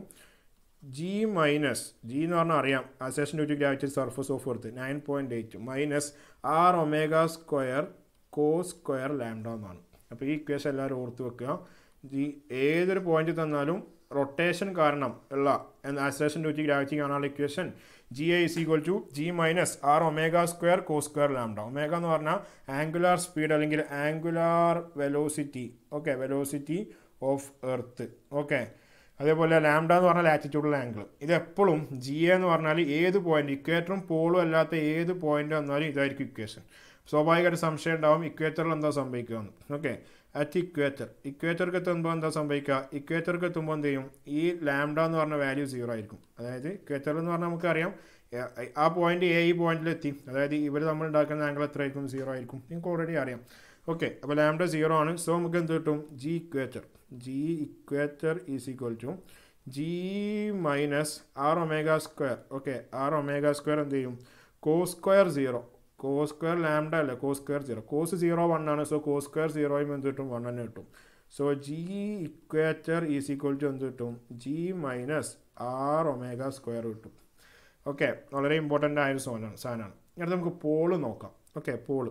G minus G എന്ന് പറഞ്ഞാൽ അറിയാം അസേഷൻ due to gravity surface of earth nine point eight minus R omega square cos square lambda എന്നാണ് അപ്പോൾ ഈ ഇക്വേഷൻ എല്ലാവരും ഓർത്ത് വെക്കുക ജി ഏതൊരു പോയിന്റ് തന്നാലും റൊട്ടേഷൻ കാരണം ഉള്ള ആക്സലേഷൻ ഡ്യൂ ടു ഗ്രാവിറ്റി കാണാനുള്ള equation G A is equal to G minus R omega square cos square lambda omega എന്ന് പറഞ്ഞാൽ ആംഗുലാർ സ്പീഡ് അല്ലെങ്കിൽ angular velocity okay velocity of earth okay അതേപോലെ ലാംഡ എന്ന് പറഞ്ഞാൽ ലാറ്റിറ്റ്യൂഡൽ ആംഗിൾ ഇത് എപ്പോഴും ജി എ എന്ന് പറഞ്ഞാൽ ഏത് പോയിന്റ് ഇക്വേറ്ററും പോളും അല്ലാത്ത ഏത് പോയിന്റ് വന്നാലും ഇതായിരിക്കും ഇക്വേഷൻ സ്വാഭാവികമായിട്ട് സംശയം ഉണ്ടാവും ഇക്വേറ്ററിൽ എന്താ സംഭവിക്കുക എന്ന് ഓക്കെ അറ്റ് ഇക്വേറ്റർ ഇക്വേറ്റർക്ക് എത്തുമ്പോൾ എന്താ സംഭവിക്കുക ഇക്വേറ്റർക്ക് എത്തുമ്പോൾ എന്ത് ചെയ്യും ഈ ലാംഡ എന്ന് പറഞ്ഞ വാല്യൂ സീറോ ആയിരിക്കും അതായത് ഇക്വേറ്റർ എന്ന് പറഞ്ഞാൽ നമുക്കറിയാം ആ പോയിന്റ് എ ഈ പോയിന്റിലെത്തി അതായത് ഇവർ നമ്മൾ ഉണ്ടാക്കുന്ന ആംഗിൾ എത്ര ആയിരിക്കും സീറോ ആയിരിക്കും നിങ്ങൾക്ക് ഓൾറെഡി അറിയാം ഓക്കെ അപ്പോൾ ലാംഡ സീറോ ആണ് സോ നമുക്ക് എന്ത് കിട്ടും G equator G equator is equal to G minus R omega square okay R omega square എന്ത് ചെയ്യും cos square zero cos square lambda അല്ല cos square zero cos zero one ആണ് സോ കോ സ്ക്വയർ സീറോയും എന്ത് കിട്ടും വൺ തന്നെ കിട്ടും so G equator is equal to എന്ത് കിട്ടും G minus R omega square കിട്ടും ഓക്കെ വളരെ ഇമ്പോർട്ടൻ്റ് ആയൊരു സാധനമാണ് സാധനമാണ് അടുത്ത് നമുക്ക് പോള് നോക്കാം ഓക്കെ പോള്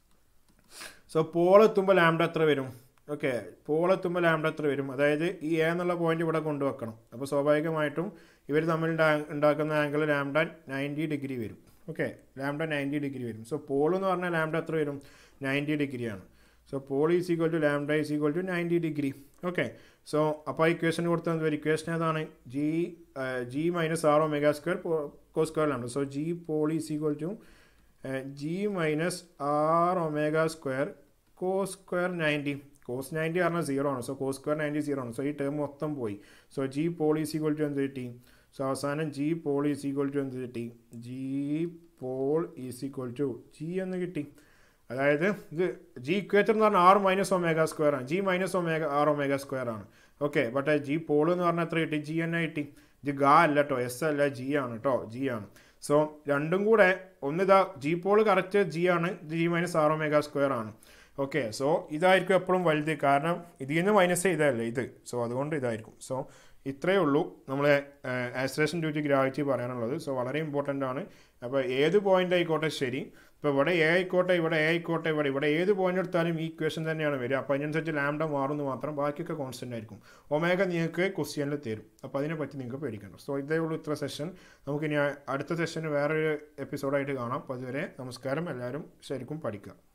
സോ പോൾ എത്തുമ്പോൾ ലാംഡ എത്ര വരും ഓക്കെ പോൾ എത്തുമ്പോൾ ലാംഡ എത്ര വരും അതായത് ഈ എ എന്നുള്ള പോയിന്റ് ഇവിടെ കൊണ്ടുവെക്കണം അപ്പോൾ സ്വാഭാവികമായിട്ടും ഇവർ തമ്മിൽ ഉണ്ടാക്കുന്ന ആംഗിൾ ലാംഡ നയൻറ്റി ഡിഗ്രി വരും ഓക്കെ ലാംഡ നയൻറ്റി ഡിഗ്രി വരും സോ പോൾ എന്ന് പറഞ്ഞാൽ ലാംഡ എത്ര വരും നയൻറ്റി ഡിഗ്രിയാണ് so pole is equal to lambda is equal to ninety degree okay so അപ്പോൾ ഇക്വേഷൻ കൊടുത്തത് വരും ഇക്വേഷൻ ഏതാണ് G G minus R omega square cos സ്ക്വയറിലാണ് so G poly is equal to G minus R omega square cos square ninety cos ninety പറഞ്ഞാൽ സീറോ ആണ് so cos square ninety zero ആണ് സോ ഈ ടേം മൊത്തം പോയി so G poly is equal to എന്ത് കിട്ടി സോ അവസാനം g pole is equal to എന്ത് കിട്ടി g pole is equal to g എന്ന് കിട്ടി അതായത് ഇത് ജി ഇക്വേറ്റർ എന്ന് പറഞ്ഞാൽ ആർ മൈനസ് ഒമേഗ സ്ക്വയർ ആണ് g minus omega r omega square ആണ് ഓക്കെ ബട്ട് ജി പോൾ എന്ന് പറഞ്ഞാൽ എത്ര കിട്ടി ജി തന്നെ കിട്ടി ഇത് ഗാ അല്ല കേട്ടോ എസ് അല്ല ജി ആണ് കേട്ടോ ജി ആണ് സോ രണ്ടും കൂടെ ഒന്ന് ഇതാ ജി പോൾ കറക്റ്റ് ജി ആണ് g minus R omega square ആണ് ഓക്കെ സോ ഇതായിരിക്കും എപ്പോഴും വലുത് കാരണം ഇതിൽ നിന്ന് മൈനസ് ചെയ്തതല്ലേ ഇത് സോ അതുകൊണ്ട് ഇതായിരിക്കും സോ ഇത്രയേ ഉള്ളൂ നമ്മളെ ആസ്ട്രേഷൻ ഡ്യൂ ടു ഗ്രാവിറ്റി പറയാനുള്ളത് സോ വളരെ ഇമ്പോർട്ടൻ്റ് ആണ് അപ്പോൾ ഏത് പോയിന്റ് ആയിക്കോട്ടെ ശരി ഇപ്പോൾ ഇവിടെ എ ആയിക്കോട്ടെ ഇവിടെ എ ആയിക്കോട്ടെ ഇവിടെ ഇവിടെ ഏത് പോയിന്റ് എടുത്താലും ഈ ഇക്വേഷൻ തന്നെയാണ് വരിക അപ്പോൾ അതിനനുസരിച്ച് ലാംഡ മാറുന്നു മാത്രം ബാക്കിയൊക്കെ കോൺസ്റ്റൻ്റ് ആയിരിക്കും ഒമേഗ നിങ്ങൾക്ക് ക്വസ്റ്റ്യനിൽ തരും അപ്പോൾ അതിനെപ്പറ്റി നിങ്ങൾക്ക് പേടിക്കണം സോ ഇതേ ഉള്ളൂ ഇത്ര സെഷൻ നമുക്കിനി അടുത്ത സെഷന് വേറൊരു എപ്പിസോഡായിട്ട് കാണാം അപ്പോൾ അതുവരെ നമസ്കാരം എല്ലാവരും ശരിക്കും പഠിക്കുക